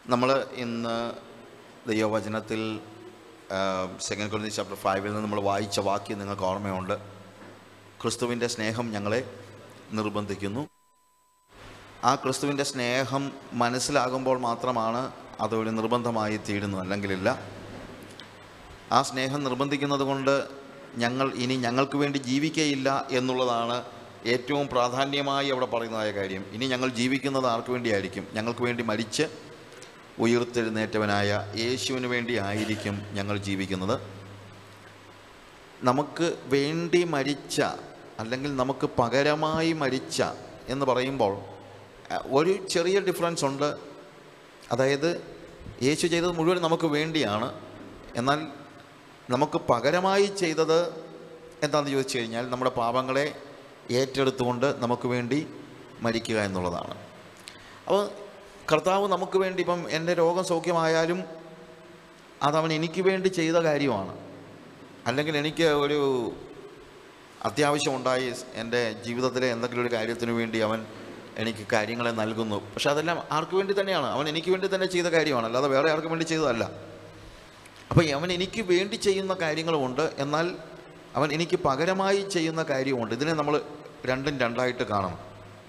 നമ്മൾ ഇന്ന് ദൈവവചനത്തിൽ സെക്കൻഡ് കൊല്ലി ചാപ്റ്റർ ഫൈവിൽ നിന്ന് നമ്മൾ വായിച്ച വാക്യം നിങ്ങൾക്ക് ഓർമ്മയുണ്ട് ക്രിസ്തുവിൻ്റെ സ്നേഹം ഞങ്ങളെ നിർബന്ധിക്കുന്നു ആ ക്രിസ്തുവിൻ്റെ സ്നേഹം മനസ്സിലാകുമ്പോൾ മാത്രമാണ് അതൊരു നിർബന്ധമായി തീരുന്നു അല്ലെങ്കിലില്ല ആ സ്നേഹം നിർബന്ധിക്കുന്നത് കൊണ്ട് ഞങ്ങൾ ഇനി ഞങ്ങൾക്ക് വേണ്ടി ജീവിക്കയില്ല എന്നുള്ളതാണ് ഏറ്റവും പ്രാധാന്യമായി അവിടെ പറയുന്നതായ കാര്യം ഇനി ഞങ്ങൾ ജീവിക്കുന്നത് ആർക്ക് വേണ്ടിയായിരിക്കും ഞങ്ങൾക്ക് വേണ്ടി മരിച്ച് ഉയർത്തെഴുന്നേറ്റവനായ യേശുവിന് വേണ്ടി ആയിരിക്കും ഞങ്ങൾ ജീവിക്കുന്നത് നമുക്ക് വേണ്ടി മരിച്ച അല്ലെങ്കിൽ നമുക്ക് പകരമായി മരിച്ച എന്ന് പറയുമ്പോൾ അഹ്, ഒരു ചെറിയ ഡിഫറൻസ് ഉണ്ട് അതായത് യേശു ചെയ്തത് മുഴുവൻ നമുക്ക് വേണ്ടിയാണ് എന്നാൽ നമുക്ക് പകരമായി ചെയ്തത് എന്താണെന്ന് ചോദിച്ചു കഴിഞ്ഞാൽ നമ്മുടെ പാപങ്ങളെ ഏറ്റെടുത്തുകൊണ്ട് നമുക്ക് വേണ്ടി മരിക്കുക എന്നുള്ളതാണ് അപ്പോൾ കർത്താവ് നമുക്ക് വേണ്ടി ഇപ്പം എൻ്റെ രോഗം സൗഖ്യമായാലും അതവൻ എനിക്ക് വേണ്ടി ചെയ്ത കാര്യമാണ് അല്ലെങ്കിൽ എനിക്ക് ഒരു അത്യാവശ്യമുണ്ടായി എൻ്റെ ജീവിതത്തിലെ എന്തെങ്കിലും ഒരു കാര്യത്തിന് വേണ്ടി അവൻ എനിക്ക് കാര്യങ്ങളെ നൽകുന്നു പക്ഷെ അതെല്ലാം ആർക്ക് വേണ്ടി തന്നെയാണ് അവൻ എനിക്ക് വേണ്ടി തന്നെ ചെയ്ത കാര്യമാണ് അല്ലാതെ വേറെ ആർക്കും വേണ്ടി ചെയ്തതല്ല അപ്പോൾ അവൻ എനിക്ക് വേണ്ടി ചെയ്യുന്ന കാര്യങ്ങളുമുണ്ട് എന്നാൽ അവൻ എനിക്ക് പകരമായി ചെയ്യുന്ന കാര്യമുണ്ട് ഇതിനെ നമ്മൾ രണ്ടും രണ്ടായിട്ട് കാണണം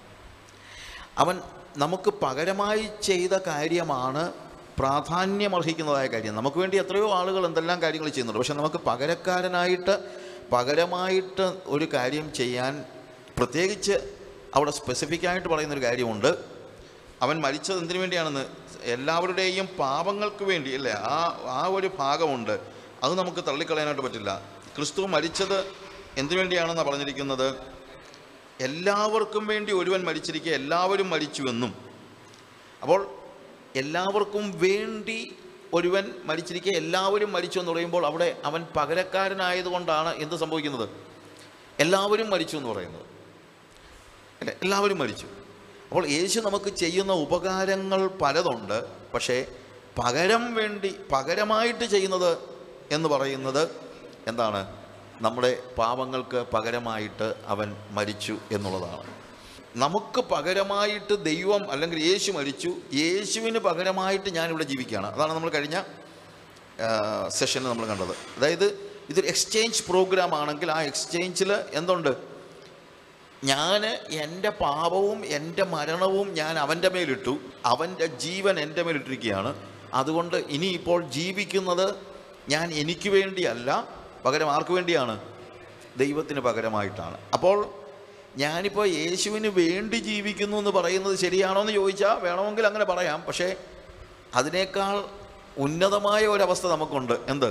അവൻ നമുക്ക് പകരമായി ചെയ്ത കാര്യമാണ് പ്രാധാന്യമർഹിക്കുന്നതായ കാര്യം നമുക്ക് വേണ്ടി എത്രയോ ആളുകൾ എന്തെല്ലാം കാര്യങ്ങൾ ചെയ്യുന്നുണ്ട് പക്ഷെ നമുക്ക് പകരക്കാരനായിട്ട് പകരമായിട്ട് ഒരു കാര്യം ചെയ്യാൻ പ്രത്യേകിച്ച് അവിടെ സ്പെസിഫിക് ആയിട്ട് പറയുന്നൊരു കാര്യമുണ്ട് അവൻ മരിച്ചത് എന്തിനു വേണ്ടിയാണെന്ന് എല്ലാവരുടെയും പാപങ്ങൾക്ക് വേണ്ടി അല്ലേ ആ ആ ഒരു ഭാഗമുണ്ട് അത് നമുക്ക് തള്ളിക്കളയാനായിട്ട് പറ്റില്ല ക്രിസ്തു മരിച്ചത് എന്തിനു വേണ്ടിയാണെന്നാണ് പറഞ്ഞിരിക്കുന്നത് എല്ലാവർക്കും വേണ്ടി ഒരുവൻ മരിച്ചിരിക്കുക എല്ലാവരും മരിച്ചുവെന്നും അപ്പോൾ എല്ലാവർക്കും വേണ്ടി ഒരുവൻ മരിച്ചിരിക്കുക എല്ലാവരും മരിച്ചു എന്ന് പറയുമ്പോൾ അവിടെ അവൻ പകരക്കാരനായതുകൊണ്ടാണ് എന്ത് സംഭവിക്കുന്നത് എല്ലാവരും മരിച്ചു എന്ന് പറയുന്നത് അല്ലേ എല്ലാവരും മരിച്ചു അപ്പോൾ യേശു നമുക്ക് ചെയ്യുന്ന ഉപകാരങ്ങൾ പലതുണ്ട് പക്ഷേ പകരം വേണ്ടി പകരമായിട്ട് ചെയ്യുന്നത് എന്ന് പറയുന്നത് എന്താണ് നമ്മുടെ പാപങ്ങൾക്ക് പകരമായിട്ട് അവൻ മരിച്ചു എന്നുള്ളതാണ് നമുക്ക് പകരമായിട്ട് ദൈവം അല്ലെങ്കിൽ യേശു മരിച്ചു യേശുവിന് പകരമായിട്ട് ഞാനിവിടെ ജീവിക്കുകയാണ് അതാണ് നമ്മൾ കഴിഞ്ഞ സെഷനിൽ നമ്മൾ കണ്ടത് അതായത് ഇതൊരു എക്സ്ചേഞ്ച് പ്രോഗ്രാം ആണെങ്കിൽ ആ എക്സ്ചേഞ്ചിൽ എന്തുണ്ട് ഞാൻ എൻ്റെ പാപവും എൻ്റെ മരണവും ഞാൻ അവൻ്റെ മേലിട്ടു അവൻ്റെ ജീവൻ എൻ്റെ മേലിട്ടിരിക്കുകയാണ് അതുകൊണ്ട് ഇനിയിപ്പോൾ ജീവിക്കുന്നത് ഞാൻ എനിക്ക് വേണ്ടിയല്ല പകരം ആർക്ക് വേണ്ടിയാണ് ദൈവത്തിന് പകരമായിട്ടാണ് അപ്പോൾ ഞാനിപ്പോൾ യേശുവിന് വേണ്ടി ജീവിക്കുന്നു എന്ന് പറയുന്നത് ശരിയാണോ എന്ന് ചോദിച്ചാൽ വേണമെങ്കിൽ അങ്ങനെ പറയാം പക്ഷേ അതിനേക്കാൾ ഉന്നതമായ ഒരവസ്ഥ നമുക്കുണ്ട് എന്ത്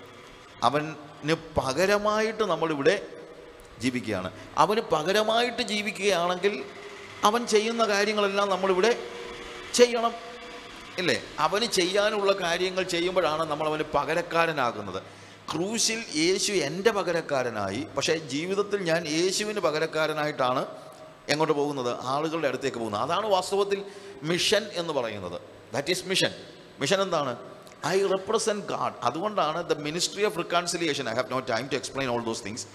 അവന് പകരമായിട്ട് നമ്മളിവിടെ ജീവിക്കുകയാണ് അവന് പകരമായിട്ട് ജീവിക്കുകയാണെങ്കിൽ അവൻ ചെയ്യുന്ന കാര്യങ്ങളെല്ലാം നമ്മളിവിടെ ചെയ്യണം ഇല്ലേ അവന് ചെയ്യാനുള്ള കാര്യങ്ങൾ ചെയ്യുമ്പോഴാണ് നമ്മൾ അവന് പകരക്കാരനാകുന്നത് ക്രൂശിൽ യേശു എൻ്റെ പകരക്കാരനായി പക്ഷേ ജീവിതത്തിൽ ഞാൻ യേശുവിന് പകരക്കാരനായിട്ടാണ് എങ്ങോട്ട് പോകുന്നത് ആളുകളുടെ അടുത്തേക്ക് പോകുന്നത് അതാണ് വാസ്തവത്തിൽ മിഷൻ എന്ന് പറയുന്നത് ദാറ്റ് ഈസ് മിഷൻ മിഷൻ എന്താണ് ഐ റെപ്രസെൻറ്റ് ഗാഡ് അതുകൊണ്ടാണ് the ministry of reconciliation I have no time to explain all those things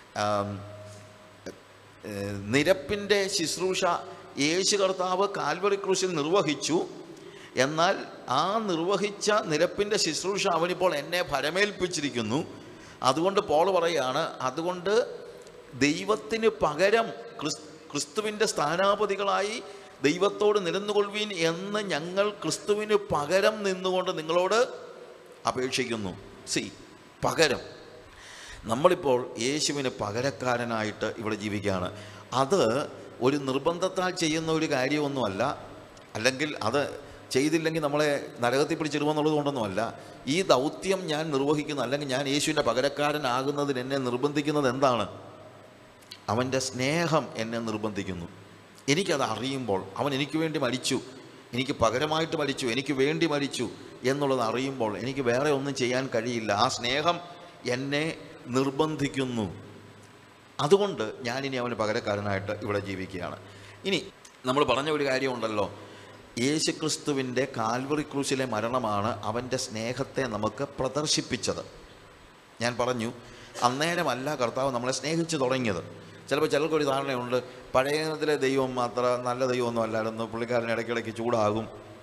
നിരപ്പിൻ്റെ ശുശ്രൂഷ യേശു കർത്താവ് കാൽവറി ക്രൂശിൽ നിർവഹിച്ചു എന്നാൽ ആ നിർവഹിച്ച നിരപ്പിൻ്റെ ശുശ്രൂഷ അവനിപ്പോൾ എന്നെ ഭരമേൽപ്പിച്ചിരിക്കുന്നു അതുകൊണ്ട് പോൾ പറയുകയാണ് അതുകൊണ്ട് ദൈവത്തിന് പകരം ക്രിസ് ക്രിസ്തുവിൻ്റെ സ്ഥാനാപതികളായി ദൈവത്തോട് നിരന്നുകൊള്ളുവീൻ എന്ന് ഞങ്ങൾ ക്രിസ്തുവിന് പകരം നിന്നുകൊണ്ട് നിങ്ങളോട് അപേക്ഷിക്കുന്നു സി പകരം നമ്മളിപ്പോൾ യേശുവിന് പകരക്കാരനായിട്ട് ഇവിടെ ജീവിക്കുകയാണ് അത് ഒരു നിർബന്ധത്താൽ ചെയ്യുന്ന ഒരു കാര്യമൊന്നുമല്ല അല്ലെങ്കിൽ അത് ചെയ്തില്ലെങ്കിൽ നമ്മളെ നരകത്തിൽ പിടിച്ചിടുമെന്നുള്ളത് കൊണ്ടൊന്നുമല്ല ഈ ദൗത്യം ഞാൻ നിർവഹിക്കുന്ന അല്ലെങ്കിൽ ഞാൻ യേശുവിൻ്റെ പകരക്കാരനാകുന്നതിന് എന്നെ നിർബന്ധിക്കുന്നത് എന്താണ് അവൻ്റെ സ്നേഹം എന്നെ നിർബന്ധിക്കുന്നു എനിക്കത് അറിയുമ്പോൾ അവൻ എനിക്ക് വേണ്ടി മരിച്ചു എനിക്ക് പകരമായിട്ട് മരിച്ചു എനിക്ക് വേണ്ടി മരിച്ചു എന്നുള്ളത് അറിയുമ്പോൾ എനിക്ക് വേറെ ഒന്നും ചെയ്യാൻ കഴിയില്ല ആ സ്നേഹം എന്നെ നിർബന്ധിക്കുന്നു അതുകൊണ്ട് ഞാനിനി അവന് പകരക്കാരനായിട്ട് ഇവിടെ ജീവിക്കുകയാണ് ഇനി നമ്മൾ പറഞ്ഞ ഒരു കാര്യമുണ്ടല്ലോ യേശുക്രിസ്തുവിൻ്റെ കാൽവറി ക്രൂശിലെ മരണമാണ് അവൻ്റെ സ്നേഹത്തെ നമുക്ക് പ്രദർശിപ്പിച്ചത് ഞാൻ പറഞ്ഞു അന്നേരമല്ല കർത്താവ് നമ്മളെ സ്നേഹിച്ചു തുടങ്ങിയത് ചിലപ്പോൾ ചിലർക്കൊരു ധാരണയുണ്ട് പഴയ നിയമത്തിലെ ദൈവം അത്ര നല്ല ദൈവമൊന്നും അല്ലായിരുന്നു പുള്ളിക്കാരൻ ഇടയ്ക്കിടയ്ക്ക് ചൂടാകും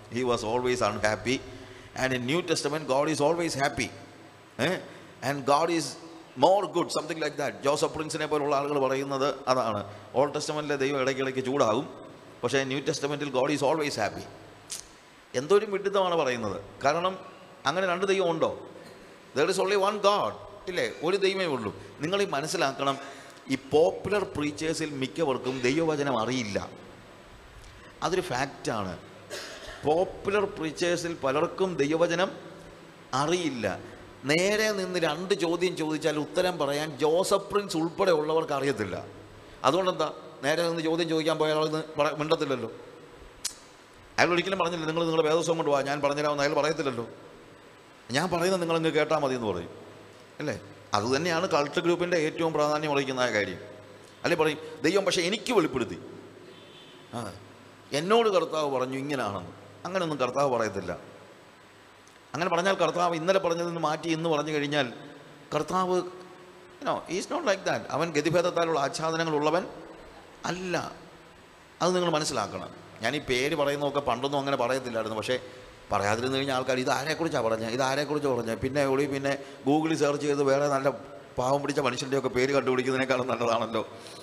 he was always unhappy and in New Testament God is always happy and God is more good something like that Joseph പ്രിൻസിനെ പോലുള്ള ആളുകൾ പറയുന്നത് അതാണ് ഓൾഡ് ടെസ്റ്റമെൻറ്റിലെ ദൈവം ഇടയ്ക്കിടയ്ക്ക് ചൂടാകും പക്ഷേ ന്യൂ ടെസ്റ്റമെൻറ്റിൽ ഗോഡ് ഈസ് ഓൾവേസ് ഹാപ്പി എന്തോരും വിഡിത്തമാണ് പറയുന്നത് കാരണം അങ്ങനെ രണ്ട് ദൈവം ഉണ്ടോ there is only one God ഇല്ലേ ഒരു ദൈവമേ ഉള്ളൂ നിങ്ങൾ ഈ മനസ്സിലാക്കണം ഈ പോപ്പുലർ പ്രീച്ചേഴ്സിൽ മിക്കവർക്കും ദൈവവചനം അറിയില്ല അതൊരു ഫാക്റ്റാണ് പോപ്പുലർ പ്രീച്ചേഴ്സിൽ പലർക്കും ദൈവവചനം അറിയില്ല നേരെ നിന്ന് രണ്ട് ചോദ്യം ചോദിച്ചാൽ ഉത്തരം പറയാൻ ജോസഫ് പ്രിൻസ് ഉൾപ്പെടെ ഉള്ളവർക്ക് അറിയത്തില്ല അതുകൊണ്ടെന്താ നേരെ നിന്ന് ചോദ്യം ചോദിക്കാൻ പോയ ആൾ മിണ്ടത്തില്ലല്ലോ അയാൾ ഒരിക്കലും പറഞ്ഞില്ല നിങ്ങൾ നിങ്ങളുടെ വേദസ്വം കൊണ്ട് വാ ഞാൻ പറഞ്ഞുതരാമെന്ന് അയാൾ പറയത്തില്ലല്ലോ ഞാൻ പറയുന്നത് നിങ്ങളങ്ങ് കേട്ടാൽ മതി എന്ന് പറയും അല്ലേ അതുതന്നെയാണ് കൾട്ട് ഗ്രൂപ്പിൻ്റെ ഏറ്റവും പ്രാധാന്യം അറിയിക്കുന്ന കാര്യം അല്ലെ പറയും ദൈവം പക്ഷേ എനിക്ക് വെളിപ്പെടുത്തി ആ എന്നോട് കർത്താവ് പറഞ്ഞു ഇങ്ങനെയാണെന്ന് അങ്ങനെയൊന്നും കർത്താവ് പറയത്തില്ല അങ്ങനെ പറഞ്ഞാൽ കർത്താവ് ഇന്നലെ പറഞ്ഞതിൽ നിന്ന് മാറ്റി ഇന്ന് പറഞ്ഞു കഴിഞ്ഞാൽ കർത്താവ് no is not like that അവൻ ഗതിഭേദത്താലുള്ള ആച്ഛാദനങ്ങളുള്ളവൻ അല്ല അത് നിങ്ങൾ മനസ്സിലാക്കണം ഞാൻ ഈ പേര് പറയുന്നതൊക്കെ പണ്ടൊന്നും അങ്ങനെ പറയത്തില്ലായിരുന്നു പക്ഷേ പറയാതിരുന്നു കഴിഞ്ഞാൽ ആൾക്കാർ ഇത് ആരെക്കുറിച്ചാണ് പറഞ്ഞത് ഇത് ആരെക്കുറിച്ച് പറഞ്ഞത് പിന്നെ ഒളി പിന്നെ ഗൂഗിളിൽ സെർച്ച് ചെയ്ത് വേറെ നല്ല പാവം പിടിച്ച മനുഷ്യൻ്റെയൊക്കെ പേര് കണ്ടുപിടിക്കുന്നതിനേക്കാളും നല്ലതാണല്ലോ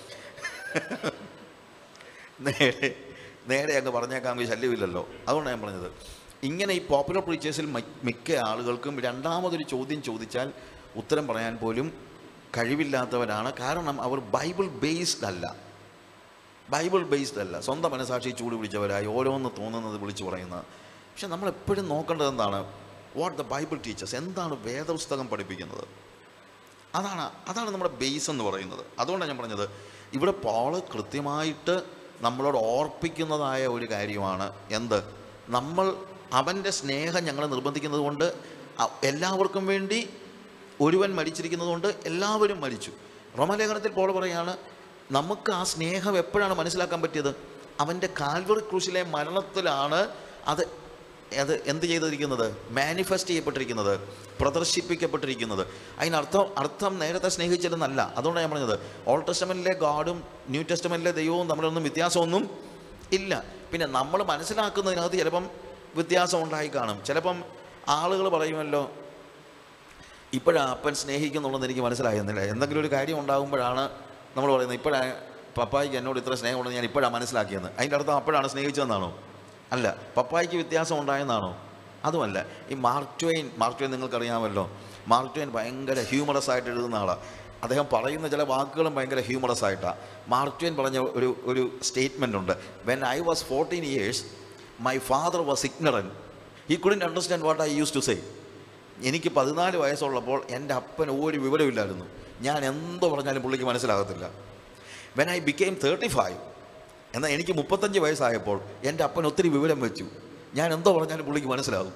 നേരെ നേരെ അങ്ങ് പറഞ്ഞേക്കാൻ ശല്യമില്ലല്ലോ അതുകൊണ്ടാണ് ഞാൻ പറഞ്ഞത് ഇങ്ങനെ ഈ പോപ്പുലർ പ്രീച്ചേഴ്സിൽ മിക്ക ആളുകൾക്കും രണ്ടാമതൊരു ചോദ്യം ചോദിച്ചാൽ ഉത്തരം പറയാൻ പോലും കഴിവില്ലാത്തവരാണ് കാരണം അവർ ബൈബിൾ ബേസ്ഡ് അല്ല ബൈബിൾ ബേസ്ഡ് അല്ല സ്വന്തം മനസാക്ഷി ചൂട് പിടിച്ചവരായി ഓരോന്ന് തോന്നുന്നത് വിളിച്ചു പറയുന്നത് പക്ഷെ നമ്മൾ എപ്പോഴും നോക്കേണ്ടത് എന്താണ് വാട്ട് ദ ബൈബിൾ ടീച്ചേഴ്സ് എന്താണ് വേദപുസ്തകം പഠിപ്പിക്കുന്നത് അതാണ് അതാണ് നമ്മുടെ ബേസ് എന്ന് പറയുന്നത് അതുകൊണ്ടാണ് ഞാൻ പറഞ്ഞത് ഇവിടെ പോള് കൃത്യമായിട്ട് നമ്മളോട് ഓർപ്പിക്കുന്നതായ ഒരു കാര്യമാണ് എന്ത് നമ്മൾ അവൻ്റെ സ്നേഹം ഞങ്ങളെ നിർബന്ധിക്കുന്നത് കൊണ്ട് അ- എല്ലാവർക്കും വേണ്ടി ഒരുവൻ മരിച്ചിരിക്കുന്നത് കൊണ്ട് എല്ലാവരും മരിച്ചു റോമലേഖനത്തിൽ പോൾ പറയാണ് നമുക്ക് ആ സ്നേഹം എപ്പോഴാണ് മനസ്സിലാക്കാൻ പറ്റിയത് അവൻ്റെ കാൽവറി ക്രൂശിലെ മരണത്തിലാണ് അത് അത് എന്ത് ചെയ്തിരിക്കുന്നത് മാനിഫെസ്റ്റ് ചെയ്യപ്പെട്ടിരിക്കുന്നത് പ്രദർശിപ്പിക്കപ്പെട്ടിരിക്കുന്നത് അതിനർത്ഥം അർത്ഥം നേരത്തെ സ്നേഹിച്ചിരുന്നല്ല അതുകൊണ്ടാണ് ഞാൻ പറഞ്ഞത് ഓൾഡ് ടെസ്റ്റമെൻറ്റിലെ ഗാഡും ന്യൂ ടെസ്റ്റമെൻറ്റിലെ ദൈവവും തമ്മിലൊന്നും വ്യത്യാസമൊന്നും ഇല്ല പിന്നെ നമ്മൾ മനസ്സിലാക്കുന്നതിനകത്ത് ചിലപ്പം വ്യത്യാസം ഉണ്ടായി കാണും ചിലപ്പം ആളുകൾ പറയുമല്ലോ ഇപ്പോഴാണ് അപ്പൻ സ്നേഹിക്കുന്നുള്ളതെന്ന് എനിക്ക് മനസ്സിലാകുന്നില്ല എന്തെങ്കിലും ഒരു കാര്യം ഉണ്ടാകുമ്പോഴാണ് നമ്മൾ പറയുന്നത് ഇപ്പോഴാണ് പപ്പായിക്ക് എന്നോട് ഇത്ര സ്നേഹമുണ്ടെന്ന് ഞാൻ ഇപ്പോഴാണ് മനസ്സിലാക്കിയെന്ന് അതിൻ്റെ അർത്ഥം അപ്പോഴാണ് സ്നേഹിച്ചതെന്നാണോ അല്ല പപ്പായിക്ക് വ്യത്യാസം ഉണ്ടായെന്നാണോ അതുമല്ല ഈ മാർക്ക് ട്വെയിൻ മാർക്ക് ട്വെയിൻ നിങ്ങൾക്കറിയാമല്ലോ മാർക്ക് ട്വെയിൻ ഭയങ്കര ഹ്യൂമറസ് ആയിട്ട് എഴുതുന്ന ആളാണ് അദ്ദേഹം പറയുന്ന ചില വാക്കുകളും ഭയങ്കര ഹ്യൂമറസ് ആയിട്ടാണ് മാർക്ക് ട്വെയിൻ പറഞ്ഞ ഒരു ഒരു സ്റ്റേറ്റ്മെൻ്റ് ഉണ്ട് when I was fourteen years my father was ignorant he couldn't understand what I used to say എനിക്ക് പതിനാല് വയസ്സുള്ളപ്പോൾ എൻ്റെ അപ്പൻ ഒരു വിവരമില്ലായിരുന്നു ഞാൻ എന്തോ പറഞ്ഞാലും പുള്ളിക്ക് മനസ്സിലാകത്തില്ല when I became thirty five എന്നാൽ എനിക്ക് മുപ്പത്തഞ്ച് വയസ്സായപ്പോൾ എൻ്റെ അപ്പൻ ഒത്തിരി വിവരം വെച്ചു ഞാൻ എന്തോ പറഞ്ഞാലും പുള്ളിക്ക് മനസ്സിലാകും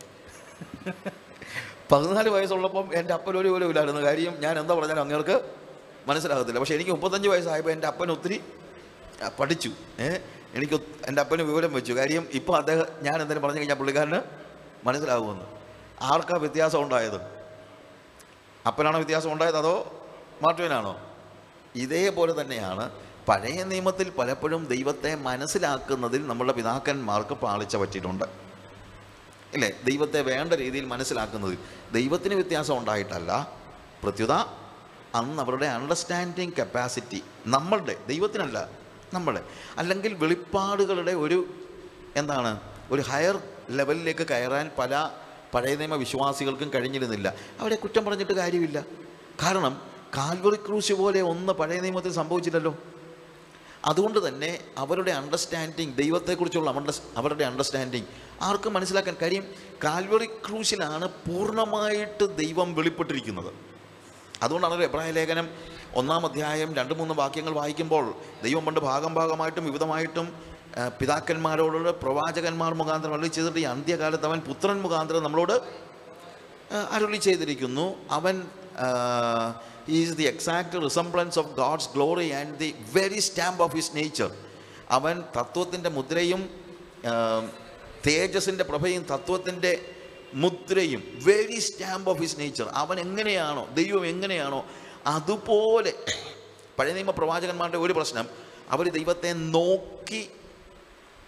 പതിനാല് വയസ്സുള്ളപ്പം എൻ്റെ അപ്പൻ ഒരു വിവരമില്ലായിരുന്നു കാര്യം ഞാൻ എന്താ പറഞ്ഞാലും അങ്ങേർക്ക് മനസ്സിലാകത്തില്ല പക്ഷേ എനിക്ക് മുപ്പത്തഞ്ച് വയസ്സായപ്പോൾ എൻ്റെ അപ്പൻ ഒത്തിരി ആ, പഠിച്ചു ഏ എനിക്ക് ഒത്ത്- എൻ്റെ അപ്പന് വിവരം വെച്ചു കാര്യം ഇപ്പോൾ അദ്ദേഹം ഞാൻ എന്തെങ്കിലും പറഞ്ഞു കഴിഞ്ഞാൽ പുള്ളിക്കാരന് മനസ്സിലാകുമെന്ന് ആർക്കാ വ്യത്യാസം ഉണ്ടായത് അപ്പനാണോ വ്യത്യാസം ഉണ്ടായത് അതോ മാർട്ടുവിനാണോ ഇതേപോലെ തന്നെയാണ് പഴയ നിയമത്തിൽ പലപ്പോഴും ദൈവത്തെ മനസ്സിലാക്കുന്നതിൽ നമ്മളുടെ പിതാക്കന്മാർക്ക് പാളിച്ച പറ്റിയിട്ടുണ്ട് ഇല്ലേ ദൈവത്തെ വേണ്ട രീതിയിൽ മനസ്സിലാക്കുന്നതിൽ ദൈവത്തിന് വ്യത്യാസം ഉണ്ടായിട്ടല്ല പ്രത്യുത അന്ന് അവരുടെ അണ്ടർസ്റ്റാൻഡിങ് കപ്പാസിറ്റി നമ്മളുടെ ദൈവത്തിനല്ല നമ്മുടെ അല്ലെങ്കിൽ വെളിപ്പാടുകളുടെ ഒരു എന്താണ് ഒരു ഹയർ ലെവലിലേക്ക് കയറാൻ പല പഴയ നിയമ വിശ്വാസികൾക്കും കഴിഞ്ഞിരുന്നില്ല അവരെ കുറ്റം പറഞ്ഞിട്ട് കാര്യമില്ല കാരണം കാൽവറി ക്രൂശ് പോലെ ഒന്ന് പഴയ നിയമത്തിൽ സംഭവിച്ചില്ലല്ലോ അതുകൊണ്ട് തന്നെ അവരുടെ അണ്ടർസ്റ്റാൻഡിങ് ദൈവത്തെക്കുറിച്ചുള്ള അവരുടെ അവരുടെ അണ്ടർസ്റ്റാൻഡിങ് ആർക്കും മനസ്സിലാക്കാൻ കാര്യം കാൽവറി ക്രൂശിലാണ് പൂർണ്ണമായിട്ട് ദൈവം വെളിപ്പെട്ടിരിക്കുന്നത് അതുകൊണ്ടാണ് ഒരു എബ്രായ ലേഖനം ഒന്നാം അധ്യായം രണ്ട് മൂന്ന് വാക്യങ്ങൾ വായിക്കുമ്പോൾ ദൈവം പണ്ട് ഭാഗം ഭാഗമായിട്ടും വിവിധമായിട്ടും ആ, പിതാക്കന്മാരോട് പ്രവാചകന്മാർ മുഖാന്തരം അരുളി ചെയ്തിട്ട് ഈ അന്ത്യകാലത്ത് അവൻ പുത്രൻ മുഖാന്തരം നമ്മളോട് ആ, അരുളി ചെയ്തിരിക്കുന്നു അവൻ is the exact resemblance of God's glory and the very stamp of his nature അവൻ തത്വത്തിൻ്റെ മുദ്രയും ആ, തേജസ്സിൻ്റെ പ്രഭയും തത്വത്തിൻ്റെ മുദ്രയും very stamp of his nature അവൻ എങ്ങനെയാണോ ദൈവം എങ്ങനെയാണോ അതുപോലെ പഴയ നിയമ പ്രവാചകന്മാരുടെ ഒരു പ്രശ്നം അവർ ദൈവത്തെ നോക്കി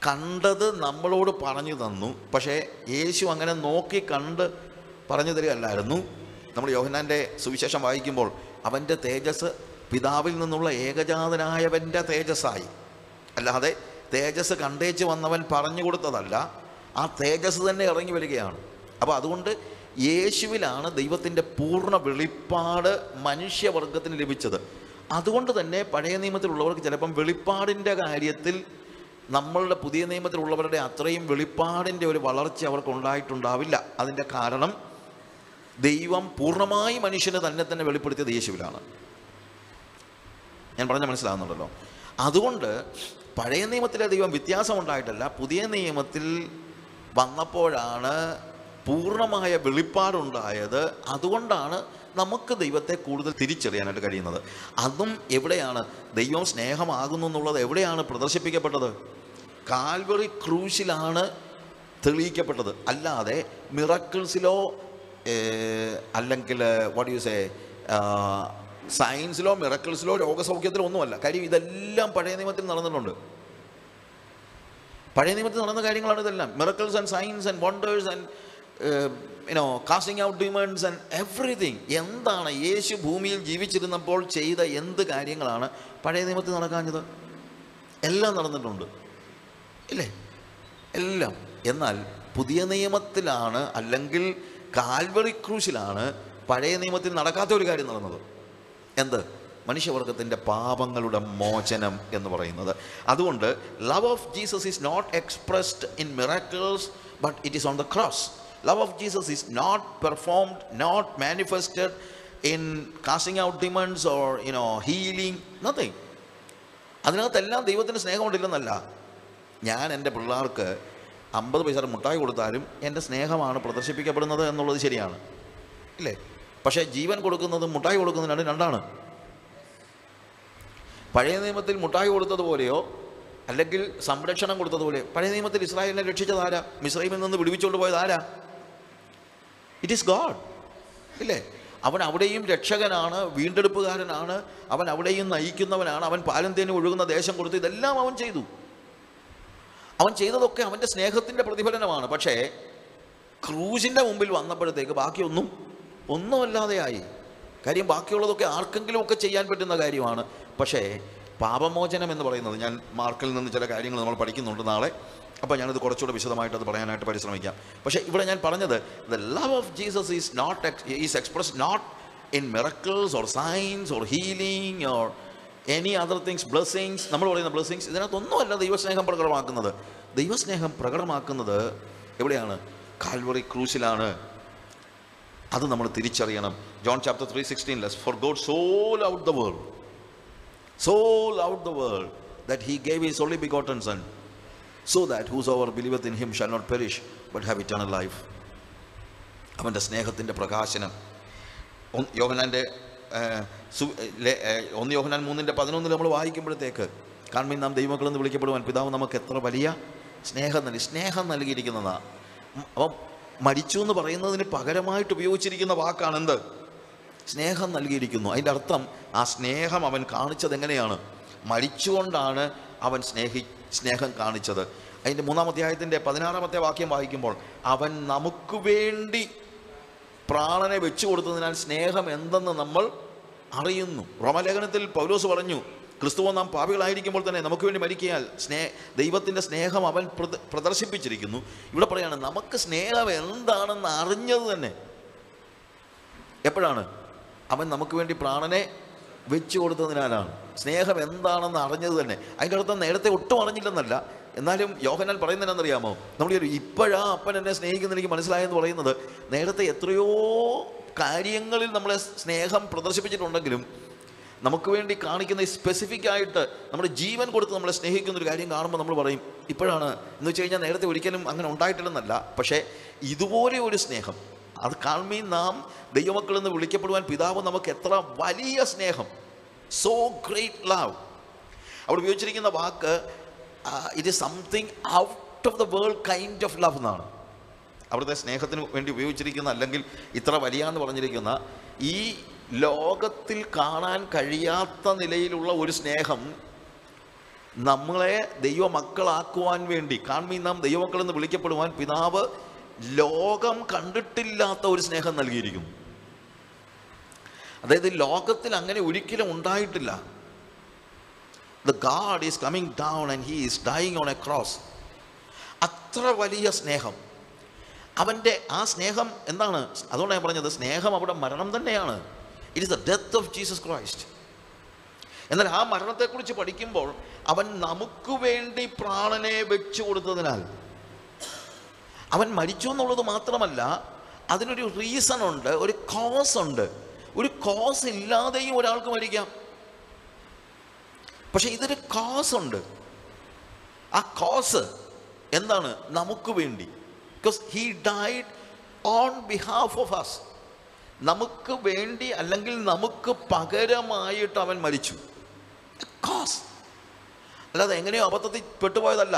കണ്ടത് നമ്മളോട് പറഞ്ഞു തന്നു പക്ഷേ യേശു അങ്ങനെ നോക്കി കണ്ട് പറഞ്ഞു തരികയല്ലായിരുന്നു നമ്മൾ യോഹന്നാൻ്റെ സുവിശേഷം വായിക്കുമ്പോൾ അവൻ്റെ തേജസ് പിതാവിൽ നിന്നുള്ള ഏകജാതനായവൻ്റെ തേജസ്സായി അല്ലാതെ തേജസ് കണ്ടേച്ച് വന്നവൻ പറഞ്ഞു കൊടുത്തതല്ല ആ തേജസ് തന്നെ ഇറങ്ങി വരികയാണ് അപ്പോൾ അതുകൊണ്ട് യേശുവിലാണ് ദൈവത്തിൻ്റെ പൂർണ്ണ വെളിപ്പാട് മനുഷ്യവർഗത്തിന് ലഭിച്ചത് അതുകൊണ്ട് തന്നെ പഴയ നിയമത്തിലുള്ളവർക്ക് ചിലപ്പം വെളിപ്പാടിൻ്റെ കാര്യത്തിൽ നമ്മളുടെ പുതിയ നിയമത്തിലുള്ളവരുടെ അത്രയും വെളിപ്പാടിൻ്റെ ഒരു വളർച്ച അവർക്ക് ഉണ്ടായിട്ടുണ്ടാവില്ല അതിൻ്റെ കാരണം ദൈവം പൂർണ്ണമായി മനുഷ്യന് തന്നെ തന്നെ വെളിപ്പെടുത്തിയത് യേശുവിലാണ് ഞാൻ പറഞ്ഞ മനസ്സിലാകുന്നുണ്ടല്ലോ അതുകൊണ്ട് പഴയ നിയമത്തിലെ ദൈവം വ്യത്യാസം ഉണ്ടായിട്ടല്ല പുതിയ നിയമത്തിൽ വന്നപ്പോഴാണ് പൂർണ്ണമായ വെളിപ്പാടുണ്ടായത് അതുകൊണ്ടാണ് നമുക്ക് ദൈവത്തെ കൂടുതൽ തിരിച്ചറിയാനായിട്ട് കഴിയുന്നത് അതും എവിടെയാണ് ദൈവം സ്നേഹമാകുന്നു എന്നുള്ളത് എവിടെയാണ് പ്രദർശിപ്പിക്കപ്പെട്ടത് കാൽവറി ക്രൂശിലാണ് തെളിയിക്കപ്പെട്ടത് അല്ലാതെ മിറക്കിൾസിലോ അല്ലെങ്കിൽ വാട്ട് യു സേ സയൻസിലോ മിറക്കിൾസിലോ രോഗസൗഖ്യത്തിലോ ഒന്നുമല്ല കാര്യം ഇതെല്ലാം പഴയ നിയമത്തിൽ നടന്നിട്ടുണ്ട് പഴയ നിയമത്തിൽ നടന്ന കാര്യങ്ങളാണ് ഇതെല്ലാം miracles and science and wonders and you know casting out demons and everything എന്താണ് യേശു ഭൂമിയിൽ ജീവിച്ചിരുന്നപ്പോൾ ചെയ്ത എന്ത് കാര്യങ്ങളാണ് പഴയ നിയമത്തിൽ നടക്കാഞ്ഞത് എല്ലാം നടന്നിട്ടുണ്ട് ഇല്ലേ എല്ലാം എന്നാൽ പുതിയ നിയമത്തിലാണ് അല്ലെങ്കിൽ കാൽവറി ക്രൂശിലാണ് പഴയ നിയമത്തിൽ നടക്കാത്ത ഒരു കാര്യം നടന്നത് എന്ത് മനുഷ്യവർഗത്തിൻ്റെ പാപങ്ങളുടെ മോചനം എന്ന് പറയുന്നത് അതുകൊണ്ട് love of Jesus is not expressed in miracles but it is on the cross love of Jesus is not performed not manifested in casting out demons or you know healing nothing അതിനകത്തെല്ലാം ദൈവത്തിൻ്റെ സ്നേഹമുണ്ടില്ലെന്നല്ല ഞാൻ എൻ്റെ പിള്ളേർക്ക് അമ്പത് പൈസയുടെ മുട്ടായി കൊടുത്താലും എൻ്റെ സ്നേഹമാണ് പ്രദർശിപ്പിക്കപ്പെടുന്നത് എന്നുള്ളത് ശരിയാണ് ഇല്ലേ പക്ഷേ ജീവൻ കൊടുക്കുന്നതും മുട്ടായി കൊടുക്കുന്നതും രണ്ടും രണ്ടാണ് പഴയ നിയമത്തിൽ മുട്ടായി കൊടുത്തതുപോലെയോ അല്ലെങ്കിൽ സംരക്ഷണം കൊടുത്തതുപോലെ പഴയ നിയമത്തിൽ ഇസ്രായേലിനെ രക്ഷിച്ചത് ആരാ മിസ്രൈമിൽ നിന്ന് വിടുവിച്ചുകൊണ്ട് പോയത് ആരാ ഇറ്റ് ഈസ് ഗോഡ് ഇല്ലേ അവൻ അവിടെയും രക്ഷകനാണ് വീണ്ടെടുപ്പുകാരനാണ് അവൻ അവിടെയും നയിക്കുന്നവനാണ് അവൻ പാലും തേനും ഒഴുകുന്ന ദേശം കൊടുത്ത് ഇതെല്ലാം അവൻ ചെയ്തു അവൻ ചെയ്തതൊക്കെ അവൻ്റെ സ്നേഹത്തിൻ്റെ പ്രതിഫലനമാണ് പക്ഷേ ക്രൂശിൻ്റെ മുമ്പിൽ വന്നപ്പോഴത്തേക്ക് ബാക്കിയൊന്നും ഒന്നുമല്ലാതെയായി കാര്യം ബാക്കിയുള്ളതൊക്കെ ആർക്കെങ്കിലും ഒക്കെ ചെയ്യാൻ പറ്റുന്ന കാര്യമാണ് പക്ഷേ പാപമോചനം എന്ന് പറയുന്നത് ഞാൻ മാർക്കിൽ നിന്ന് ചില കാര്യങ്ങൾ നമ്മൾ പഠിക്കുന്നുണ്ട് നാളെ അപ്പോൾ ഞാനത് കുറച്ചുകൂടെ വിശദമായിട്ട് അത് പറയാനായിട്ട് പരിശ്രമിക്കാം പക്ഷേ ഇവിടെ ഞാൻ പറഞ്ഞത് the love of Jesus is not is express not in miracles or science or healing or any other things blessings നമ്മൾ പറയുന്ന ബ്ലെസ്സിങ്സ് ഇതിനകത്തൊന്നുമല്ല ദൈവസ്നേഹം പ്രകടമാക്കുന്നത് ദൈവസ്നേഹം പ്രകടമാക്കുന്നത് എവിടെയാണ് കാൽവറി ക്രൂശിലാണ് അത് നമ്മൾ തിരിച്ചറിയണം John chapter three sixteen less for God so love the world so love the world that he gave his only begotten son so that whosoever believeth in him shall not perish but have eternal life അവൻ്റെ സ്നേഹത്തിൻ്റെ പ്രകാശനം ഒന്ന് യോഹനാൻ്റെ ഒന്ന് യോഹനാൻ മൂന്നിൻ്റെ പതിനൊന്നിൽ നമ്മൾ വായിക്കുമ്പോഴത്തേക്ക് കാൺമീൻ നാം ദൈവമക്കളെന്ന് വിളിക്കപ്പെടുവാൻ പിതാവ് നമുക്ക് എത്ര വലിയ സ്നേഹം നൽകി സ്നേഹം നൽകിയിരിക്കുന്നതാണ് അപ്പം മരിച്ചു എന്ന് പറയുന്നതിന് പകരമായിട്ട് ഉപയോഗിച്ചിരിക്കുന്ന വാക്കാണ് എന്ത് സ്നേഹം നൽകിയിരിക്കുന്നു അതിൻ്റെ അർത്ഥം ആ സ്നേഹം അവൻ കാണിച്ചത് എങ്ങനെയാണ് മരിച്ചുകൊണ്ടാണ് അവൻ സ്നേഹി സ്നേഹം കാണിച്ചത് അതിൻ്റെ മൂന്നാം അധ്യായത്തിൻ്റെ പതിനാറാമത്തെ വാക്യം വായിക്കുമ്പോൾ അവൻ നമുക്ക് വേണ്ടി പ്രാണനെ വെച്ചു കൊടുത്തതിനാൽ സ്നേഹം എന്തെന്ന് നമ്മൾ അറിയുന്നു റോമലേഖനത്തിൽ പൗലോസ് പറഞ്ഞു ക്രിസ്തുവോ നാം പാപികളായിരിക്കുമ്പോൾ തന്നെ നമുക്ക് വേണ്ടി മരിക്കിയാൽ സ്നേ ദൈവത്തിൻ്റെ സ്നേഹം അവൻ പ്രദ- പ്രദർശിപ്പിച്ചിരിക്കുന്നു ഇവിടെ പറയാണ് നമുക്ക് സ്നേഹം എന്താണെന്ന് അറിഞ്ഞത് തന്നെ എപ്പോഴാണ് അവൻ നമുക്ക് വേണ്ടി പ്രാണനെ വെച്ചു കൊടുത്തതിനാലാണ് സ്നേഹം എന്താണെന്ന് അറിഞ്ഞത് തന്നെ അതിൻ്റെ അർത്ഥം നേരത്തെ ഒട്ടും അറിഞ്ഞില്ലെന്നല്ല എന്നാലും യോഹനാൽ പറയുന്നത് എന്നറിയാമോ നമ്മൾ ഒരു ഇപ്പോഴാ അപ്പൻ എന്നെ സ്നേഹിക്കുന്ന എനിക്ക് മനസ്സിലായെന്ന് പറയുന്നത് നേരത്തെ എത്രയോ കാര്യങ്ങളിൽ നമ്മളെ സ്നേഹം പ്രദർശിപ്പിച്ചിട്ടുണ്ടെങ്കിലും നമുക്ക് വേണ്ടി കാണിക്കുന്ന ഈ സ്പെസിഫിക് ആയിട്ട് നമ്മുടെ ജീവൻ കൊടുത്ത് നമ്മളെ സ്നേഹിക്കുന്ന ഒരു കാര്യം കാണുമ്പോൾ നമ്മൾ പറയും ഇപ്പോഴാണ് എന്ന് വെച്ച് കഴിഞ്ഞാൽ നേരത്തെ ഒരിക്കലും അങ്ങനെ ഉണ്ടായിട്ടില്ലെന്നല്ല പക്ഷേ ഇതുപോലെ ഒരു സ്നേഹം അത് കാണുമ്പോൾ നാം ദൈവമക്കളെന്ന് വിളിക്കപ്പെടുവാൻ പിതാവ് നമുക്ക് എത്ര വലിയ സ്നേഹം സോ ഗ്രേറ്റ് ലവ് അവിടെ ഉപയോഗിച്ചിരിക്കുന്ന വാക്ക് it is something out of the world kind of love എന്നാണ് അവിടുത്തെ സ്നേഹത്തിന് വേണ്ടി ഉപയോഗിച്ചിരിക്കുന്ന അല്ലെങ്കിൽ ഇത്ര വലിയ എന്ന് പറഞ്ഞിരിക്കുന്ന ഈ ലോകത്തിൽ കാണാൻ കഴിയാത്ത നിലയിലുള്ള ഒരു സ്നേഹം നമ്മളെ ദൈവമക്കളാക്കുവാൻ വേണ്ടി കാൺമീ നാം ദൈവമക്കളെന്ന് വിളിക്കപ്പെടുവാൻ പിതാവ് ലോകം കണ്ടിട്ടില്ലാത്ത ഒരു സ്നേഹം നൽകിയിരിക്കുന്നു അതായത് ലോകത്തിൽ അങ്ങനെ ഒരിക്കലും ഉണ്ടായിട്ടില്ല the God is coming down and he is dying on a cross അത്ര വലിയ സ്നേഹം അവൻ്റെ ആ സ്നേഹം എന്താണ് അതുകൊണ്ടാണ് ഞാൻ പറഞ്ഞത് സ്നേഹം അവിടെ മരണം തന്നെയാണ് it is the death of Jesus Christ എന്നാൽ ആ മരണത്തെക്കുറിച്ച് പഠിക്കുമ്പോൾ അവൻ നമുക്ക് വേണ്ടി പ്രാണനെ വെച്ചു കൊടുത്തതിനാൽ അവൻ മരിച്ചു എന്നുള്ളത് മാത്രമല്ല അതിനൊരു റീസൺ ഉണ്ട് ഒരു കോസ് ഉണ്ട് ഒരു കോസ് ഇല്ലാതെയും ഒരാൾക്ക് മരിക്കാം പക്ഷെ ഇതൊരു കോസ് ഉണ്ട് ആ കോസ് എന്താണ് നമുക്ക് വേണ്ടി because he died on behalf of us നമുക്ക് വേണ്ടി അല്ലെങ്കിൽ നമുക്ക് പകരമായിട്ട് അവൻ മരിച്ചു കോസ് അല്ലാതെ എങ്ങനെയോ അബദ്ധത്തിൽ പെട്ടുപോയതല്ല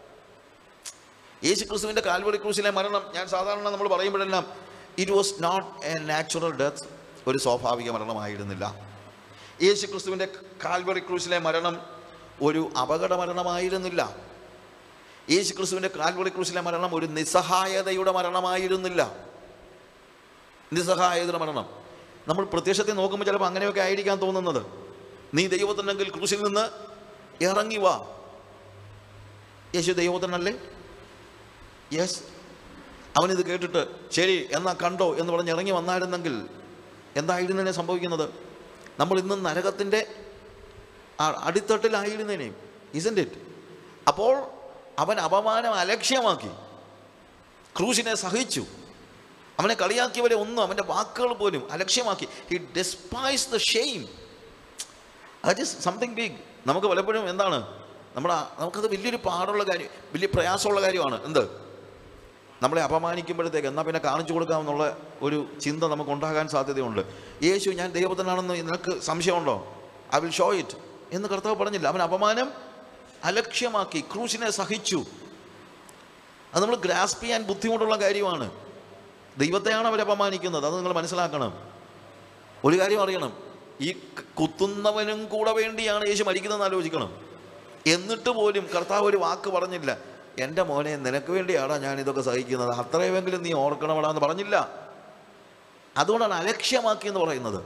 യേശു ക്രിസ്തുവിൻ്റെ കാൽവറി ക്രൂസിലെ മരണം ഞാൻ സാധാരണ നമ്മൾ പറയുമ്പോഴെല്ലാം it was not a natural death ഒരു സ്വാഭാവിക മരണമായിരുന്നില്ല യേശു ക്രിസ്തുവിൻ്റെ കാൽവറി ക്രൂസിലെ മരണം ഒരു അപകട മരണമായിരുന്നില്ല യേശു ക്രിസ്തുവിൻ്റെ കാൽവറി ക്രൂസിലെ മരണം ഒരു നിസ്സഹായതയുടെ മരണമായിരുന്നില്ല നിസ്സഹായതയുടെ മരണം നമ്മൾ പ്രത്യക്ഷത്തെ നോക്കുമ്പോൾ ചിലപ്പോൾ അങ്ങനെയൊക്കെ ആയിരിക്കാൻ തോന്നുന്നത് നീ ദൈവത്തിനെങ്കിൽ ക്രൂശിൽ നിന്ന് ഇറങ്ങി വാ യേശു ദൈവത്തിനല്ലേ യെസ് അവനിത് കേട്ടിട്ട് ശരി എന്നാ കണ്ടോ എന്ന് പറഞ്ഞ് ഇറങ്ങി വന്നായിരുന്നെങ്കിൽ എന്തായിരുന്നതിനെ സംഭവിക്കുന്നത് നമ്മൾ ഇന്ന് നരകത്തിൻ്റെ ആ- അടിത്തട്ടിലായിരുന്നേനെ ഇസൻ്റ് ഇറ്റ് അപ്പോൾ അവൻ അപമാനം അലക്ഷ്യമാക്കി ക്രൂശിനെ സഹിച്ചു അവനെ കളിയാക്കിയവരെ ഒന്നും അവൻ്റെ വാക്കുകൾ പോലും അലക്ഷ്യമാക്കി he despise the shame that is something big നമുക്ക് പലപ്പോഴും എന്താണ് നമ്മുടെ നമുക്കത് വലിയൊരു പാടുള്ള കാര്യം വലിയ പ്രയാസമുള്ള കാര്യമാണ് എന്ത് നമ്മളെ അപമാനിക്കുമ്പോഴത്തേക്ക് എന്നാൽ പിന്നെ കാണിച്ചു കൊടുക്കാമെന്നുള്ള ഒരു ചിന്ത നമുക്ക് ഉണ്ടാകാൻ സാധ്യതയുണ്ട് യേശു ഞാൻ ദൈവത്തിനാണെന്ന് നിനക്ക് സംശയമുണ്ടോ ഐ വിൽ ഷോ ഇറ്റ് എന്ന് കർത്താവ് പറഞ്ഞില്ല അവൻ അപമാനം അലക്ഷ്യമാക്കി ക്രൂശിനെ സഹിച്ചു അത് നമ്മൾ ഗ്രാസ്പ് ചെയ്യാൻ ബുദ്ധിമുട്ടുള്ള കാര്യമാണ് ദൈവത്തെയാണ് അവർ അപമാനിക്കുന്നത് അത് നിങ്ങൾ മനസ്സിലാക്കണം ഒരു കാര്യം അറിയണം ഈ ക- കുത്തുന്നവനും കൂടെ വേണ്ടിയാണ് യേശു മരിക്കുന്നതെന്ന് ആലോചിക്കണം എന്നിട്ട് പോലും കർത്താവ് ഒരു വാക്ക് പറഞ്ഞില്ല എൻ്റെ മോനെ നിനക്ക് വേണ്ടിയാടാ ഞാൻ ഇതൊക്കെ സഹിക്കുന്നത് അത്രയുമെങ്കിലും നീ ഓർക്കണമടാ എന്ന് പറഞ്ഞില്ല അതുകൊണ്ടാണ് അലക്ഷ്യമാക്കി എന്ന് പറയുന്നത്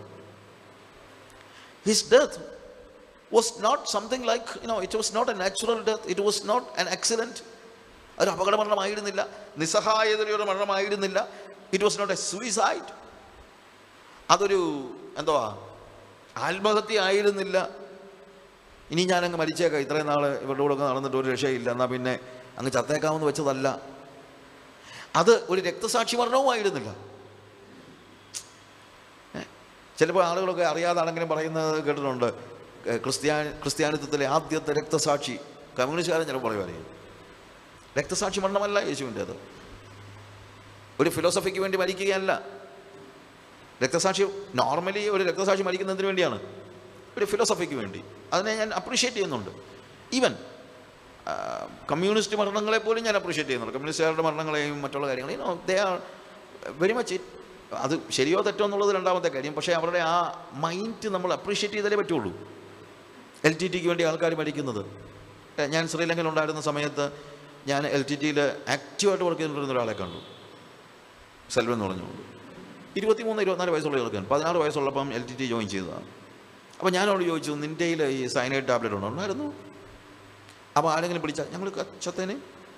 his death was not something like you know it was not a natural death it was not an accident ഒരു അപകട മരണമായിരുന്നില്ല നിസ്സഹായതയുടെ മരണമായിരുന്നില്ല it was not a suicide അതൊരു എന്തുവാ ആത്മഹത്യ ആയിരുന്നില്ല ഇനി ഞാനങ്ങ് മരിച്ചേക്കാം ഇത്രയും നാൾ ഇവരുടെ കൂടെ ഒക്കെ നടന്നിട്ട് ഒരു രക്ഷയില്ല എന്നാൽ പിന്നെ അങ്ങ് ചത്തേക്കാമെന്ന് വെച്ചതല്ല അത് ഒരു രക്തസാക്ഷി മരണവുമായിരുന്നില്ല ഏ? ചിലപ്പോൾ ആളുകളൊക്കെ അറിയാതാണെങ്കിലും പറയുന്നത് കേട്ടിട്ടുണ്ട് ഏ, ക്രിസ്ത്യാനി ക്രിസ്ത്യാനിത്വത്തിലെ ആദ്യത്തെ രക്തസാക്ഷി കമ്മ്യൂണിസ്റ്റുകാരൻ ചിലപ്പോൾ പറയുമായിരിക്കും രക്തസാക്ഷി മരണമല്ല യേശുവിൻ്റേത് ഒരു ഫിലോസഫിക്ക് വേണ്ടി മരിക്കുകയല്ല രക്തസാക്ഷി നോർമലി ഒരു രക്തസാക്ഷി മരിക്കുന്നതിന് വേണ്ടിയാണ് ഒരു ഫിലോസഫിക്ക് വേണ്ടി അതിനെ ഞാൻ അപ്രീഷിയേറ്റ് ചെയ്യുന്നുണ്ട് ഈവൻ കമ്മ്യൂണിസ്റ്റ് മരണങ്ങളെ പോലും ഞാൻ അപ്രീഷിയേറ്റ് ചെയ്യുന്നുണ്ട് കമ്മ്യൂണിസ്റ്റുകാരുടെ മരണങ്ങളെയും മറ്റുള്ള കാര്യങ്ങളെയും they are very much it അത് ശരിയോ തെറ്റോ എന്നുള്ളത് രണ്ടാമത്തെ കാര്യം പക്ഷേ അവരുടെ ആ മൈൻഡ് നമ്മൾ അപ്രീഷിയേറ്റ് ചെയ്താലേ പറ്റുള്ളൂ എൽ ടി ടിക്ക് വേണ്ടി ആൾക്കാർ മരിക്കുന്നത് ഏ, ഞാൻ ശ്രീലങ്കയിൽ ഉണ്ടായിരുന്ന സമയത്ത് ഞാൻ എൽ ടി ടിയിൽ ആക്റ്റീവായിട്ട് വർക്ക് ചെയ്തിട്ടുള്ള ഒരാളെ കണ്ടു സെൽവൻ എന്ന് പറഞ്ഞുകൊണ്ട് ഇരുപത്തിമൂന്ന് ഇരുപത്തിനാല് വയസ്സുള്ള ചെറുക്കൻ പതിനാറ് വയസ്സുള്ളപ്പം എൽ ടി ടി ജോയിൻ ചെയ്തതാണ് അപ്പോൾ ഞാൻ അവളോട് ചോദിച്ചു നിൻ്റെ കയ്യിൽ ഈ സൈനൈഡ് ടാബ്ലറ്റ് ഉണ്ടോ ഉണ്ടായിരുന്നു അപ്പോൾ ആരെങ്കിലും പിടിച്ചാൽ ഞങ്ങൾ കച്ചത്തേന്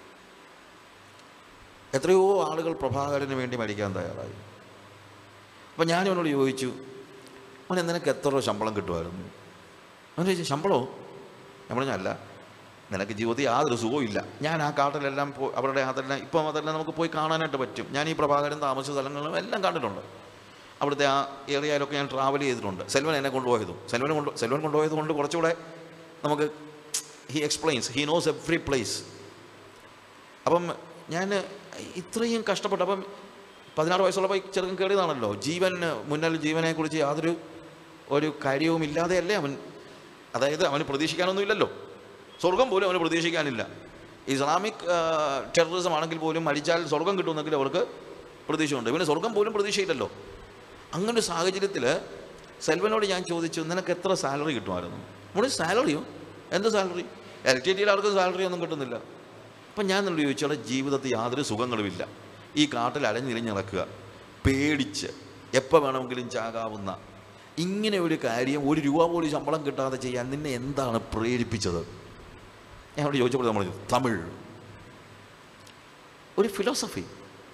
എത്രയോ ആളുകൾ പ്രഭാകരന് വേണ്ടി മരിക്കാൻ തയ്യാറായി അപ്പോൾ ഞാൻ അവനോട് ചോദിച്ചു അവനെ നിനക്ക് എത്ര രൂപ ശമ്പളം കിട്ടുമായിരുന്നു അവൻ ചോദിച്ചു ശമ്പളമോ ഞാൻ പറഞ്ഞു അല്ല നിനക്ക് ജീവിതത്തിൽ യാതൊരു സുഖവും ഇല്ല ഞാൻ ആ കാട്ടിലെല്ലാം പോ അവരുടെ അതെല്ലാം ഇപ്പം അതെല്ലാം നമുക്ക് പോയി കാണാനായിട്ട് പറ്റും ഞാൻ ഈ പ്രഭാകരൻ താമസ സ്ഥലങ്ങളും എല്ലാം കണ്ടിട്ടുണ്ട് അവിടുത്തെ ആ ഏറിയയിലൊക്കെ ഞാൻ ട്രാവൽ ചെയ്തിട്ടുണ്ട് സെൽവൻ എന്നെ കൊണ്ടുപോയതും സെൽവൻ കൊണ്ട് സെൽവൻ കൊണ്ടുപോയത് കൊണ്ട് കുറച്ചുകൂടെ നമുക്ക് he explains he knows every place അപ്പം ഞാൻ ഇത്രയും കഷ്ടപ്പെട്ടു അപ്പം പതിനാറ് വയസ്സുള്ളപ്പോൾ ഈ ചെറുക്കൻ കയറിയതാണല്ലോ ജീവൻ മുന്നിൽ ജീവനെക്കുറിച്ച് യാതൊരു ഒരു കാര്യവും ഇല്ലാതെയല്ലേ അവൻ അതായത് അവന് പ്രതീക്ഷിക്കാനൊന്നുമില്ലല്ലോ സ്വർഗം പോലും അവന് പ്രതീക്ഷിക്കാനില്ല ഇസ്ലാമിക് ടെററിസം ആണെങ്കിൽ പോലും മരിച്ചാൽ സ്വർഗം കിട്ടുമെന്നെങ്കിൽ അവർക്ക് പ്രതീക്ഷയുണ്ട് ഇവന് സ്വർഗം പോലും പ്രതീക്ഷയില്ലല്ലോ അങ്ങനെ ഒരു സാഹചര്യത്തിൽ സെൽവനോട് ഞാൻ ചോദിച്ചു നിനക്ക് എത്ര സാലറി കിട്ടുമായിരുന്നു നമ്മുടെ സാലറിയോ എന്ത് സാലറി എൽ ടി ടിയിൽ അവർക്ക് സാലറി ഒന്നും കിട്ടുന്നില്ല അപ്പം ഞാൻ എന്നോട് ചോദിച്ചാൽ ജീവിതത്തിൽ യാതൊരു സുഖങ്ങളുമില്ല ഈ കാട്ടിൽ അലഞ്ഞിരിഞ്ഞ് നടക്കുക പേടിച്ച് എപ്പോൾ വേണമെങ്കിലും ചാകാവുന്ന ഇങ്ങനെ ഒരു കാര്യം ഒരു രൂപ പോലും ശമ്പളം കിട്ടാതെ ചെയ്യാൻ നിന്നെ എന്താണ് പ്രേരിപ്പിച്ചത് ഞാൻ അവിടെ ചോദിച്ചപ്പോൾ നമ്മൾ തമിഴ് ഒരു ഫിലോസഫി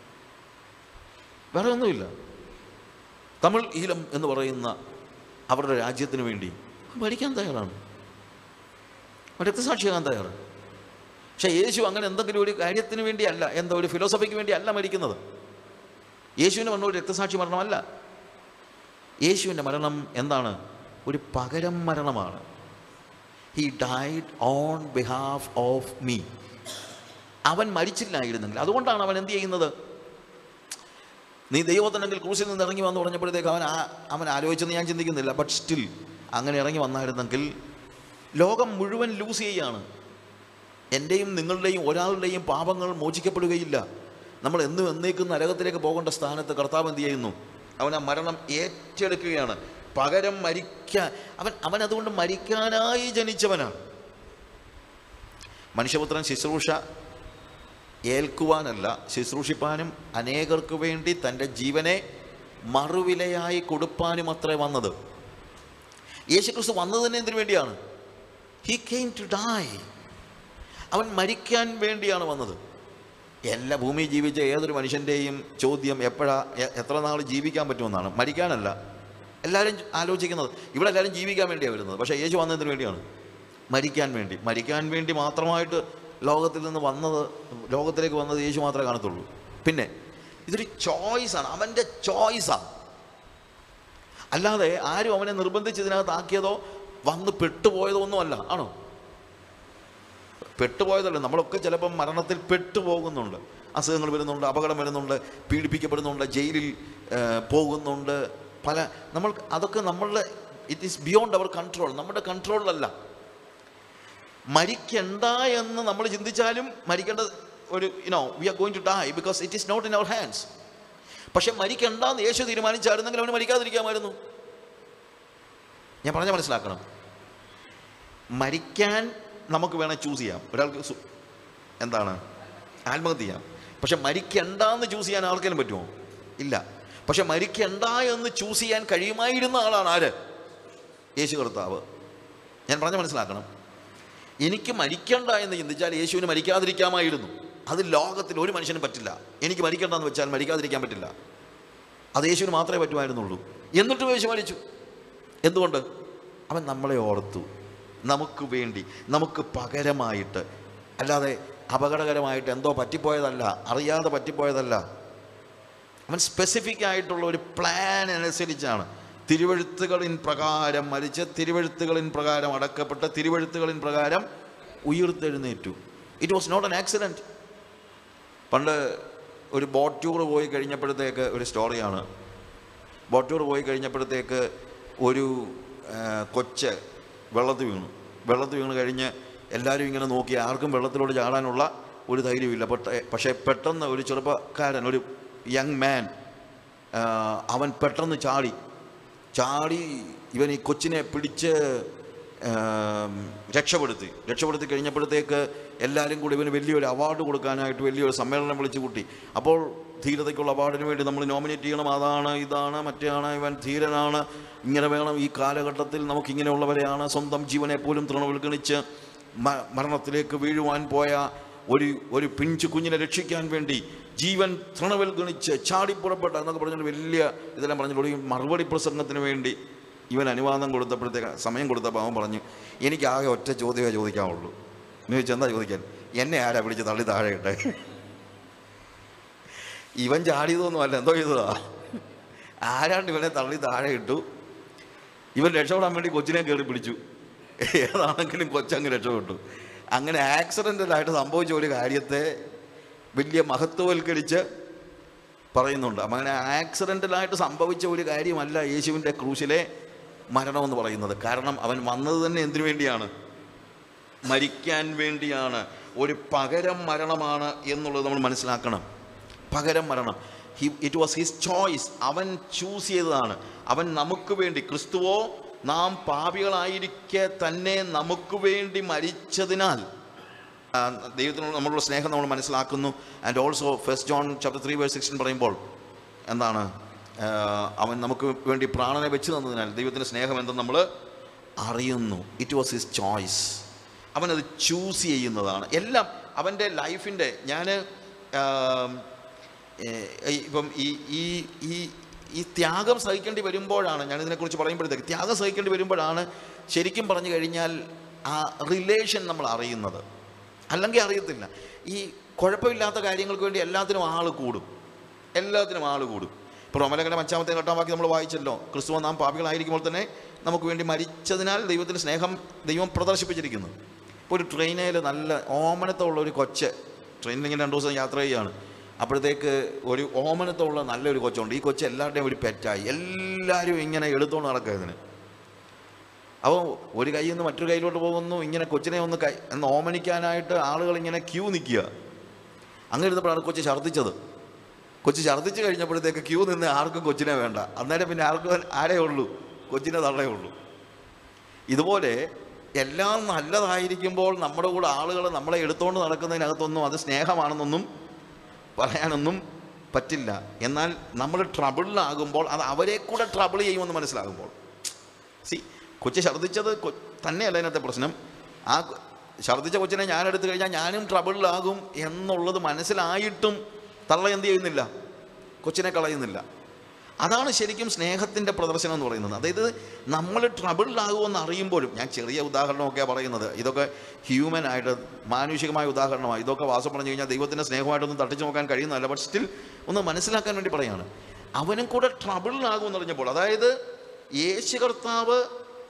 വേറെ ഒന്നുമില്ല തമിഴ് ഈലം എന്ന് പറയുന്ന അവരുടെ രാജ്യത്തിന് വേണ്ടി മരിക്കാൻ തയ്യാറാണ് രക്തസാക്ഷിയാകാൻ തയ്യാറാണ് പക്ഷേ യേശു അങ്ങനെ എന്തെങ്കിലും ഒരു കാര്യത്തിന് വേണ്ടിയല്ല എന്താ ഒരു ഫിലോസഫിക്ക് വേണ്ടി അല്ല മരിക്കുന്നത് യേശുവിന് മരണം ഒരു രക്തസാക്ഷി മരണമല്ല യേശുവിൻ്റെ മരണം എന്താണ് ഒരു പകരം മരണമാണ് he died on behalf of me അവൻ മരിച്ചില്ലായിരുന്നെങ്കിൽ അതുകൊണ്ടാണ് അവൻ എന്ത് ചെയ്യുന്നത് നീ ദൈവത്തിനെങ്കിൽ ക്രൂശിൽ നിന്ന് ഇറങ്ങി വന്ന് പറഞ്ഞപ്പോഴത്തേക്ക് അവൻ ആ അവൻ ആലോചിച്ചെന്ന് ഞാൻ ചിന്തിക്കുന്നില്ല ബട്ട് സ്റ്റിൽ അങ്ങനെ ഇറങ്ങി വന്നായിരുന്നെങ്കിൽ ലോകം മുഴുവൻ ലൂസ് ചെയ്യുകയാണ് എൻ്റെയും നിങ്ങളുടെയും ഒരാളുടെയും പാപങ്ങൾ മോചിക്കപ്പെടുകയില്ല നമ്മൾ എന്നും എന്നേക്കും നരകത്തിലേക്ക് പോകേണ്ട സ്ഥാനത്ത് കർത്താവ് എന്ത് ചെയ്യുന്നു അവൻ ആ മരണം ഏറ്റെടുക്കുകയാണ് പകരം മരിക്കാൻ അവൻ അവൻ അതുകൊണ്ട് മരിക്കാനായി ജനിച്ചവനാണ് മനുഷ്യപുത്രൻ ശുശ്രൂഷ ഏൽക്കുവാനല്ല ശുശ്രൂഷിപ്പാനും അനേകർക്ക് വേണ്ടി തൻ്റെ ജീവനെ മറുവിലയായി കൊടുപ്പാനും അത്രേ വന്നത് യേശുക്രിസ്തു വന്നത് തന്നെ എന്തിനു വേണ്ടിയാണ് ഹി കെയിം ടു ഡൈ അവൻ മരിക്കാൻ വേണ്ടിയാണ് വന്നത് എല്ലാ ഭൂമിയിൽ ജീവിച്ച ഏതൊരു മനുഷ്യൻ്റെയും ചോദ്യം എപ്പോഴാ എ- എത്ര നാൾ ജീവിക്കാൻ പറ്റുമെന്നാണ് മരിക്കാനല്ല എല്ലാവരും ആലോചിക്കുന്നത് ഇവിടെ എല്ലാവരും ജീവിക്കാൻ വേണ്ടിയാണ് വരുന്നത് പക്ഷേ യേശു വന്നതിന് വേണ്ടിയാണ് മരിക്കാൻ വേണ്ടി മരിക്കാൻ വേണ്ടി മാത്രമായിട്ട് ലോകത്തിൽ നിന്ന് വന്നത് ലോകത്തിലേക്ക് വന്നത് യേശു മാത്രമേ കാണത്തുള്ളൂ പിന്നെ ഇതൊരു ചോയ്സാണ് അവൻ്റെ ചോയ്സാണ് അല്ലാതെ ആരും അവനെ നിർബന്ധിച്ച് ഇതിനകത്ത് ആക്കിയതോ വന്ന് പെട്ടുപോയതോ ഒന്നുമല്ല ആണോ പെട്ടുപോയതല്ല നമ്മളൊക്കെ ചിലപ്പം മരണത്തിൽ പെട്ടുപോകുന്നുണ്ട് അസുഖങ്ങൾ വരുന്നുണ്ട് അപകടം വരുന്നുണ്ട് പീഡിപ്പിക്കപ്പെടുന്നുണ്ട് ജയിലിൽ ആ, പോകുന്നുണ്ട് പല നമ്മൾ അതൊക്കെ നമ്മളുടെ it is beyond our control നമ്മുടെ കൺട്രോളിലല്ല മരിക്കണ്ട എന്ന് നമ്മൾ ചിന്തിച്ചാലും മരിക്കേണ്ട ഒരു you know we are going to die because it is not in our hands പക്ഷെ മരിക്കണ്ട എന്ന് യേശു തീരുമാനിച്ചായിരുന്നെങ്കിൽ അവന് മരിക്കാതിരിക്കാമായിരുന്നു ഞാൻ പറഞ്ഞ മനസ്സിലാക്കണം മരിക്കാൻ നമുക്ക് വേണേൽ ചൂസ് ചെയ്യാം ഒരാൾക്ക് സു- എന്താണ് ആത്മഹത്യ ചെയ്യാം പക്ഷെ മരിക്കണ്ട എന്ന് ചൂസ് ചെയ്യാൻ ആർക്കെങ്കിലും പറ്റുമോ ഇല്ല പക്ഷെ മരിക്കണ്ട എന്ന് ചൂസ് ചെയ്യാൻ കഴിയുമായിരുന്ന ആളാണ് ആര് യേശു കർത്താവ് ഞാൻ പറഞ്ഞ മനസ്സിലാക്കണം എനിക്ക് മരിക്കണ്ട എന്ന് ചിന്തിച്ചാൽ യേശുവിന് മരിക്കാതിരിക്കാമായിരുന്നു അത് ലോകത്തിൽ ഒരു മനുഷ്യനും പറ്റില്ല എനിക്ക് മരിക്കണ്ട എന്ന് വെച്ചാൽ മരിക്കാതിരിക്കാൻ പറ്റില്ല അത് യേശുവിന് മാത്രമേ പറ്റുമായിരുന്നുള്ളൂ എന്നിട്ടും യേശു മരിച്ചു എന്തുകൊണ്ട് അവൻ നമ്മളെ ഓർത്തു നമുക്ക് വേണ്ടി നമുക്ക് പകരമായിട്ട് അല്ലാതെ അപകടകരമായിട്ട് എന്തോ പറ്റിപ്പോയതല്ല അറിയാതെ പറ്റിപ്പോയതല്ല അവൻ സ്പെസിഫിക് ആയിട്ടുള്ള ഒരു പ്ലാൻ അനുസരിച്ചാണ് തിരുവഴുത്തുകളിൻ പ്രകാരം മരിച്ച് തിരുവഴുത്തുകളിൻ പ്രകാരം അടക്കപ്പെട്ട് തിരുവഴുത്തുകളിൻ പ്രകാരം ഉയർത്തെഴുന്നേറ്റു it was not an accident പണ്ട് ഒരു ബോട്ട് ടൂർ പോയി കഴിഞ്ഞപ്പോഴത്തേക്ക് ഒരു സ്റ്റോറിയാണ് ബോട്ട് ടൂർ പോയി കഴിഞ്ഞപ്പോഴത്തേക്ക് ഒരു ആ, കൊച്ച് വെള്ളത്തിൽ വീണു വെള്ളത്തിൽ വീണ് കഴിഞ്ഞ് എല്ലാവരും ഇങ്ങനെ നോക്കി ആർക്കും വെള്ളത്തിലോട്ട് ചാടാനുള്ള ഒരു ധൈര്യമില്ല പക്ഷേ പക്ഷേ പെട്ടെന്ന് ഒരു ചെറുപ്പക്കാരൻ ഒരു യങ് മാൻ അവൻ പെട്ടെന്ന് ചാടി ചാടി ഇവൻ ഈ കൊച്ചിനെ പിടിച്ച് ആം, രക്ഷപ്പെടുത്തി രക്ഷപ്പെടുത്തി കഴിഞ്ഞപ്പോഴത്തേക്ക് എല്ലാവരും കൂടി ഇവന് വലിയൊരു അവാർഡ് കൊടുക്കാനായിട്ട് വലിയൊരു സമ്മേളനം വിളിച്ചു കൂട്ടി അപ്പോൾ ധീരതയ്ക്കുള്ള അവാർഡിന് വേണ്ടി നമ്മൾ നോമിനേറ്റ് ചെയ്യണം അതാണ് ഇതാണ് മറ്റാണ് ഇവൻ ധീരനാണ് ഇങ്ങനെ വേണം ഈ കാലഘട്ടത്തിൽ നമുക്കിങ്ങനെയുള്ളവരെയാണ് സ്വന്തം ജീവനെ പോലും തൃണവൽഗണിച്ച് മ- മരണത്തിലേക്ക് വീഴുവാൻ പോയ ഒരു ഒരു പിഞ്ചു കുഞ്ഞിനെ രക്ഷിക്കാൻ വേണ്ടി ജീവൻ തൃണവൽഗണിച്ച് ചാടിപ്പുറപ്പെട്ട എന്നൊക്കെ പറഞ്ഞിട്ട് വലിയ ഇതെല്ലാം പറഞ്ഞിട്ട് ഈ മറുപടി പ്രസംഗത്തിന് വേണ്ടി ഇവൻ അനുവാദം കൊടുത്തപ്പോഴത്തേക്ക് സമയം കൊടുത്തപ്പോൾ അവൻ പറഞ്ഞു എനിക്ക് ആകെ ഒറ്റ ചോദ്യമേ ചോദിക്കാവുള്ളൂ എന്ന് ചോദിച്ചാൽ എന്താ ചോദിക്കാൻ എന്നെ ആരാ വിളിച്ച് തള്ളി താഴെ ഇട്ടെ ഇവൻ ചാടിയതൊന്നും അല്ല എന്തോ ചെയ്തതാ ആരാണ്ട് ഇവനെ തള്ളി താഴെ ഇട്ടു ഇവൻ രക്ഷപ്പെടാൻ വേണ്ടി കൊച്ചിനെ കയറി പിടിച്ചു ഏതാണെങ്കിലും കൊച്ചങ്ങ് രക്ഷപ്പെട്ടു അങ്ങനെ ആക്സിഡൻ്റലായിട്ട് സംഭവിച്ച ഒരു കാര്യത്തെ വലിയ മഹത്വവൽക്കരിച്ച് പറയുന്നുണ്ട് അപ്പം അങ്ങനെ ആക്സിഡൻ്റലായിട്ട് സംഭവിച്ച ഒരു കാര്യമല്ല യേശുവിൻ്റെ ക്രൂശിലെ മരണമെന്ന് പറയുന്നത് കാരണം അവൻ വന്നത് തന്നെ എന്തിനു വേണ്ടിയാണ് മരിക്കാൻ വേണ്ടിയാണ് ഒരു പകരം മരണമാണ് എന്നുള്ളത് നമ്മൾ മനസ്സിലാക്കണം പകരം മരണം he it was his choice അവൻ ചൂസ് ചെയ്തതാണ് അവൻ നമുക്ക് വേണ്ടി ക്രിസ്തുവോ നാം പാപികളായിരിക്കെ തന്നെ നമുക്ക് വേണ്ടി മരിച്ചതിനാൽ ആ, ദൈവത്തിനോട് നമ്മളുള്ള സ്നേഹം നമ്മൾ മനസ്സിലാക്കുന്നു and also first John chapter three verse sixteen പറയുമ്പോൾ എന്താണ് ആ, അവൻ നമുക്ക് വേണ്ടി പ്രാണനെ വെച്ച് തന്നതിനാൽ ദൈവത്തിൻ്റെ സ്നേഹം എന്തെന്ന് നമ്മൾ അറിയുന്നു ഇറ്റ് വാസ് ഹിസ് ചോയ്സ് അവനത് ചൂസ് ചെയ്യുന്നതാണ് എല്ലാം അവൻ്റെ ലൈഫിൻ്റെ ഞാൻ ഇപ്പം ഈ ഈ ഈ ഈ ത്യാഗം സഹിക്കേണ്ടി വരുമ്പോഴാണ് ഞാൻ ഇതിനെക്കുറിച്ച് പറയുമ്പോഴത്തേക്ക് ത്യാഗം സഹിക്കേണ്ടി വരുമ്പോഴാണ് ശരിക്കും പറഞ്ഞു കഴിഞ്ഞാൽ ആ റിലേഷൻ നമ്മൾ അറിയുന്നത് അല്ലെങ്കിൽ അറിയത്തില്ല ഈ കുഴപ്പമില്ലാത്ത കാര്യങ്ങൾക്ക് വേണ്ടി എല്ലാത്തിനും ആൾ കൂടും എല്ലാത്തിനും ആൾ കൂടും ഇപ്പോൾ റോമലകയുടെ അഞ്ചാമത്തെ ഘട്ടം വാക്കി നമ്മൾ വായിച്ചല്ലോ ക്രിസ്തുവ നാം പാപികളായിരിക്കുമ്പോൾ തന്നെ നമുക്ക് വേണ്ടി മരിച്ചതിനാൽ ദൈവത്തിൻ്റെ സ്നേഹം ദൈവം പ്രദർശിപ്പിച്ചിരിക്കുന്നു ഇപ്പോൾ ഒരു ട്രെയിനിൽ നല്ല ഓമനത്തുള്ള ഒരു കൊച്ച് ട്രെയിനിൽ ഇങ്ങനെ രണ്ട് ദിവസം യാത്ര ചെയ്യുകയാണ് അപ്പോഴത്തേക്ക് ഒരു ഓമനത്തുള്ള നല്ലൊരു കൊച്ചുണ്ട് ഈ കൊച്ച് എല്ലാവരുടെയും ഒരു പെറ്റായി എല്ലാവരും ഇങ്ങനെ എടുത്തുകൊണ്ട് നടക്കുക ഇതിന് അപ്പോൾ ഒരു കയ്യിൽ നിന്ന് മറ്റൊരു കയ്യിലോട്ട് പോകുന്നു ഇങ്ങനെ കൊച്ചിനെ ഒന്ന് കൈ ഒന്ന് ഓമനിക്കാനായിട്ട് ആളുകൾ ഇങ്ങനെ ക്യൂ നിൽക്കുക അങ്ങനെ ഇരുന്നപ്പോഴാണ് കൊച്ചു ഛർദ്ദിച്ചത് കൊച്ചു ഛർദ്ദിച്ച് കഴിഞ്ഞപ്പോഴത്തേക്ക് ക്യൂ നിന്ന് ആർക്കും കൊച്ചിനെ വേണ്ട അന്നേരം പിന്നെ ആർക്കും ആരേ ഉള്ളൂ കൊച്ചിനെ തള്ളേ ഉള്ളൂ ഇതുപോലെ എല്ലാം നല്ലതായിരിക്കുമ്പോൾ നമ്മുടെ കൂടെ ആളുകൾ നമ്മളെ എടുത്തുകൊണ്ട് നടക്കുന്നതിനകത്തൊന്നും അത് സ്നേഹമാണെന്നൊന്നും പറയാനൊന്നും പറ്റില്ല എന്നാൽ നമ്മൾ ട്രബിളിലാകുമ്പോൾ അത് അവരെ കൂടെ ട്രബിൾ ചെയ്യുമെന്ന് മനസ്സിലാകുമ്പോൾ സി കൊച്ചു ഛർദ്ദിച്ചത് കൊ- തന്നെയല്ല അതിനകത്തെ പ്രശ്നം ആ കൊ- ഛർദ്ദിച്ച കൊച്ചിനെ ഞാൻ എടുത്തു കഴിഞ്ഞാൽ ഞാനും ട്രബിളിലാകും എന്നുള്ളത് മനസ്സിലായിട്ടും തള്ള എന്ത് ചെയ്യുന്നില്ല കൊച്ചിനെ കളയുന്നില്ല അതാണ് ശരിക്കും സ്നേഹത്തിൻ്റെ പ്രദർശനം എന്ന് പറയുന്നത് അതായത് നമ്മൾ ട്രബിളിലാകുമെന്ന് അറിയുമ്പോഴും ഞാൻ ചെറിയ ഉദാഹരണമൊക്കെയാണ് പറയുന്നത് ഇതൊക്കെ ഹ്യൂമൻ ആയിട്ട് മാനുഷികമായ ഉദാഹരണമാണ് ഇതൊക്കെ വാസം പറഞ്ഞു കഴിഞ്ഞാൽ ദൈവത്തിൻ്റെ സ്നേഹമായിട്ടൊന്നും തട്ടിച്ചു നോക്കാൻ കഴിയുന്നതല്ല ബട്ട് സ്റ്റിൽ ഒന്ന് മനസ്സിലാക്കാൻ വേണ്ടി പറയാണ് അവനും കൂടെ ട്രബിളിലാകുമെന്ന് അറിഞ്ഞപ്പോൾ അതായത് യേശു കർത്താവ്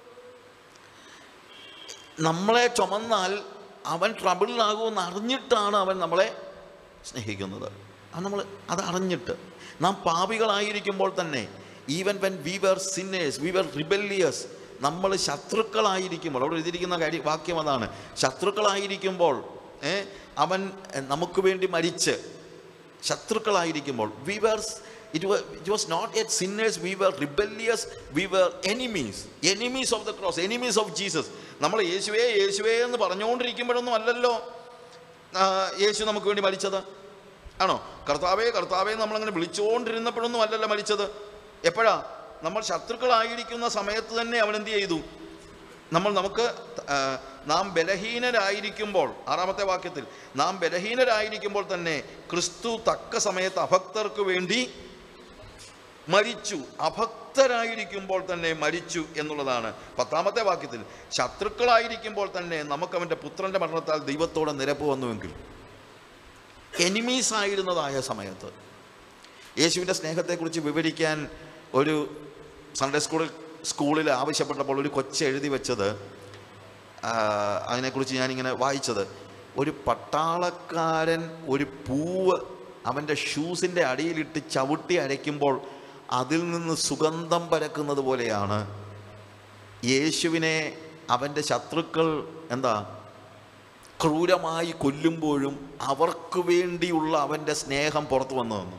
നമ്മളെ ചുമന്നാൽ അവൻ ട്രബിളിലാകുമെന്ന് അറിഞ്ഞിട്ടാണ് അവൻ നമ്മളെ സ്നേഹിക്കുന്നത് അത് നമ്മൾ അത് അറിഞ്ഞിട്ട് നാം പാപികളായിരിക്കുമ്പോൾ തന്നെ even when we were sinners we were rebellious നമ്മൾ ശത്രുക്കളായിരിക്കുമ്പോൾ അവിടെ എഴുതിയിരിക്കുന്ന കാര്യം വാക്യം അതാണ് ശത്രുക്കളായിരിക്കുമ്പോൾ ഏ, അവൻ എ, നമുക്ക് വേണ്ടി മരിച്ച് ശത്രുക്കളായിരിക്കുമ്പോൾ we were it it was not yet sinners we were rebellious we were enemies enemies of the cross enemies of Jesus നമ്മൾ യേശുവേ യേശുവേ എന്ന് പറഞ്ഞുകൊണ്ടിരിക്കുമ്പോഴൊന്നും അല്ലല്ലോ ആ, യേശു നമുക്ക് വേണ്ടി മരിച്ചത് ആണോ കർത്താവേ കർത്താവേ നമ്മളങ്ങനെ വിളിച്ചുകൊണ്ടിരുന്നപ്പോഴൊന്നും അല്ലല്ലോ മരിച്ചത് എപ്പോഴാ നമ്മൾ ശത്രുക്കളായിരിക്കുന്ന സമയത്ത് തന്നെ അവൻ എന്ത് ചെയ്തു നമ്മൾ നമുക്ക് ആ, നാം ബലഹീനരായിരിക്കുമ്പോൾ ആറാമത്തെ വാക്യത്തിൽ നാം ബലഹീനരായിരിക്കുമ്പോൾ തന്നെ ക്രിസ്തു തക്ക സമയത്ത് അഭക്തർക്ക് വേണ്ടി മരിച്ചു അഭക്തരായിരിക്കുമ്പോൾ തന്നെ മരിച്ചു എന്നുള്ളതാണ് പത്താമത്തെ വാക്യത്തിൽ ശത്രുക്കളായിരിക്കുമ്പോൾ തന്നെ നമുക്ക് അവൻ്റെ പുത്രൻ്റെ മരണത്താൽ ദൈവത്തോടെ നിരപ്പ് വന്നുവെങ്കിൽ എനിമീസ് ആയിരുന്നതായ സമയത്ത് യേശുവിൻ്റെ സ്നേഹത്തെക്കുറിച്ച് വിവരിക്കാൻ ഒരു സൺഡേ സ്കൂളിൽ സ്കൂളിൽ ആവശ്യപ്പെട്ടപ്പോൾ ഒരു കൊച്ച് എഴുതി വെച്ചത് ആ, അതിനെക്കുറിച്ച് ഞാനിങ്ങനെ വായിച്ചത് ഒരു പട്ടാളക്കാരൻ ഒരു പൂവ് അവൻ്റെ ഷൂസിൻ്റെ അടിയിലിട്ട് ചവിട്ടി അരയ്ക്കുമ്പോൾ അതിൽ നിന്ന് സുഗന്ധം പരക്കുന്നത് പോലെയാണ് യേശുവിനെ അവൻ്റെ ശത്രുക്കൾ എന്താ ക്രൂരമായി കൊല്ലുമ്പോഴും അവർക്ക് വേണ്ടിയുള്ള അവൻ്റെ സ്നേഹം പുറത്തു വന്നു തന്നു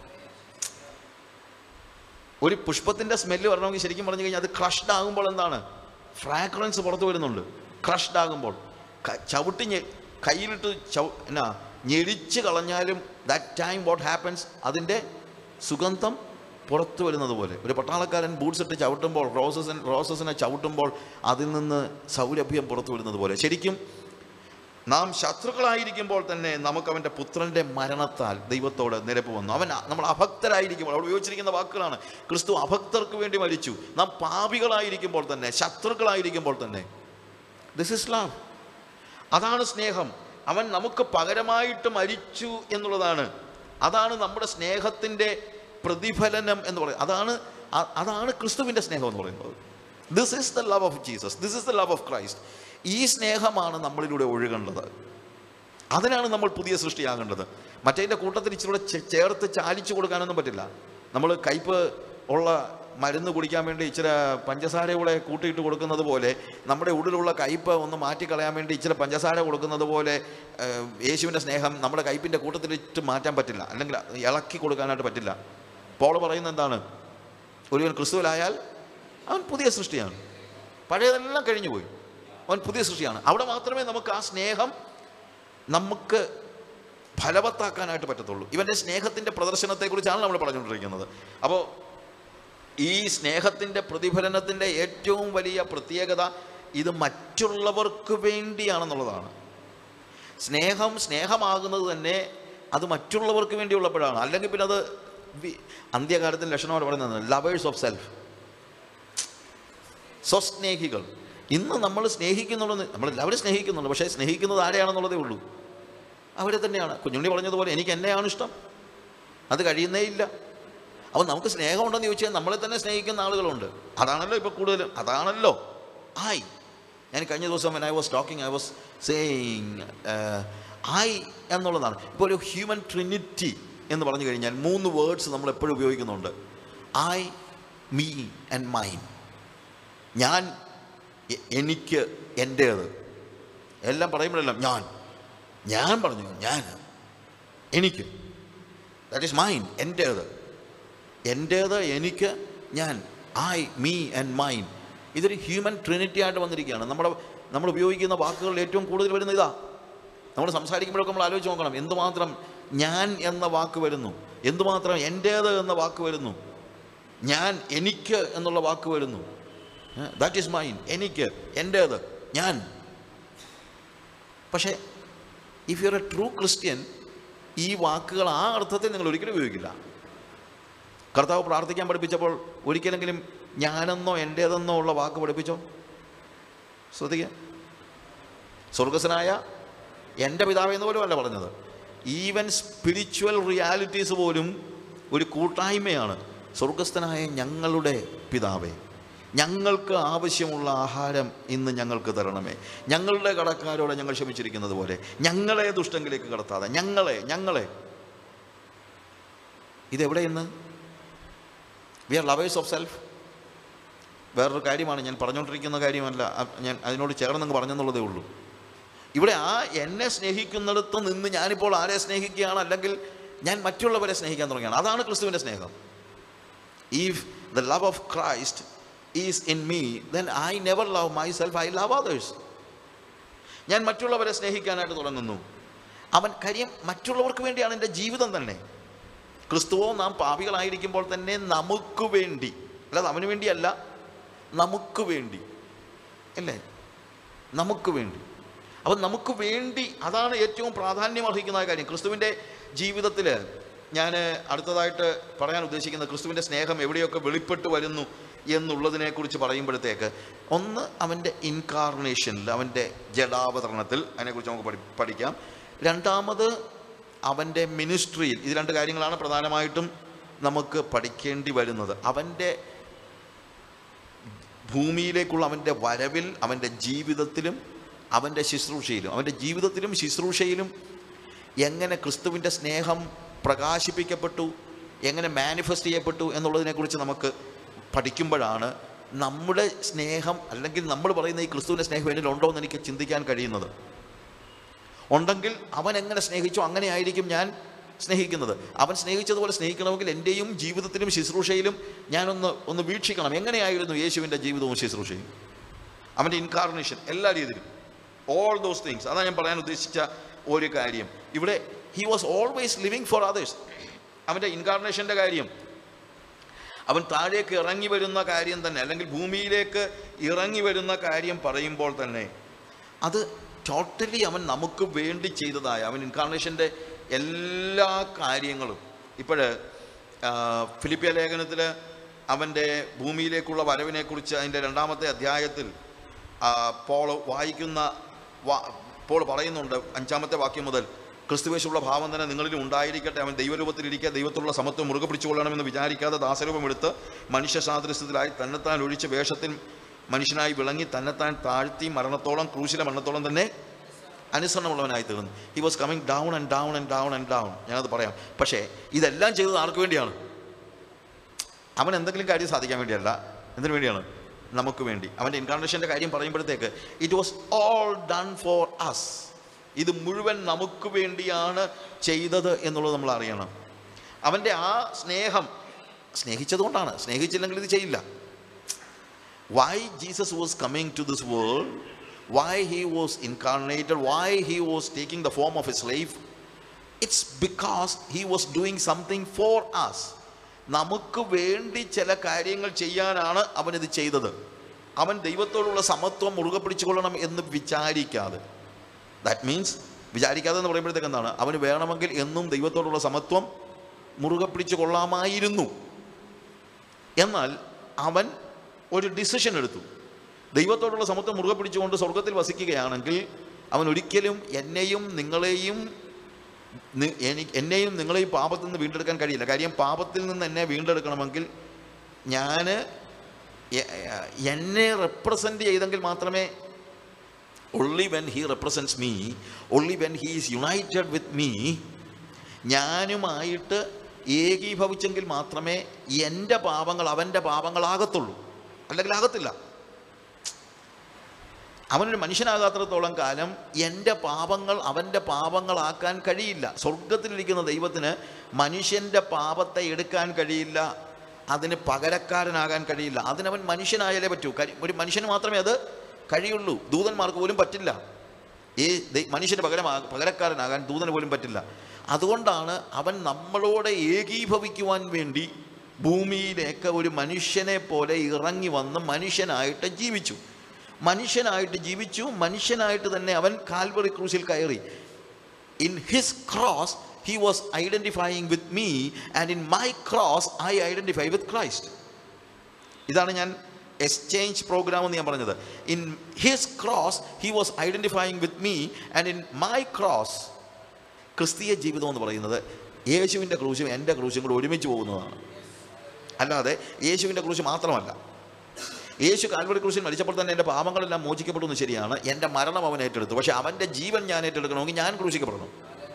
ഒരു പുഷ്പത്തിൻ്റെ സ്മെല്ല് വരണമെങ്കിൽ ശരിക്കും പറഞ്ഞു കഴിഞ്ഞാൽ അത് ക്രഷ്ഡ് ആകുമ്പോൾ എന്താണ് ഫ്രാഗ്രൻസ് പുറത്തു വരുന്നുണ്ട് ക്രഷ്ഡ് ആകുമ്പോൾ ക- ചവിട്ടി ഞെ കയ്യിലിട്ട് ചവ എന്നാ ഞെരിച്ച് കളഞ്ഞാലും ദാറ്റ് ടൈം വാട്ട് ഹാപ്പൻസ് അതിൻ്റെ സുഗന്ധം പുറത്തു വരുന്നത് പോലെ ഒരു പട്ടാളക്കാരൻ ബൂട്ട്സ് ഇട്ട് ചവിട്ടുമ്പോൾ റോസസിന് റോസസിനെ ചവിട്ടുമ്പോൾ അതിൽ നിന്ന് സൗരഭ്യം പുറത്തു വരുന്നത് പോലെ ശരിക്കും നാം ശത്രുക്കളായിരിക്കുമ്പോൾ തന്നെ നമുക്ക് അവൻ്റെ പുത്രൻ്റെ മരണത്താൽ ദൈവത്തോട് നിരപ്പ് വന്നു അവൻ നമ്മൾ അഭക്തരായിരിക്കുമ്പോൾ അവിടെ ഉപയോഗിച്ചിരിക്കുന്ന വാക്കുകളാണ് ക്രിസ്തു അഭക്തർക്ക് വേണ്ടി മരിച്ചു നാം പാപികളായിരിക്കുമ്പോൾ തന്നെ ശത്രുക്കളായിരിക്കുമ്പോൾ തന്നെ ദിസ് ഇസ് ലവ് അതാണ് സ്നേഹം അവൻ നമുക്ക് പകരമായിട്ട് മരിച്ചു എന്നുള്ളതാണ് അതാണ് നമ്മുടെ സ്നേഹത്തിൻ്റെ പ്രതിഫലനം എന്ന് പറയുന്നത് അതാണ് അ- അതാണ് ക്രിസ്തുവിൻ്റെ സ്നേഹം എന്ന് പറയുന്നത് this is the love of Jesus this is the love of Christ ഈ സ്നേഹമാണ് നമ്മളിലൂടെ ഒഴുകേണ്ടത് അതിനാണ് നമ്മൾ പുതിയ സൃഷ്ടിയാകേണ്ടത് മറ്റേതിൻ്റെ കൂട്ടത്തിൽ ഇച്ചിരൂടെ ചെ- ചേർത്ത് ചാലിച്ചു കൊടുക്കാനൊന്നും പറ്റില്ല നമ്മൾ കയ്പ് ഉള്ള മരുന്ന് കുടിക്കാൻ വേണ്ടി ഇച്ചിരി പഞ്ചസാര കൂടെ കൂട്ടിയിട്ട് കൊടുക്കുന്നത് പോലെ നമ്മുടെ ഉള്ളിലുള്ള കയ്പ് ഒന്ന് മാറ്റിക്കളയാൻ വേണ്ടി ഇച്ചിരി പഞ്ചസാര കൊടുക്കുന്നത് പോലെ ഏഹ്, യേശുവിൻ്റെ സ്നേഹം നമ്മുടെ കയ്പിൻ്റെ കൂട്ടത്തിലിട്ട് മാറ്റാൻ പറ്റില്ല അല്ലെങ്കിൽ ഇളക്കി കൊടുക്കാനായിട്ട് പറ്റില്ല പോൾ പറയുന്നത് എന്താണ് ഒരുവൻ ക്രിസ്തുവിലായാൽ അവൻ പുതിയ സൃഷ്ടിയാണ് പഴയതെല്ലാം കഴിഞ്ഞു പോയി അവൻ പുതിയ സൃഷ്ടിയാണ് അവിടെ മാത്രമേ നമുക്ക് ആ സ്നേഹം നമുക്ക് ഫലവത്താക്കാനായിട്ട് പറ്റത്തുള്ളൂ ഇവൻ്റെ സ്നേഹത്തിൻ്റെ പ്രദർശനത്തെക്കുറിച്ചാണ് നമ്മൾ പറഞ്ഞുകൊണ്ടിരിക്കുന്നത് അപ്പോൾ ഈ സ്നേഹത്തിൻ്റെ പ്രതിഫലനത്തിൻ്റെ ഏറ്റവും വലിയ പ്രത്യേകത ഇത് മറ്റുള്ളവർക്ക് വേണ്ടിയാണെന്നുള്ളതാണ് സ്നേഹം സ്നേഹമാകുന്നത് തന്നെ അത് മറ്റുള്ളവർക്ക് വേണ്ടിയുള്ളപ്പോഴാണ് അല്ലെങ്കിൽ പിന്നെ അത് വി- അന്ത്യകാലത്തിൽ ലക്ഷണമായിട്ട് പറയുന്നത് ലവേഴ്സ് ഓഫ് സെൽഫ് സ്വസ്നേഹികൾ ഇന്ന് നമ്മൾ സ്നേഹിക്കുന്നുള്ളത് നമ്മൾ എല്ലാവരും സ്നേഹിക്കുന്നുണ്ട് പക്ഷേ സ്നേഹിക്കുന്നത് ആരെയാണെന്നുള്ളതേ ഉള്ളൂ അവരെ തന്നെയാണ് കുഞ്ഞുണ്ണി പറഞ്ഞതുപോലെ എനിക്ക് എന്നെയാണ് ഇഷ്ടം അത് കഴിയുന്നേ ഇല്ല അപ്പം നമുക്ക് സ്നേഹമുണ്ടെന്ന് ചോദിച്ചാൽ നമ്മളെ തന്നെ സ്നേഹിക്കുന്ന ആളുകളുണ്ട് അതാണല്ലോ ഇപ്പോൾ കൂടുതലും അതാണല്ലോ ആയി ഞാൻ കഴിഞ്ഞ ദിവസം I was talking I was saying I എന്നുള്ളതാണ് ഇപ്പോൾ ഒരു ഹ്യൂമൻ ട്രിനിറ്റി എന്ന് പറഞ്ഞു കഴിഞ്ഞാൽ മൂന്ന് വേർഡ്സ് നമ്മൾ എപ്പോഴും ഉപയോഗിക്കുന്നുണ്ട് ഐ മീ ആൻഡ് മൈൻ ഞാൻ എ- എനിക്ക് എൻ്റേത് എല്ലാം പറയുമ്പോഴെല്ലാം ഞാൻ ഞാൻ പറഞ്ഞു ഞാൻ എനിക്ക് ദാറ്റ് ഈസ് മൈൻ എൻ്റേത് എൻ്റേത് എനിക്ക് ഞാൻ ഐ മീ ആൻഡ് മൈൻ ഇതൊരു ഹ്യൂമൻ ട്രിനിറ്റി ആയിട്ട് വന്നിരിക്കുകയാണ് നമ്മുടെ നമ്മൾ ഉപയോഗിക്കുന്ന വാക്കുകളിൽ ഏറ്റവും കൂടുതൽ വരുന്ന ഇതാ നമ്മൾ സംസാരിക്കുമ്പോഴൊക്കെ നമ്മൾ ആലോചിച്ച് നോക്കണം എന്തുമാത്രം ഞാൻ എന്ന വാക്ക് വരുന്നു എന്തുമാത്രം എൻ്റേത് എന്ന വാക്ക് വരുന്നു ഞാൻ എനിക്ക് എന്നുള്ള വാക്ക് വരുന്നു ദാറ്റ് ഈസ് മൈൻ എനിക്ക് എൻ്റേത് ഞാൻ പക്ഷേ if you are a true Christian ഈ വാക്കുകൾ ആ അർത്ഥത്തിൽ നിങ്ങൾ ഒരിക്കലും ഉപയോഗിക്കില്ല കർത്താവ് പ്രാർത്ഥിക്കാൻ പഠിപ്പിച്ചപ്പോൾ ഒരിക്കലെങ്കിലും ഞാനെന്നോ എൻ്റേതെന്നോ ഉള്ള വാക്ക് പഠിപ്പിച്ചോ ശ്രദ്ധിക്കുക സ്വർഗസ്വനായ എൻ്റെ പിതാവ് എന്ന് പോലും അല്ല പറഞ്ഞത് ഈവൻ സ്പിരിച്വൽ റിയാലിറ്റീസ് പോലും ഒരു കൂട്ടായ്മയാണ് സ്വർഗസ്ഥനായ ഞങ്ങളുടെ പിതാവേ ഞങ്ങൾക്ക് ആവശ്യമുള്ള ആഹാരം ഇന്ന് ഞങ്ങൾക്ക് തരണമേ ഞങ്ങളുടെ കടക്കാരോട് ഞങ്ങൾ ക്ഷമിച്ചിരിക്കുന്നത് പോലെ ഞങ്ങളെ ദുഷ്ടങ്കിലേക്ക് കടത്താതെ ഞങ്ങളെ ഞങ്ങളെ ഇതെവിടെ ഇന്ന് we are lovers of self വേറൊരു കാര്യമാണ് ഞാൻ പറഞ്ഞുകൊണ്ടിരിക്കുന്ന കാര്യമല്ല അ- ഞാൻ അതിനോട് ചേർന്നങ്ങ് പറഞ്ഞെന്നുള്ളതേ ഉള്ളൂ ഇവിടെ ആ എന്നെ സ്നേഹിക്കുന്നിടത്ത് നിന്ന് ഞാനിപ്പോൾ ആരെ സ്നേഹിക്കുകയാണ് അല്ലെങ്കിൽ ഞാൻ മറ്റുള്ളവരെ സ്നേഹിക്കാൻ തുടങ്ങിയാണ് അതാണ് ക്രിസ്തുവിൻ്റെ സ്നേഹം if the love of Christ is in me then I never love myself I love others ഞാൻ മറ്റുള്ളവരെ സ്നേഹിക്കാനായിട്ട് തുടങ്ങുന്നു അവൻ കാര്യം മറ്റുള്ളവർക്ക് വേണ്ടിയാണ് എൻ്റെ ജീവിതം തന്നെ ക്രിസ്തുവോ നാം പാപികളായിരിക്കുമ്പോൾ തന്നെ നമുക്ക് വേണ്ടി അല്ലാതെ അവന് വേണ്ടിയല്ല നമുക്ക് വേണ്ടി അല്ലേ നമുക്ക് വേണ്ടി അപ്പം നമുക്ക് വേണ്ടി അതാണ് ഏറ്റവും പ്രാധാന്യം അർഹിക്കുന്ന കാര്യം ക്രിസ്തുവിൻ്റെ ജീവിതത്തിൽ ഞാൻ അടുത്തതായിട്ട് പറയാൻ ഉദ്ദേശിക്കുന്നത് ക്രിസ്തുവിൻ്റെ സ്നേഹം എവിടെയൊക്കെ വെളിപ്പെട്ട് വരുന്നു എന്നുള്ളതിനെക്കുറിച്ച് പറയുമ്പോഴത്തേക്ക് ഒന്ന് അവൻ്റെ ഇൻകാർണേഷനിൽ അവൻ്റെ ജഡാവതരണത്തിൽ അതിനെക്കുറിച്ച് നമുക്ക് പഠി പഠിക്കാം രണ്ടാമത് അവൻ്റെ മിനിസ്ട്രിയിൽ ഇത് രണ്ട് കാര്യങ്ങളാണ് പ്രധാനമായിട്ടും നമുക്ക് പഠിക്കേണ്ടി വരുന്നത് അവൻ്റെ ഭൂമിയിലേക്കുള്ള അവൻ്റെ വരവിൽ അവൻ്റെ ജീവിതത്തിലും അവൻ്റെ ശുശ്രൂഷയിലും അവൻ്റെ ജീവിതത്തിലും ശുശ്രൂഷയിലും എങ്ങനെ ക്രിസ്തുവിൻ്റെ സ്നേഹം പ്രകാശിപ്പിക്കപ്പെട്ടു എങ്ങനെ മാനിഫെസ്റ്റ് ചെയ്യപ്പെട്ടു എന്നുള്ളതിനെക്കുറിച്ച് നമുക്ക് പഠിക്കുമ്പോഴാണ് നമ്മുടെ സ്നേഹം അല്ലെങ്കിൽ നമ്മൾ പറയുന്ന ഈ ക്രിസ്തുവിൻ്റെ സ്നേഹം എന്നിലുണ്ടോ എന്ന് എനിക്ക് ചിന്തിക്കാൻ കഴിയുന്നത് ഉണ്ടെങ്കിൽ അവൻ എങ്ങനെ സ്നേഹിച്ചോ അങ്ങനെ ആയിരിക്കും ഞാൻ സ്നേഹിക്കുന്നത് അവൻ സ്നേഹിച്ചതുപോലെ സ്നേഹിക്കണമെങ്കിൽ എൻ്റെയും ജീവിതത്തിലും ശുശ്രൂഷയിലും ഞാനൊന്ന് ഒന്ന് വീക്ഷിക്കണം എങ്ങനെയായിരുന്നു യേശുവിൻ്റെ ജീവിതവും ശുശ്രൂഷയും അവൻ്റെ ഇൻകാർണേഷൻ എല്ലാ രീതിയിലും ഓൾ ദോസ് തിങ്സ് അതാണ് ഞാൻ പറയാൻ ഉദ്ദേശിച്ച ഒരു കാര്യം ഇവിടെ he was always living for others അവൻ്റെ ഇൻകാർണേഷൻ്റെ കാര്യം അവൻ താഴേക്ക് ഇറങ്ങി വരുന്ന കാര്യം തന്നെ അല്ലെങ്കിൽ ഭൂമിയിലേക്ക് ഇറങ്ങി വരുന്ന കാര്യം പറയുമ്പോൾ തന്നെ അത് ടോട്ടലി അവൻ നമുക്ക് വേണ്ടി ചെയ്തതായ അവൻ ഇൻകാർണേഷൻ്റെ എല്ലാ കാര്യങ്ങളും ഇപ്പോൾ ഫിലിപ്പിയ ലേഖനത്തിൽ അവൻ്റെ ഭൂമിയിലേക്കുള്ള വരവിനെക്കുറിച്ച് അതിൻ്റെ രണ്ടാമത്തെ അധ്യായത്തിൽ ആ, പോൾ വായിക്കുന്ന വാ പോൾ പറയുന്നുണ്ട് അഞ്ചാമത്തെ വാക്യം മുതൽ ക്രിസ്തുവേശുള്ള ഭാവം തന്നെ നിങ്ങളിൽ ഉണ്ടായിരിക്കട്ടെ അവൻ ദൈവരൂപത്തിലിരിക്കുക ദൈവത്തിലുള്ള സമത്വം മുറുകെ പിടിച്ചുകൊള്ളണമെന്ന് വിചാരിക്കാതെ ദാസരൂപമെടുത്ത് മനുഷ്യ സാദൃശ്യത്തിലായി തന്നെത്താൻ ഒഴിച്ച വേഷത്തിൽ മനുഷ്യനായി വിളങ്ങി തന്നെത്താൻ താഴ്ത്തി മരണത്തോളം ക്രൂശിലെ മരണത്തോളം തന്നെ അനുസരണമുള്ളവനായി തീർന്നു he was coming down and down and down and down ഞാനത് പറയാം പക്ഷേ ഇതെല്ലാം ചെയ്തത് ആർക്ക് വേണ്ടിയാണ് അവൻ എന്തെങ്കിലും കാര്യം സാധിക്കാൻ വേണ്ടിയല്ല എന്തിനു വേണ്ടിയാണ് നമുക്ക് വേണ്ടി അവൻ്റെ ഇൻകാർണേഷൻ്റെ കാര്യം പറയുമ്പോഴത്തേക്ക് it was all done for us ഇത് മുഴുവൻ നമുക്ക് വേണ്ടിയാണ് ചെയ്തത് എന്നുള്ളത് നമ്മൾ അറിയണം അവൻ്റെ ആ സ്നേഹം സ്നേഹിച്ചതുകൊണ്ടാണ് സ്നേഹിച്ചില്ലെങ്കിൽ ഇത് ചെയ്യില്ല why Jesus was coming to this world, why he was incarnated, why he was taking the form of a slave, it's because he was doing something for us. നമുക്ക് വേണ്ടി ചില കാര്യങ്ങൾ ചെയ്യാനാണ് അവൻ ഇത് ചെയ്തത് അവൻ ദൈവത്തോടുള്ള സമത്വം മുറുകെ പിടിച്ചുകൊള്ളണം എന്ന് വിചാരിക്കാതെ ദാറ്റ് മീൻസ് വിചാരിക്കാതെ എന്ന് പറയുമ്പോഴത്തേക്ക് എന്താണ് അവന് വേണമെങ്കിൽ എന്നും ദൈവത്തോടുള്ള സമത്വം മുറുകെ പിടിച്ചു കൊള്ളാമായിരുന്നു എന്നാൽ അവൻ ഒരു ഡിസിഷൻ എടുത്തു ദൈവത്തോടുള്ള സമത്വം മുറുകെ പിടിച്ചുകൊണ്ട് സ്വർഗത്തിൽ വസിക്കുകയാണെങ്കിൽ അവൻ ഒരിക്കലും എന്നെയും നിങ്ങളെയും നി- എനി- എന്നെയും നിങ്ങളെയും പാപത്തിൽ നിന്ന് വീണ്ടെടുക്കാൻ കഴിയില്ല കാര്യം പാപത്തിൽ നിന്ന് എന്നെ വീണ്ടെടുക്കണമെങ്കിൽ ഞാൻ എന്നെ റെപ്രസെൻ്റ് ചെയ്തെങ്കിൽ മാത്രമേ only when he represents me only when he is united with me ഞാനുമായിട്ട് ഏകീഭവിച്ചെങ്കിൽ മാത്രമേ എൻ്റെ പാപങ്ങൾ അവൻ്റെ പാപങ്ങളാകത്തുള്ളൂ അല്ലെങ്കിൽ ആകത്തില്ല അവനൊരു മനുഷ്യനാകാത്തിടത്തോളം കാലം എൻ്റെ പാപങ്ങൾ അവൻ്റെ പാപങ്ങളാക്കാൻ കഴിയില്ല സ്വർഗത്തിലിരിക്കുന്ന ദൈവത്തിന് മനുഷ്യൻ്റെ പാപത്തെ എടുക്കാൻ കഴിയില്ല അതിന് പകരക്കാരനാകാൻ കഴിയില്ല അതിനവൻ മനുഷ്യനായാലേ പറ്റൂ കരി- ഒരു മനുഷ്യന് മാത്രമേ അത് കഴിയുള്ളൂ ദൂതന്മാർക്ക് പോലും പറ്റില്ല ഈ ദൈ- മനുഷ്യന് പകരമാ പകരക്കാരനാകാൻ ദൂതന് പോലും പറ്റില്ല അതുകൊണ്ടാണ് അവൻ നമ്മളോട് ഏകീഭവിക്കുവാൻ വേണ്ടി ഭൂമിയിലേക്ക് ഒരു മനുഷ്യനെ പോലെ ഇറങ്ങി വന്ന് മനുഷ്യനായിട്ട് ജീവിച്ചു മനുഷ്യനായിട്ട് ജീവിച്ചു മനുഷ്യനായിട്ട് തന്നെ അവൻ കാൽവറി ക്രൂസിൽ കയറി in his cross he was identifying with me and in my cross I identify with Christ ഇതാണ് ഞാൻ എക്സ്ചേഞ്ച് പ്രോഗ്രാം എന്ന് ഞാൻ പറഞ്ഞത് in his cross he was identifying with me and in my cross ക്രിസ്തീയ ജീവിതം എന്ന് പറയുന്നത് യേശുവിൻ്റെ ക്രൂശും എൻ്റെ ക്രൂശും കൂടെ ഒരുമിച്ച് പോകുന്നതാണ് അല്ലാതെ യേശുവിൻ്റെ ക്രൂശ് മാത്രമല്ല യേശു കാൽവറി ക്രൂശിൽ മരിച്ചപ്പോൾ തന്നെ എൻ്റെ പാപങ്ങളെല്ലാം മോചിക്കപ്പെടുന്നു ശരിയാണ് എൻ്റെ മരണം അവൻ ഏറ്റെടുത്തു പക്ഷേ അവൻ്റെ ജീവൻ ഞാൻ ഏറ്റെടുക്കണമെങ്കിൽ ഞാൻ ക്രൂശിക്കപ്പെടണം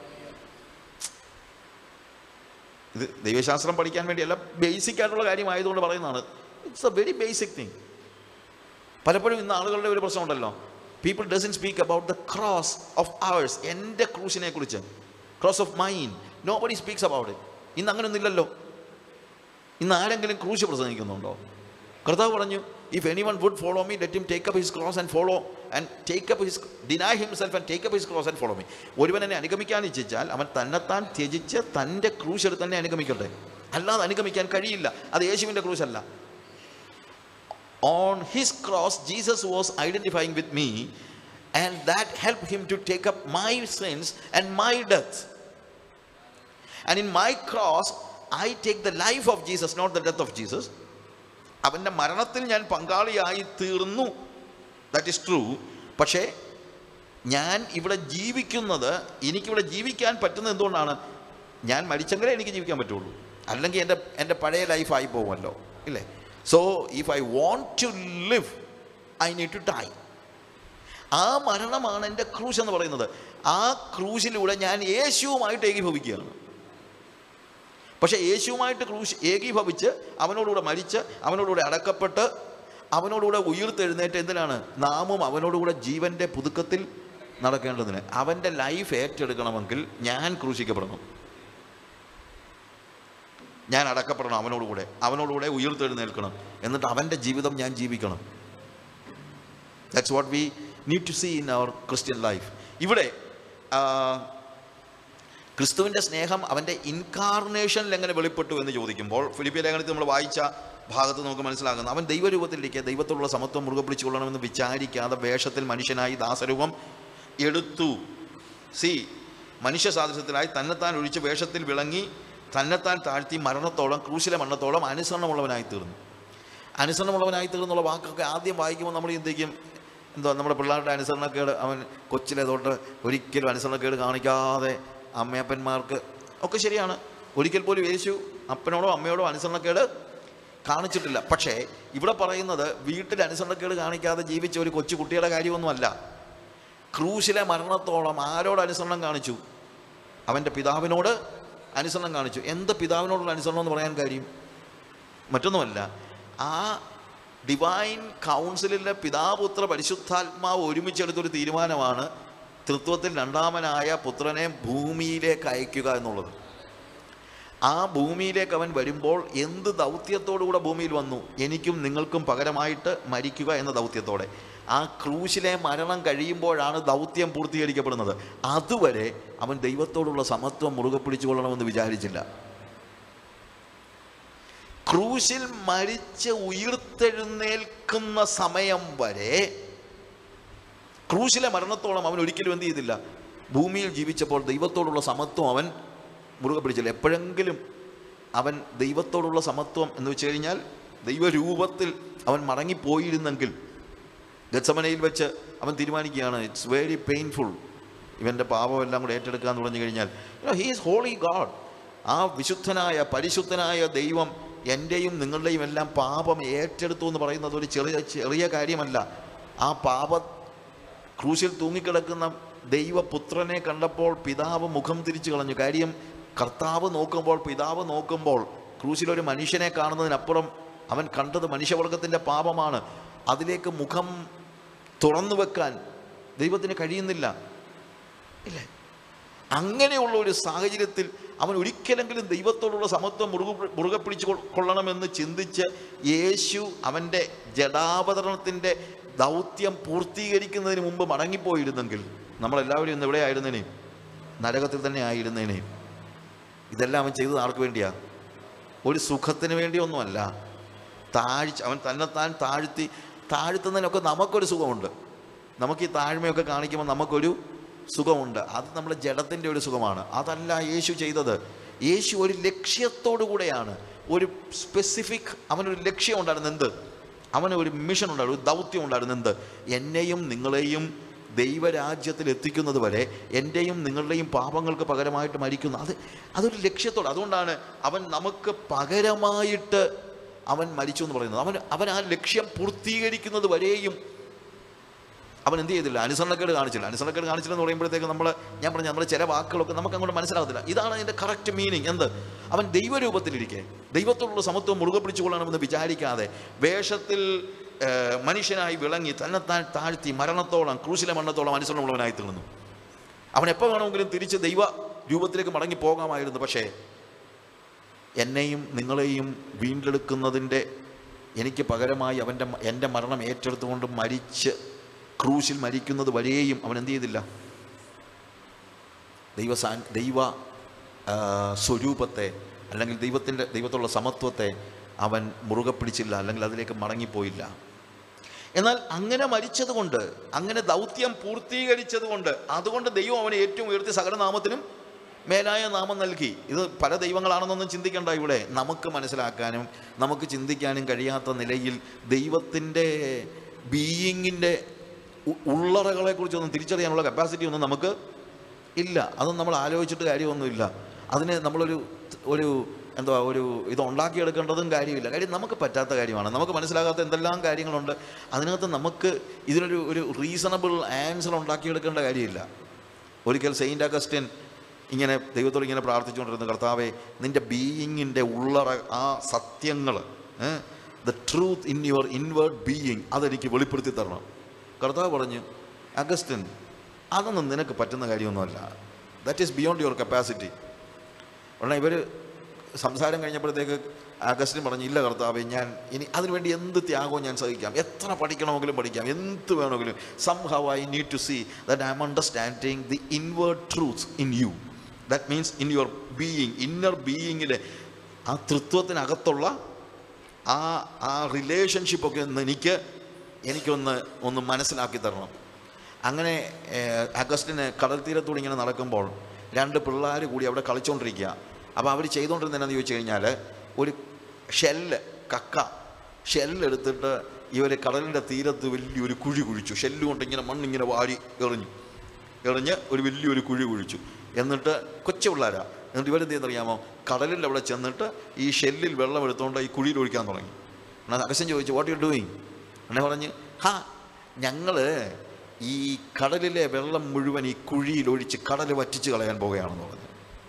ഇത് ദൈവശാസ്ത്രം പഠിക്കാൻ വേണ്ടിയല്ല ബേസിക് ആയിട്ടുള്ള കാര്യമായതുകൊണ്ട് പറയുന്നതാണ് it's a very basic thing പലപ്പോഴും ഇന്ന് ആളുകളുടെ ഒരു പ്രശ്നമുണ്ടല്ലോ people doesn't speak about the cross of ours എൻ്റെ ക്രൂശിനെ കുറിച്ച് cross of mine nobody speaks about it ഇന്ന് അങ്ങനെയൊന്നും ഇല്ലല്ലോ ഇന്ന് ആരെങ്കിലും ക്രൂശ് പ്രസംഗിക്കുന്നുണ്ടോ കർത്താവ് പറഞ്ഞു if anyone would follow me let him take up his cross and follow and take up his deny himself and take up his cross and follow me ഒരുവൻ എന്നെ അനുഗമിക്കാൻ ഇച്ഛിച്ചാൽ അവൻ തന്നെത്താൻ ത്യജിച്ച് തൻ്റെ ക്രൂശ് എടുത്ത് തന്നെ അനുഗമിക്കട്ടെ അല്ലാതെ അനുഗമിക്കാൻ കഴിയില്ല അത് യേശുവിൻ്റെ ക്രൂശ് അല്ല on his cross jesus was identifying with me and that helped him to take up my sins and my death and in my cross i take the life of jesus not the death of jesus അവൻ്റെ മരണത്തിൽ ഞാൻ പങ്കാളിയായി തീർന്നു that is true പക്ഷേ ഞാൻ ഇവിടെ ജീവിക്കുന്നത് എനിക്കിവിടെ ജീവിക്കാൻ പറ്റുന്നത് എന്തുകൊണ്ടാണ് ഞാൻ മരിച്ചെങ്കിലേ എനിക്ക് ജീവിക്കാൻ പറ്റുള്ളൂ അല്ലെങ്കിൽ എൻ്റെ എൻ്റെ പഴയ ലൈഫായി പോകുമല്ലോ ഇല്ലേ so if I want to live I need to die ആ മരണമാണ് എൻ്റെ ക്രൂശ് എന്ന് പറയുന്നത് ആ ക്രൂശിലൂടെ ഞാൻ യേശുവുമായിട്ട് ഏകീഭവിക്കുകയാണ് പക്ഷേ യേശുവുമായിട്ട് ക്രൂശ് ഏകീഭവിച്ച് അവനോടുകൂടെ മരിച്ച് അവനോടുകൂടെ അടക്കപ്പെട്ട് അവനോടുകൂടെ ഉയർത്തെഴുന്നേറ്റ് എന്തിനാണ് നാമും അവനോടുകൂടെ ജീവൻ്റെ പുതുക്കത്തിൽ നടക്കേണ്ടതിന് അവൻ്റെ ലൈഫ് ഏറ്റെടുക്കണമെങ്കിൽ ഞാൻ ക്രൂശിക്കപ്പെടണം ഞാൻ അടക്കപ്പെടണം അവനോടുകൂടെ അവനോടുകൂടെ ഉയർത്തെഴുന്നേൽക്കണം എന്നിട്ട് അവൻ്റെ ജീവിതം ഞാൻ ജീവിക്കണം that's what we need to see in our Christian life ഇവിടെ ആ, ക്രിസ്തുവിൻ്റെ സ്നേഹം അവൻ്റെ ഇൻകാർണേഷനിൽ എങ്ങനെ വെളിപ്പെട്ടു എന്ന് ചോദിക്കുമ്പോൾ ഫിലിപ്പിയ ലേഖനത്തിൽ നമ്മൾ വായിച്ച ഭാഗത്ത് നമുക്ക് മനസ്സിലാകുന്നു അവൻ ദൈവരൂപത്തിലിരിക്കുക ദൈവത്തോടുള്ള സമത്വം മുറുകെ പിടിച്ചുകൊള്ളണമെന്ന് വിചാരിക്കാതെ വേഷത്തിൽ മനുഷ്യനായി ദാസരൂപം എടുത്തു സി മനുഷ്യ സാദൃശ്യത്തിലായി തന്നെത്താൻ ഒഴിച്ച് വേഷത്തിൽ വിളങ്ങി തന്നെത്താൻ താഴ്ത്തി മരണത്തോളം ക്രൂശിലെ മരണത്തോളം അനുസരണമുള്ളവനായി തീർന്നു അനുസരണമുള്ളവനായി തീർന്നുള്ള വാക്കൊക്കെ ആദ്യം വായിക്കുമ്പോൾ നമ്മൾ ചിന്തിക്കും എന്തോ നമ്മുടെ പിള്ളേരുടെ അനുസരണക്കേട് അവൻ കൊച്ചിലെ തൊട്ട് ഒരിക്കലും അനുസരണക്കേട് കാണിക്കാതെ അമ്മയപ്പന്മാർക്ക് ഒക്കെ ശരിയാണ് ഒരിക്കൽ പോലും യേശു അപ്പനോടോ അമ്മയോടോ അനുസരണക്കേട് കാണിച്ചിട്ടില്ല പക്ഷേ ഇവിടെ പറയുന്നത് വീട്ടിൽ അനുസരണക്കേട് കാണിക്കാതെ ജീവിച്ച ഒരു കൊച്ചു കുട്ടിയുടെ കാര്യമൊന്നുമല്ല ക്രൂശിലെ മരണത്തോളം ആരോട് അനുസരണം കാണിച്ചു അവൻ്റെ പിതാവിനോട് അനുസരണം കാണിച്ചു എന്ത് പിതാവിനോടുള്ള അനുസരണം എന്ന് പറയാൻ കാര്യം മറ്റൊന്നുമല്ല ആ ഡിവൈൻ കൗൺസിലിലെ പിതാപുത്ര പരിശുദ്ധാത്മാവ് ഒരുമിച്ചെടുത്തൊരു തീരുമാനമാണ് തൃത്വത്തിൽ രണ്ടാമനായ പുത്രനെ ഭൂമിയിലേക്ക് അയക്കുക എന്നുള്ളത് ആ ഭൂമിയിലേക്ക് അവൻ വരുമ്പോൾ എന്ത് ദൗത്യത്തോടുകൂടെ ഭൂമിയിൽ വന്നു എനിക്കും നിങ്ങൾക്കും പകരമായിട്ട് മരിക്കുക എന്ന ദൗത്യത്തോടെ ആ ക്രൂശിലെ മരണം കഴിയുമ്പോഴാണ് ദൗത്യം പൂർത്തീകരിക്കപ്പെടുന്നത് അതുവരെ അവൻ ദൈവത്തോടുള്ള സമത്വം മുറുകെ പിടിച്ചുകൊള്ളണമെന്ന് വിചാരിച്ചില്ല ക്രൂശിൽ മരിച്ച് ഉയർത്തെഴുന്നേൽക്കുന്ന സമയം വരെ ക്രൂശിലെ മരണത്തോളം അവൻ ഒരിക്കലും എന്ത് ചെയ്തില്ല ഭൂമിയിൽ ജീവിച്ചപ്പോൾ ദൈവത്തോടുള്ള സമത്വം അവൻ മുറുകെ പിടിച്ചില്ല എപ്പോഴെങ്കിലും അവൻ ദൈവത്തോടുള്ള സമത്വം എന്ന് വെച്ച് കഴിഞ്ഞാൽ ദൈവരൂപത്തിൽ അവൻ മടങ്ങിപ്പോയിരുന്നെങ്കിൽ ഗത്സമനയിൽ വെച്ച് അവൻ തീരുമാനിക്കുകയാണ് ഇറ്റ്സ് വെരി പെയിൻഫുൾ ഇവൻ്റെ പാപമെല്ലാം കൂടെ ഏറ്റെടുക്കുക എന്ന് പറഞ്ഞു കഴിഞ്ഞാൽ ഹീ ഈസ് ഹോളി ഗാഡ് ആ വിശുദ്ധനായ പരിശുദ്ധനായ ദൈവം എൻ്റെയും നിങ്ങളുടെയും എല്ലാം പാപം ഏറ്റെടുത്തു എന്ന് പറയുന്നത് ഒരു ചെറിയ ചെറിയ കാര്യമല്ല ആ പാപ ക്രൂശിൽ തൂങ്ങിക്കിടക്കുന്ന ദൈവപുത്രനെ കണ്ടപ്പോൾ പിതാവ് മുഖം തിരിച്ചു കളഞ്ഞു കാര്യം കർത്താവ് നോക്കുമ്പോൾ പിതാവ് നോക്കുമ്പോൾ ക്രൂശിലൊരു മനുഷ്യനെ കാണുന്നതിനപ്പുറം അവൻ കണ്ടത് മനുഷ്യവർഗത്തിൻ്റെ പാപമാണ് അതിലേക്ക് മുഖം തുറന്നു വെക്കാൻ ദൈവത്തിന് കഴിയുന്നില്ല ഇല്ലേ അങ്ങനെയുള്ള ഒരു സാഹചര്യത്തിൽ അവൻ ഒരിക്കലെങ്കിലും ദൈവത്തോടുള്ള സമത്വം മുറുകെ മുറുകെ പിടിച്ച് കൊ- കൊള്ളണമെന്ന് ചിന്തിച്ച് യേശു അവൻ്റെ ജഡാവതരണത്തിൻ്റെ ദൗത്യം പൂർത്തീകരിക്കുന്നതിന് മുമ്പ് മടങ്ങിപ്പോയിരുന്നെങ്കിൽ നമ്മളെല്ലാവരും ഇന്ന് എവിടെ ആയിരുന്നേനെ നരകത്തിൽ തന്നെ ആയിരുന്നേനെ ഇതെല്ലാം അവൻ ചെയ്തത് ആർക്ക് വേണ്ടിയാ ഒരു സുഖത്തിന് വേണ്ടിയൊന്നുമല്ല താഴ്ച അവൻ തന്നെത്താൻ താഴ്ത്തി താഴ്ത്തുന്നതിനൊക്കെ നമുക്കൊരു സുഖമുണ്ട് നമുക്ക് ഈ താഴ്മയൊക്കെ കാണിക്കുമ്പോൾ നമുക്കൊരു സുഖമുണ്ട് അത് നമ്മുടെ ജഡത്തിൻ്റെ ഒരു സുഖമാണ് അതല്ല യേശു ചെയ്തത് യേശു ഒരു ലക്ഷ്യത്തോടു കൂടെയാണ് ഒരു സ്പെസിഫിക് അവനൊരു ലക്ഷ്യം ഉണ്ടായിരുന്നു എന്ത് അവന് ഒരു മിഷൻ ഉണ്ടായിരുന്നു ഒരു ദൗത്യം ഉണ്ടായിരുന്നു എന്ത് എന്നെയും നിങ്ങളെയും ദൈവരാജ്യത്തിൽ എത്തിക്കുന്നത് വരെ എൻ്റെയും നിങ്ങളുടെയും പാപങ്ങൾക്ക് പകരമായിട്ട് മരിക്കുന്നു അത് അതൊരു ലക്ഷ്യത്തോടെ അതുകൊണ്ടാണ് അവൻ നമുക്ക് പകരമായിട്ട് അവൻ മരിച്ചു എന്ന് പറയുന്നത് അവൻ അവൻ ആ ലക്ഷ്യം പൂർത്തീകരിക്കുന്നത് വരെയും അവൻ എന്ത് ചെയ്തില്ല അനുസരണക്കേട് കാണിച്ചില്ല അനുസരണക്കേട് കാണിച്ചില്ല എന്ന് പറയുമ്പോഴത്തേക്ക് നമ്മൾ ഞാൻ പറഞ്ഞ നമ്മുടെ ചില വാക്കുകളൊക്കെ നമുക്ക് അങ്ങോട്ട് മനസ്സിലാകത്തില്ല ഇതാണ് അതിൻ്റെ കറക്റ്റ് മീനിങ് എന്ത് അവൻ ദൈവരൂപത്തിലിരിക്കെ ദൈവത്തോടുള്ള സമത്വം മുറുകെ പിടിച്ചുകൊള്ളണമെന്ന് വിചാരിക്കാതെ വേഷത്തിൽ ഏർ, മനുഷ്യനായി വിളങ്ങി തന്നെത്താൻ താഴ്ത്തി മരണത്തോളം ക്രൂശിലെ മരണത്തോളം അനുസരണമുള്ളവനായി തീർന്നു അവൻ എപ്പോൾ വേണമെങ്കിലും തിരിച്ച് ദൈവ രൂപത്തിലേക്ക് മടങ്ങി പോകാമായിരുന്നു പക്ഷേ എന്നെയും നിങ്ങളെയും വീണ്ടെടുക്കുന്നതിൻ്റെ എനിക്ക് പകരമായി അവൻ്റെ മ- എൻ്റെ മരണം ഏറ്റെടുത്തുകൊണ്ട് മരിച്ച് ക്രൂശിൽ മരിക്കുന്നത് വരെയും അവൻ എന്ത് ചെയ്തില്ല ദൈവ സാ ദൈവ ആ, സ്വരൂപത്തെ അല്ലെങ്കിൽ ദൈവത്തിൻ്റെ ദൈവത്തുള്ള സമത്വത്തെ അവൻ മുറുകെ പിടിച്ചില്ല അല്ലെങ്കിൽ അതിലേക്ക് മടങ്ങിപ്പോയില്ല എന്നാൽ അങ്ങനെ മരിച്ചതുകൊണ്ട് അങ്ങനെ ദൗത്യം പൂർത്തീകരിച്ചതുകൊണ്ട് അതുകൊണ്ട് ദൈവം അവനെ ഏറ്റവും ഉയർത്തി സകലനാമത്തിനും മേലായ നാമം നൽകി ഇത് പല ദൈവങ്ങളാണെന്നൊന്നും ചിന്തിക്കേണ്ട ഇവിടെ നമുക്ക് മനസ്സിലാക്കാനും നമുക്ക് ചിന്തിക്കാനും കഴിയാത്ത നിലയിൽ ദൈവത്തിൻ്റെ ബീയിങ്ങിൻ്റെ ഉള്ളറകളെക്കുറിച്ചൊന്നും തിരിച്ചറിയാനുള്ള കപ്പാസിറ്റി ഒന്നും നമുക്ക് ഇല്ല അതൊന്നും നമ്മൾ ആലോചിച്ചിട്ട് കാര്യമൊന്നുമില്ല അതിന് നമ്മളൊരു ഒരു എന്താ ഒരു ഇത് ഉണ്ടാക്കിയെടുക്കേണ്ടതും കാര്യമില്ല കാര്യം നമുക്ക് പറ്റാത്ത കാര്യമാണ് നമുക്ക് മനസ്സിലാകാത്ത എന്തെല്ലാം കാര്യങ്ങളുണ്ട് അതിനകത്ത് നമുക്ക് ഇതിനൊരു ഒരു റീസണബിൾ ആൻസർ ഉണ്ടാക്കിയെടുക്കേണ്ട കാര്യമില്ല ഒരിക്കൽ സെയിൻറ്റ് അഗസ്റ്റിൻ ഇങ്ങനെ ദൈവത്തോട് ഇങ്ങനെ പ്രാർത്ഥിച്ചുകൊണ്ടിരുന്ന കർത്താവെ നിൻ്റെ ബീയിങ്ങിൻ്റെ ഉള്ളറ ആ സത്യങ്ങൾ the truth in your inward being അതെനിക്ക് വെളിപ്പെടുത്തി തരണം കർത്താവ് പറഞ്ഞു അഗസ്റ്റിൻ അതൊന്നും നിനക്ക് പറ്റുന്ന കാര്യമൊന്നുമല്ല that is beyond your capacity ഉടനെ ഇവർ സംസാരം കഴിഞ്ഞപ്പോഴത്തേക്ക് അഗസ്റ്റിൻ പറഞ്ഞു ഇല്ല കർത്താവെ ഞാൻ ഇനി അതിനുവേണ്ടി എന്ത് ത്യാഗവും ഞാൻ സഹിക്കാം എത്ര പഠിക്കണമെങ്കിലും പഠിക്കാം എന്ത് വേണമെങ്കിലും somehow I need to see that I am understanding the inward truth in you that means in your being inner ബീയിങ്ങിലെ ആ തൃത്വത്തിനകത്തുള്ള ആ ആ റിലേഷൻഷിപ്പൊക്കെ ഒന്ന് എനിക്ക് എനിക്കൊന്ന് ഒന്ന് മനസ്സിലാക്കി തരണം അങ്ങനെ ഏഹ്, അഗസ്റ്റിന് കടൽ തീരത്തൂടെ ഇങ്ങനെ നടക്കുമ്പോൾ രണ്ട് പിള്ളേർ കൂടി അവിടെ കളിച്ചുകൊണ്ടിരിക്കുക അപ്പോൾ അവർ ചെയ്തുകൊണ്ടിരുന്നത് എന്നാന്ന് ചോദിച്ചു കഴിഞ്ഞാൽ ഒരു ഷെല്ല് കക്ക ഷെല്ലെടുത്തിട്ട് ഇവർ കടലിൻ്റെ തീരത്ത് വലിയൊരു കുഴി കുഴിച്ചു ഷെല്ല് കൊണ്ട് ഇങ്ങനെ മണ്ണിങ്ങനെ വാരി എറിഞ്ഞു എറിഞ്ഞ് ഒരു വലിയൊരു കുഴി കുഴിച്ചു എന്നിട്ട് കൊച്ചു പിള്ളേരാ എന്നിട്ട് ഇവരെന്ത് ചെയ്യുന്നറിയാമോ കടലിൽ അവിടെ ചെന്നിട്ട് ഈ ഷെല്ലിൽ വെള്ളം എടുത്തുകൊണ്ട് ഈ കുഴിയിൽ ഒഴിക്കാൻ തുടങ്ങി എന്നാൽ അഗസ്യൻ ചോദിച്ചു വാട്ട് യു ഡൂയിങ് എന്നെ പറഞ്ഞ് ഹാ ഞങ്ങൾ ഈ കടലിലെ വെള്ളം മുഴുവൻ ഈ കുഴിയിൽ ഒഴിച്ച് കടൽ വറ്റിച്ച് കളയാൻ പോവുകയാണെന്ന് പറഞ്ഞു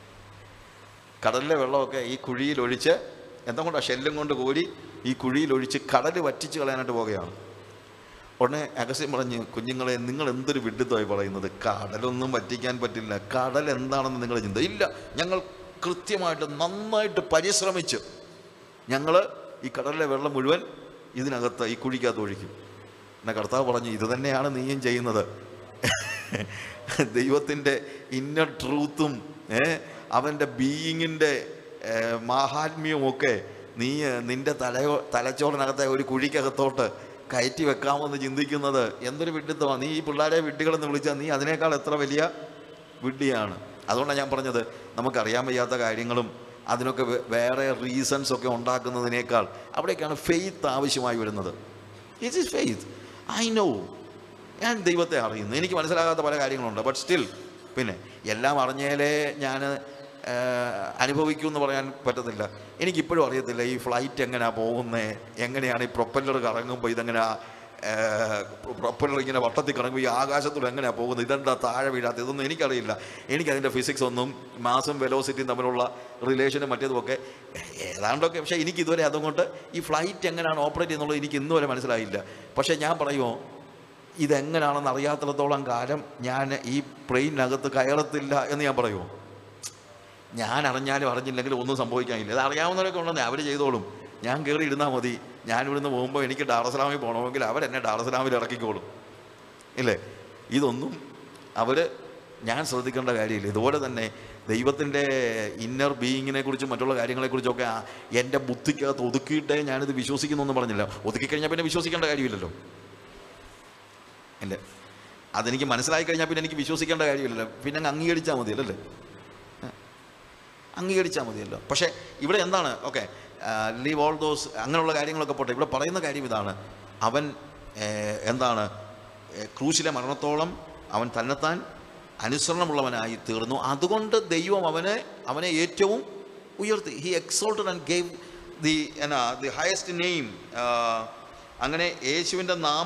കടലിലെ വെള്ളമൊക്കെ ഈ കുഴിയിൽ ഒഴിച്ച് എന്താ കൊണ്ടാ ഷെല്ലും കൊണ്ട് കോരി ഈ കുഴിയിൽ ഒഴിച്ച് കടൽ വറ്റിച്ച് കളയാനായിട്ട് പോവുകയാണ് ഉടനെ അഗസ്യൻ പറഞ്ഞു കുഞ്ഞുങ്ങളെ നിങ്ങൾ എന്തൊരു വിഡിത്തമായി പറയുന്നത് കടലൊന്നും വറ്റിക്കാൻ പറ്റില്ല കടൽ എന്താണെന്ന് നിങ്ങൾ ചിന്ത ഇല്ല ഞങ്ങൾ കൃത്യമായിട്ട് നന്നായിട്ട് പരിശ്രമിച്ച് ഞങ്ങൾ ഈ കടലിലെ വെള്ളം മുഴുവൻ ഇതിനകത്ത് ഈ കുഴിക്കകത്ത് ഒഴിക്കും എന്നെ കർത്താവ് പറഞ്ഞു ഇത് തന്നെയാണ് നീയും ചെയ്യുന്നത് ദൈവത്തിൻ്റെ ഇന്നർ ട്രൂത്തും ഏ അവൻ്റെ ബീയിങ്ങിൻ്റെ മാഹാത്മ്യവുമൊക്കെ നീ നിൻ്റെ തലയോ തലച്ചോറിനകത്തെ ഒരു കുഴിക്കകത്തോട്ട് കയറ്റി വെക്കാമെന്ന് ചിന്തിക്കുന്നത് എന്തൊരു വിഡിത്തമാണ് നീ ഈ പിള്ളേരെ വിഡ്ഢികളെന്ന് വിളിച്ചാൽ നീ അതിനേക്കാൾ എത്ര വലിയ വിഡ്ഢിയാണ് അതുകൊണ്ടാണ് ഞാൻ പറഞ്ഞത് നമുക്കറിയാൻ വയ്യാത്ത കാര്യങ്ങളും അതിനൊക്കെ വേ- വേറെ റീസൺസ് ഒക്കെ ഉണ്ടാക്കുന്നതിനേക്കാൾ അവിടേക്കാണ് ഫെയ്ത്ത് ആവശ്യമായി വരുന്നത് it is faith I know ഞാൻ ദൈവത്തെ അറിയുന്നു എനിക്ക് മനസ്സിലാകാത്ത പല കാര്യങ്ങളുണ്ട് ബട്ട് സ്റ്റിൽ പിന്നെ എല്ലാം അറിഞ്ഞാലേ ഞാൻ അനുഭവിക്കൂ എന്ന് പറയാൻ പറ്റത്തില്ല എനിക്കിപ്പോഴും അറിയത്തില്ല ഈ ഫ്ലൈറ്റ് എങ്ങനെയാണ് പോകുന്നത് എങ്ങനെയാണ് ഈ പ്രൊപ്പല്ലർ കറങ്ങുമ്പോൾ ഇതെങ്ങനെ പ്രൊപ്പല്ലർ ഇങ്ങനെ വട്ടത്തിൽ കറങ്ങുമ്പോൾ ഈ ആകാശത്തൂടെ എങ്ങനെയാണ് പോകുന്നത് ഇതെന്താ താഴെ വീഴാത്ത ഇതൊന്നും എനിക്കറിയില്ല എനിക്കതിൻ്റെ ഫിസിക്സ് ഒന്നും മാസും വെലോസിറ്റിയും തമ്മിലുള്ള റിലേഷനും മറ്റേതുമൊക്കെ ഏതാണ്ടൊക്കെ പക്ഷേ എനിക്ക് ഇതുവരെ അതുകൊണ്ട് ഈ ഫ്ലൈറ്റ് എങ്ങനെയാണ് ഓപ്പറേറ്റ് ചെയ്യുന്നുള്ളത് എനിക്ക് ഇന്ന് വരെ മനസ്സിലായില്ല പക്ഷേ ഞാൻ പറയുമോ ഇതെങ്ങനെയാണെന്ന് അറിയാത്തിടത്തോളം കാലം ഞാൻ ഈ പ്ലെയിനകത്ത് കയറത്തില്ല എന്ന് ഞാൻ പറയുമോ ഞാൻ അറിഞ്ഞാലും അറിഞ്ഞില്ലെങ്കിലും ഒന്നും സംഭവിക്കാനില്ല ഇത് അറിയാവുന്നവരൊക്കെ ഉണ്ടെന്നേ അവർ ചെയ്തോളും ഞാൻ കയറി ഇരുന്നാൽ മതി ഞാൻ ഇവിടുന്ന് പോകുമ്പോൾ എനിക്ക് ഡാറസ്ലാമിൽ പോകണമെങ്കിൽ അവരെന്നെ ഡാറസ്ലാമിൽ ഇറക്കിക്കോളും ഇല്ലേ ഇതൊന്നും അവർ ഞാൻ ശ്രദ്ധിക്കേണ്ട കാര്യമില്ല ഇതുപോലെ തന്നെ ദൈവത്തിൻ്റെ ഇന്നർ ബീയിങ്ങിനെ കുറിച്ചും മറ്റുള്ള കാര്യങ്ങളെക്കുറിച്ചൊക്കെ ആ എൻ്റെ ബുദ്ധിക്കകത്ത് ഒതുക്കിയിട്ടേ ഞാനിത് വിശ്വസിക്കുന്നു എന്ന് പറഞ്ഞില്ല ഒതുക്കിക്കഴിഞ്ഞാൽ പിന്നെ വിശ്വസിക്കേണ്ട കാര്യമില്ലല്ലോ ഇല്ല അതെനിക്ക് മനസ്സിലായി കഴിഞ്ഞാൽ പിന്നെ എനിക്ക് വിശ്വസിക്കേണ്ട കാര്യമില്ലല്ലോ പിന്നെ അങ്ങ് അംഗീകരിച്ചാൽ മതിയല്ലോ അല്ലേ അംഗീകരിച്ചാൽ മതിയല്ലോ പക്ഷേ ഇവിടെ എന്താണ് ഓക്കെ ലീവ് ഓൾ ദോസ് അങ്ങനെയുള്ള കാര്യങ്ങളൊക്കെ പോട്ടെ ഇവിടെ പറയുന്ന കാര്യം ഇതാണ് അവൻ ഏഹ്, എന്താണ് ഏഹ്, ക്രൂശിലെ മരണത്തോളം അവൻ തന്നെത്താൻ അനുസരണമുള്ളവനായി തീർന്നു അതുകൊണ്ട് ദൈവം അവനെ അവനെ ഏറ്റവും ഉയർത്തി he exalted and gave the എന്നാ ദി ഹയസ്റ്റ് നെയിം അങ്ങനെ യേശുവിൻ്റെ നാമ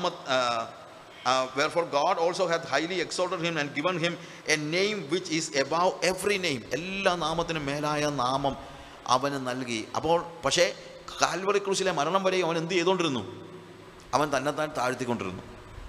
wherefore God also hath highly exalted him and given him a name which is above every name എല്ലാ നാമത്തിനും മേലായ നാമം അവന് നൽകി അപ്പോൾ പക്ഷേ കാൽവറി ക്രൂശിലെ മരണം വരെ അവൻ എന്ത് ചെയ്തുകൊണ്ടിരുന്നു അവൻ തന്നെത്താൻ താഴ്ത്തിക്കൊണ്ടിരുന്നു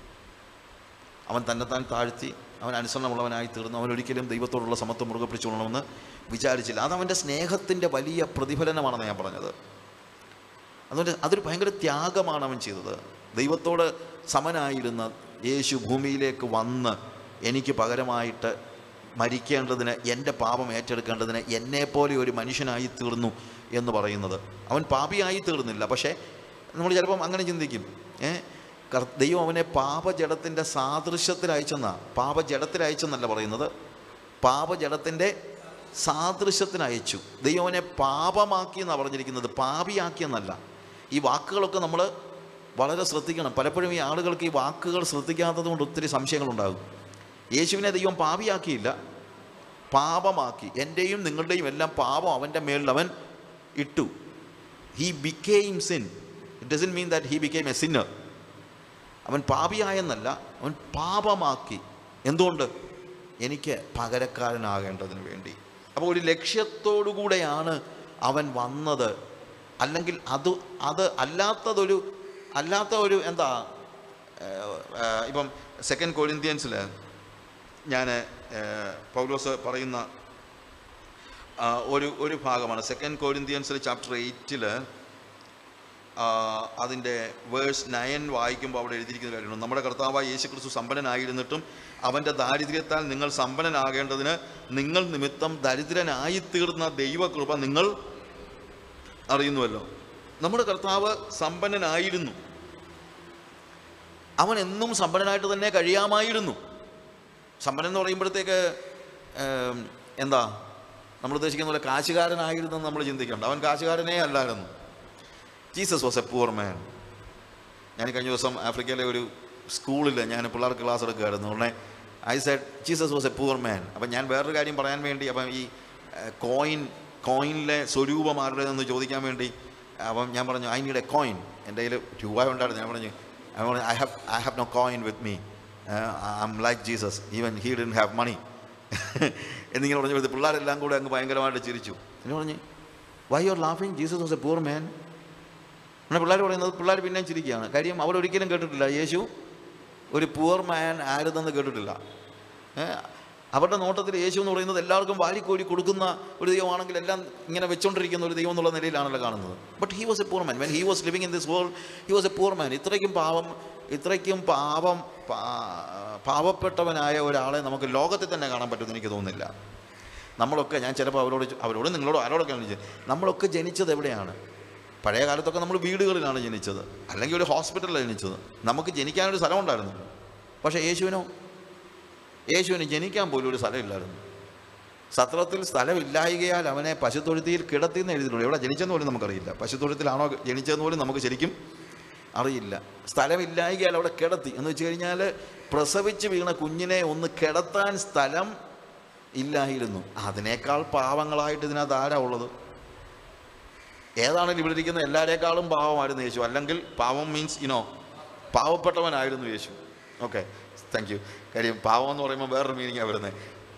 അവൻ തന്നെത്താൻ താഴ്ത്തി അവൻ അനുസരണമുള്ളവനായി തീർന്നു അവൻ ഒരിക്കലും ദൈവത്തോടുള്ള സമത്വം മുറുകെ പിടിച്ചുകൊള്ളണമെന്ന് വിചാരിച്ചില്ല അതവൻ്റെ സ്നേഹത്തിൻ്റെ വലിയ പ്രതിഫലനമാണെന്ന് ഞാൻ പറഞ്ഞത് അതുകൊണ്ട് അതൊരു ഭയങ്കര ത്യാഗമാണ് അവൻ ചെയ്തത് ദൈവത്തോട് സമനായിരുന്ന യേശു ഭൂമിയിലേക്ക് വന്ന് എനിക്ക് പകരമായിട്ട് മരിക്കേണ്ടതിന് എൻ്റെ പാപം ഏറ്റെടുക്കേണ്ടതിന് എന്നെപ്പോലെ ഒരു മനുഷ്യനായി തീർന്നു എന്ന് പറയുന്നത് അവൻ പാപിയായി തീർന്നില്ല പക്ഷേ നമ്മൾ ചിലപ്പം അങ്ങനെ ചിന്തിക്കും ഏ കർ- ദൈവം അവനെ പാപജടത്തിൻ്റെ സാദൃശ്യത്തിൽ അയച്ചെന്നാ പാപജടത്തിൽ അയച്ചെന്നല്ല പറയുന്നത് പാപജടത്തിൻ്റെ സാദൃശ്യത്തിന് അയച്ചു ദൈവം അവനെ പാപമാക്കി എന്നാണ് പറഞ്ഞിരിക്കുന്നത് പാപിയാക്കിയെന്നല്ല ഈ വാക്കുകളൊക്കെ നമ്മൾ വളരെ ശ്രദ്ധിക്കണം പലപ്പോഴും ഈ ആളുകൾക്ക് ഈ വാക്കുകൾ ശ്രദ്ധിക്കാത്തത് കൊണ്ട് ഒത്തിരി സംശയങ്ങളുണ്ടാകും യേശുവിനെ ദൈവം പാപിയാക്കിയില്ല പാപമാക്കി എൻ്റെയും നിങ്ങളുടെയും എല്ലാം പാപം അവൻ്റെ മേളിൽ അവൻ ഇട്ടു he became sin it doesn't mean that he became a sinner അവൻ പാപിയായെന്നല്ല അവൻ പാപമാക്കി എന്തുകൊണ്ട് എനിക്ക് പകരക്കാരനാകേണ്ടതിന് വേണ്ടി അപ്പോൾ ഒരു ലക്ഷ്യത്തോടു കൂടെയാണ് അവൻ വന്നത് അല്ലെങ്കിൽ അത് അത് അല്ലാത്തതൊരു അല്ലാത്ത ഒരു എന്താ ഏഹ്, ഏഹ്, ഇപ്പം സെക്കൻഡ് കൊരിന്ത്യൻസിൽ ഞാൻ പൗലോസ് പറയുന്ന ആ, ഒരു ഒരു ഭാഗമാണ് സെക്കൻഡ് കോരിന്ത്യൻസിൽ ചാപ്റ്റർ എയ്റ്റിൽ അതിൻ്റെ വേഴ്സ് നയൻ വായിക്കുമ്പോൾ അവിടെ എഴുതിയിരിക്കുന്ന കാര്യമാണ് നമ്മുടെ കർത്താവായ യേശു ക്രിസ്തു സമ്പന്നനായിരുന്നിട്ടും അവൻ്റെ ദാരിദ്ര്യത്താൽ നിങ്ങൾ സമ്പന്നനാകേണ്ടതിന് നിങ്ങൾ നിമിത്തം ദരിദ്രനായിത്തീർന്ന ദൈവകൃപ നിങ്ങൾ അറിയുന്നുവല്ലോ നമ്മുടെ കർത്താവ് സമ്പന്നനായിരുന്നു അവൻ എന്നും സമ്പന്നനായിട്ട് തന്നെ കഴിയാമായിരുന്നു സമ്പന്നൻ എന്ന് പറയുമ്പോഴത്തേക്ക് ഏം, എന്താ നമ്മൾ ഉദ്ദേശിക്കുന്ന പോലെ കാശുകാരനായിരുന്നെന്ന് നമ്മൾ ചിന്തിക്കണ്ട അവൻ കാശുകാരനേ അല്ലായിരുന്നു Jesus was a poor man ഞാൻ കഴിഞ്ഞ ദിവസം ആഫ്രിക്കയിലെ ഒരു സ്കൂളിൽ ഞാൻ പിള്ളേർക്ക് ക്ലാസ് എടുക്കുമായിരുന്നു ഉടനെ I said Jesus was a poor man അപ്പം ഞാൻ വേറൊരു കാര്യം പറയാൻ വേണ്ടി അപ്പം ഈ കോയിൻ കോയിനിലെ സ്വരൂപം ആരുടേതെന്ന് ചോദിക്കാൻ വേണ്ടി അപ്പം ഞാൻ പറഞ്ഞു ഐ നീഡ് എ കോയിൻ എൻ്റെ കയ്യിൽ രൂപ ഉണ്ടായിരുന്നു ഞാൻ പറഞ്ഞു ഐ പറഞ്ഞു I have I have no coin with me I am like Jesus even he didn't have money എന്നിങ്ങനെ പറഞ്ഞു പിള്ളേരെല്ലാം കൂടെ അങ്ങ് ഭയങ്കരമായിട്ട് ചിരിച്ചു എന്ന് പറഞ്ഞു വൈ യു ആർ ലാഫിങ് Jesus was a poor man നമ്മുടെ പിള്ളേർ പറയുന്നത് പിള്ളേർ പിന്നെയും ചിരിക്കുകയാണ് കാര്യം അവരൊരിക്കലും കേട്ടിട്ടില്ല യേശു ഒരു പുവർ മാൻ ആയിരുന്നെന്ന് കേട്ടിട്ടില്ല ഏ? അവരുടെ നോട്ടത്തിൽ യേശു എന്ന് പറയുന്നത് എല്ലാവർക്കും വാരിക്കോരി കൊടുക്കുന്ന ഒരു ദൈവമാണെങ്കിൽ എല്ലാം ഇങ്ങനെ വെച്ചുകൊണ്ടിരിക്കുന്ന ഒരു ദൈവം എന്നുള്ള നിലയിലാണല്ലോ കാണുന്നത് but he was a poor man when he was living in this world he was a poor man ഇത്രയ്ക്കും പാവം ഇത്രയ്ക്കും പാവം പാ- പാവപ്പെട്ടവനായ ഒരാളെ നമുക്ക് ലോകത്തിൽ തന്നെ കാണാൻ പറ്റുമെന്ന് എനിക്ക് തോന്നുന്നില്ല നമ്മളൊക്കെ ഞാൻ ചിലപ്പോൾ അവരോട് ചോ- അവരോട് നിങ്ങളോട് ആരോടൊക്കെ ചോദിച്ചത് നമ്മളൊക്കെ ജനിച്ചത് എവിടെയാണ് പഴയ കാലത്തൊക്കെ നമ്മൾ വീടുകളിലാണ് ജനിച്ചത് അല്ലെങ്കിൽ ഒരു ഹോസ്പിറ്റലിലാണ് ജനിച്ചത് നമുക്ക് ജനിക്കാനൊരു സ്ഥലം ഉണ്ടായിരുന്നു പക്ഷേ യേശുവിനോ യേശുവിന് ജനിക്കാൻ പോലും ഒരു സ്ഥലമില്ലായിരുന്നു സത്രത്തിൽ സ്ഥലമില്ലായികയാൽ അവനെ പശുത്തൊഴുത്തിയിൽ കിടത്തിന്ന് എഴുതിയിട്ടുണ്ട് എവിടെ ജനിച്ചെന്ന് പോലും നമുക്കറിയില്ല പശുത്തൊഴുത്തിലാണോ ജനിച്ചതെന്ന് പോലും നമുക്ക് ശരിക്കും അറിയില്ല സ്ഥലമില്ലായികയാൽ അവിടെ കിടത്തി എന്ന് വെച്ച് കഴിഞ്ഞാൽ പ്രസവിച്ച് വീണ കുഞ്ഞിനെ ഒന്ന് കിടത്താൻ സ്ഥലം ഇല്ലായിരുന്നു അതിനേക്കാൾ പാവങ്ങളായിട്ട് ഇതിനകത്ത് ആരാ ഉള്ളത് ഏതാണെങ്കിലും ഇവിടെ ഇരിക്കുന്ന എല്ലാവരേക്കാളും പാവമായിരുന്നു യേശു അല്ലെങ്കിൽ പാവം മീൻസ് ഇനോ പാവപ്പെട്ടവനായിരുന്നു യേശു ഓക്കെ താങ്ക് യു കാര്യം പാവം എന്ന് പറയുമ്പോൾ വേറൊരു മീനിങ്ങാണ് വരുന്നത്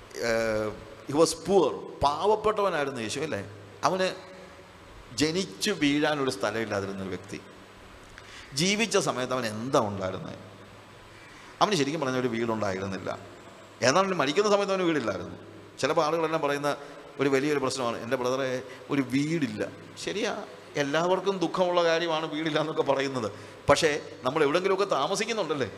ഹി വാസ് പുവർ പാവപ്പെട്ടവനായിരുന്നു യേശു അല്ലേ അവന് ജനിച്ചു വീഴാനൊരു സ്ഥലമില്ലാതിരുന്ന ഒരു വ്യക്തി ജീവിച്ച സമയത്ത് അവൻ എന്താ ഉണ്ടായിരുന്നത് അവന് ശരിക്കും പറഞ്ഞ ഒരു വീടുണ്ടായിരുന്നില്ല ഏതാണ്ട് മരിക്കുന്ന സമയത്ത് അവന് വീടില്ലായിരുന്നു ചിലപ്പോൾ ആളുകളെല്ലാം പറയുന്ന ഒരു വലിയൊരു പ്രശ്നമാണ് എൻ്റെ ബ്രദറെ ഒരു വീടില്ല ശരിയാ എല്ലാവർക്കും ദുഃഖമുള്ള കാര്യമാണ് വീടില്ല എന്നൊക്കെ പറയുന്നത് പക്ഷേ നമ്മൾ എവിടെയെങ്കിലുമൊക്കെ താമസിക്കുന്നുണ്ടല്ലേ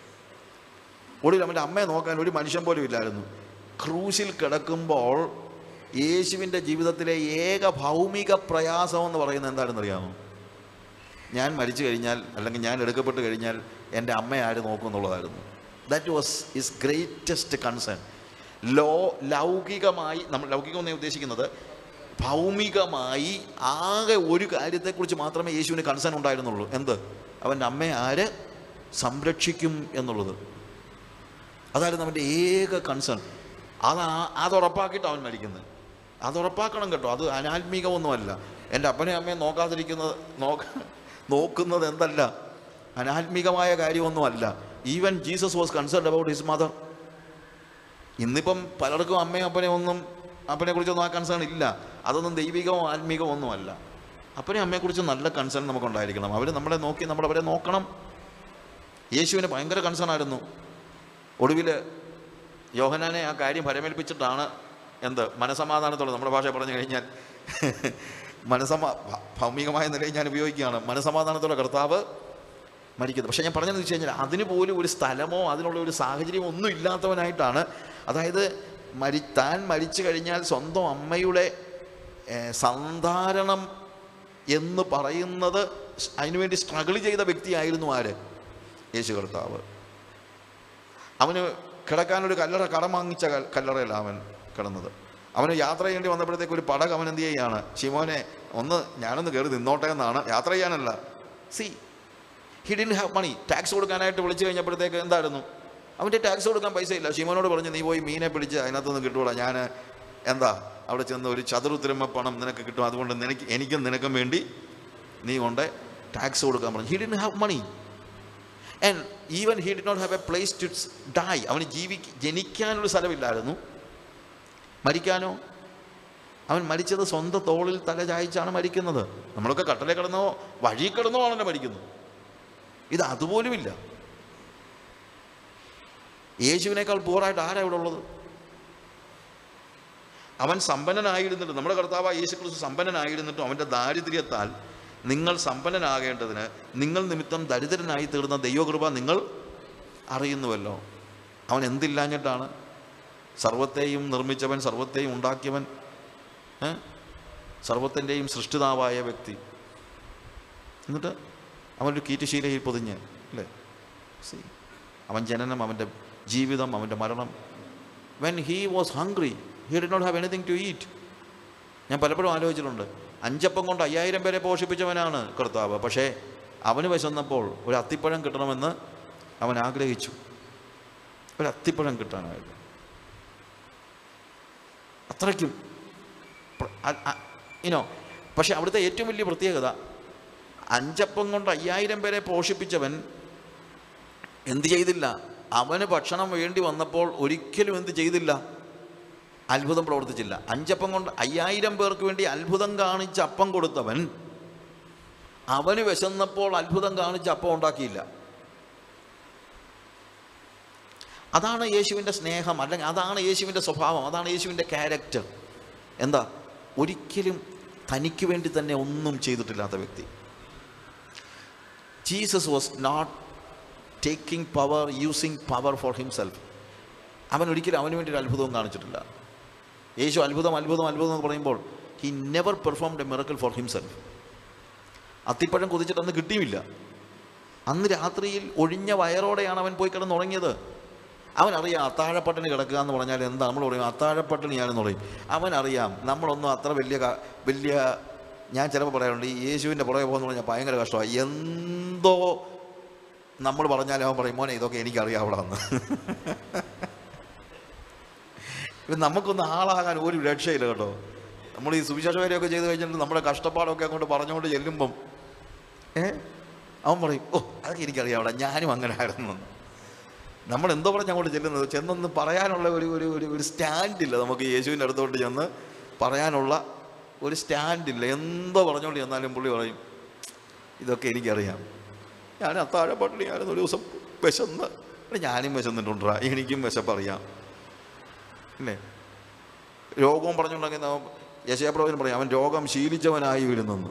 ഒടുവിൽ അവൻ്റെ അമ്മയെ നോക്കാൻ ഒരു മനുഷ്യൻ പോലും ഇല്ലായിരുന്നു ക്രൂശിൽ കിടക്കുമ്പോൾ യേശുവിൻ്റെ ജീവിതത്തിലെ ഏക ഭൗമിക പ്രയാസം എന്ന് പറയുന്നത് എന്താണെന്ന് അറിയാമോ ഞാൻ മരിച്ചു കഴിഞ്ഞാൽ അല്ലെങ്കിൽ ഞാൻ എടുക്കപ്പെട്ട് കഴിഞ്ഞാൽ എൻ്റെ അമ്മ ആര് നോക്കും എന്നുള്ളതായിരുന്നു that was his greatest concern ലോ ലൗകികമായി നമ്മൾ ലൗകികം എന്ന് ഞാൻ ഉദ്ദേശിക്കുന്നത് ഭൗമികമായി ആകെ ഒരു കാര്യത്തെക്കുറിച്ച് മാത്രമേ യേശുവിന് കൺസേൺ ഉണ്ടായിരുന്നുള്ളൂ എന്ത് അവൻ്റെ അമ്മയെ ആര് സംരക്ഷിക്കും എന്നുള്ളത് അതായിരുന്നു അവൻ്റെ ഏക കൺസേൺ അത് അത് ഉറപ്പാക്കിയിട്ട് അവൻ മരിക്കുന്നത് അത് ഉറപ്പാക്കണം കേട്ടോ അത് അനാത്മീകമൊന്നുമല്ല എൻ്റെ അപ്പനെയും അമ്മയും നോക്കാതിരിക്കുന്നത് നോക്ക നോക്കുന്നത് എന്തല്ല അനാത്മികമായ കാര്യമൊന്നുമല്ല even Jesus was concerned about his mother ഇന്നിപ്പം പലർക്കും അമ്മയും അപ്പനെയും ഒന്നും അപ്പനെ കുറിച്ചൊന്നും ആ കൺസേൺ ഇല്ല അതൊന്നും ദൈവികമോ ആത്മീകമോ ഒന്നുമല്ല അപ്പനെയും അമ്മയെക്കുറിച്ച് നല്ല കൺസേൺ നമുക്കുണ്ടായിരിക്കണം അവർ നമ്മളെ നോക്കി നമ്മൾ അവരെ നോക്കണം യേശുവിന് ഭയങ്കര കൺസേൺ ആയിരുന്നു ഒടുവിൽ യോഹനാനെ ആ കാര്യം ഫലമേൽപ്പിച്ചിട്ടാണ് എന്ത് മനസമാധാനത്തോടെ നമ്മുടെ ഭാഷ പറഞ്ഞു കഴിഞ്ഞാൽ മനസമാ ഭ- ഭൗമികമായ നിലയിൽ ഞാൻ ഉപയോഗിക്കുകയാണ് മനസമാധാനത്തോടെ കർത്താവ് മരിക്കുന്നത് പക്ഷേ ഞാൻ പറഞ്ഞതെന്ന് വെച്ച് കഴിഞ്ഞാൽ അതിന് പോലും ഒരു സ്ഥലമോ അതിനുള്ള ഒരു സാഹചര്യമോ ഒന്നും ഇല്ലാത്തവനായിട്ടാണ് അതായത് മരി താൻ മരിച്ചു കഴിഞ്ഞാൽ സ്വന്തം അമ്മയുടെ ഏഹ്, സന്ധാരണം എന്ന് പറയുന്നത് അതിനുവേണ്ടി സ്ട്രഗിൾ ചെയ്ത വ്യക്തിയായിരുന്നു ആര് യേശു കർത്താവ് അവന് കിടക്കാനൊരു കല്ലറ കടം വാങ്ങിച്ച കൽ- കല്ലറയല്ല അവൻ കിടന്നത് അവന് യാത്ര ചെയ്യേണ്ടി വന്നപ്പോഴത്തേക്ക് ഒരു പടക് അവൻ എന്ത് ചെയ്യാണ് ശിമോനെ ഒന്ന് ഞാനൊന്ന് കയറി നിന്നോട്ടെ എന്നാണ് യാത്ര ചെയ്യാനല്ല see he didn't have money tax കൊടുക്കാനായിട്ട് വിളിച്ചു കഴിഞ്ഞപ്പോഴത്തേക്ക് എന്തായിരുന്നു അവൻ്റെ ടാക്സ് കൊടുക്കാൻ പൈസ ഇല്ല ഷിമോനോട് പറഞ്ഞു നീ പോയി മീനെ പിടിച്ച് അതിനകത്തൊന്നും കിട്ടൂടാ ഞാൻ എന്താ അവിടെ ചെന്ന് ഒരു ചതുരുത്തിരമ്മ പണം നിനക്ക് കിട്ടും അതുകൊണ്ട് നിനക്ക് എനിക്കും നിനക്കും വേണ്ടി നീ കൊണ്ട് ടാക്സ് കൊടുക്കാൻ പറഞ്ഞു he didn't have money and even he did not have a place to die അവന് ജീവി ജനിക്കാനൊരു സ്ഥലമില്ലായിരുന്നു മരിക്കാനോ അവൻ മരിച്ചത് സ്വന്തം തോളിൽ തല ചായച്ചാണ് മരിക്കുന്നത് നമ്മളൊക്കെ കട്ടലെ കിടന്നോ വഴി കിടന്നോ ആണല്ലോ മരിക്കുന്നത് ഇത് അതുപോലുമില്ല യേശുവിനേക്കാൾ പൂറായിട്ട് ആരാ ഇവിടെ ഉള്ളത് അവൻ സമ്പന്നനായിരുന്നിട്ട് നമ്മുടെ കർത്താവ് യേശു ക്രിസ്തു സമ്പന്നനായിരുന്നിട്ടും അവൻ്റെ ദാരിദ്ര്യത്താൽ നിങ്ങൾ സമ്പന്നനാകേണ്ടതിന് നിങ്ങൾ നിമിത്തം ദരിദ്രനായി തീർന്ന ദൈവകൃപ നിങ്ങൾ അറിയുന്നുവല്ലോ അവൻ എന്തില്ലാഞ്ഞിട്ടാണ് സർവത്തെയും നിർമ്മിച്ചവൻ സർവത്തെയും ഉണ്ടാക്കിയവൻ ഏ? സർവത്തിൻ്റെയും സൃഷ്ടിതാവായ വ്യക്തി എന്നിട്ട് അവനൊരു കീറ്റുശീലയിൽ പൊതിഞ്ഞ് അല്ലേ സി അവൻ ജനനം അവൻ്റെ ജീവിതം അവൻ്റെ മരണം when he was hungry he did not have anything to eat ഞാൻ പലപ്പോഴും ആലോചിച്ചിട്ടുണ്ട് അഞ്ചപ്പം കൊണ്ട് അയ്യായിരം പേരെ പോഷിപ്പിച്ചവനാണ് കർത്താവ് പക്ഷേ അവന് വിശന്നപ്പോൾ ഒരു അത്തിപ്പഴം കിട്ടണമെന്ന് അവൻ ആഗ്രഹിച്ചു ഒരു അത്തിപ്പഴം കിട്ടാനായിട്ട് അത്രയ്ക്കും ഇനോ പക്ഷെ അവിടുത്തെ ഏറ്റവും വലിയ പ്രത്യേകത അഞ്ചപ്പം കൊണ്ട് അയ്യായിരം പേരെ പോഷിപ്പിച്ചവൻ എന്ത് ചെയ്തില്ല അവന് ഭക്ഷണം വേണ്ടി വന്നപ്പോൾ ഒരിക്കലും എന്ത് ചെയ്തില്ല അത്ഭുതം പ്രവർത്തിച്ചില്ല അഞ്ചപ്പം കൊണ്ട് അയ്യായിരം പേർക്ക് വേണ്ടി അത്ഭുതം കാണിച്ച് അപ്പം കൊടുത്തവൻ അവന് വിശന്നപ്പോൾ അത്ഭുതം കാണിച്ച് അപ്പം ഉണ്ടാക്കിയില്ല അതാണ് യേശുവിൻ്റെ സ്നേഹം അല്ലെങ്കിൽ അതാണ് യേശുവിൻ്റെ സ്വഭാവം അതാണ് യേശുവിൻ്റെ ക്യാരക്ടർ എന്താ ഒരിക്കലും തനിക്ക് വേണ്ടി തന്നെ ഒന്നും ചെയ്തിട്ടില്ലാത്ത വ്യക്തി Jesus was not taking power using power for himself അവൻ ഒരിക്കലും അവന് വേണ്ടി ഒരു അത്ഭുതവും കാണിച്ചിട്ടില്ല യേശു അത്ഭുതം അത്ഭുതം അത്ഭുതം എന്ന് പറയുമ്പോൾ he never performed a miracle for himself അത്തിപ്പഴം കുതിച്ചിട്ട് അന്ന് കിട്ടിയുമില്ല അന്ന് രാത്രിയിൽ ഒഴിഞ്ഞ വയറോടെയാണ് അവൻ പോയി കിടന്നുറങ്ങിയത് അവനറിയാം അത്താഴപ്പട്ടിണി കിടക്കുക എന്ന് പറഞ്ഞാൽ എന്താ നമ്മൾ പറയും അത്താഴപ്പട്ടിണിയാണെന്ന് പറയും അവനറിയാം നമ്മളൊന്നും അത്ര വലിയ ക- വലിയ ഞാൻ ചിലപ്പോൾ പറയാറുണ്ട് ഈ യേശുവിൻ്റെ പുറകെ പോകുന്ന പറഞ്ഞാൽ ഭയങ്കര കഷ്ടമാണ് എന്തോ നമ്മൾ പറഞ്ഞാലും അവൻ പറയും മോനെ ഇതൊക്കെ എനിക്കറിയാവളാന്ന് ഇപ്പം നമുക്കൊന്നും ആളാകാൻ ഒരു രക്ഷയില്ല കേട്ടോ നമ്മൾ ഈ സുവിശേഷ കാര്യമൊക്കെ ചെയ്ത് കഴിഞ്ഞിട്ട് നമ്മുടെ കഷ്ടപ്പാടൊക്കെ അങ്ങോട്ട് പറഞ്ഞുകൊണ്ട് ചെല്ലുമ്പം ഏ അവൻ പറയും ഓ അതൊക്കെ എനിക്കറിയാവടാ ഞാനും അങ്ങനെ ആയിരുന്നു എന്ന്." നമ്മൾ എന്തോ പറഞ്ഞ് അങ്ങോട്ട് ചെല്ലുന്നത് ചെന്നൊന്ന് പറയാനുള്ള ഒരു ഒരു ഒരു ഒരു സ്റ്റാൻഡില്ല നമുക്ക് യേശുവിൻ്റെ അടുത്തോട്ട് ചെന്ന് പറയാനുള്ള ഒരു സ്റ്റാൻഡില്ല എന്തോ പറഞ്ഞുകൊണ്ട് ചെന്നാലും പുള്ളി പറയും ഇതൊക്കെ എനിക്കറിയാം ഞാൻ അത്താഴപ്പട്ടിണി ഞാനൊരു ദിവസം വിശന്ന് എടാ, ഞാനും വിശന്നിട്ടുണ്ടാ എനിക്കും വിശപ്പറിയാം ഇല്ലേ രോഗവും പറഞ്ഞുണ്ടെങ്കിൽ യശയപ്രവചനം പറയും അവൻ രോഗം ശീലിച്ചവനായി വരുന്നെന്ന്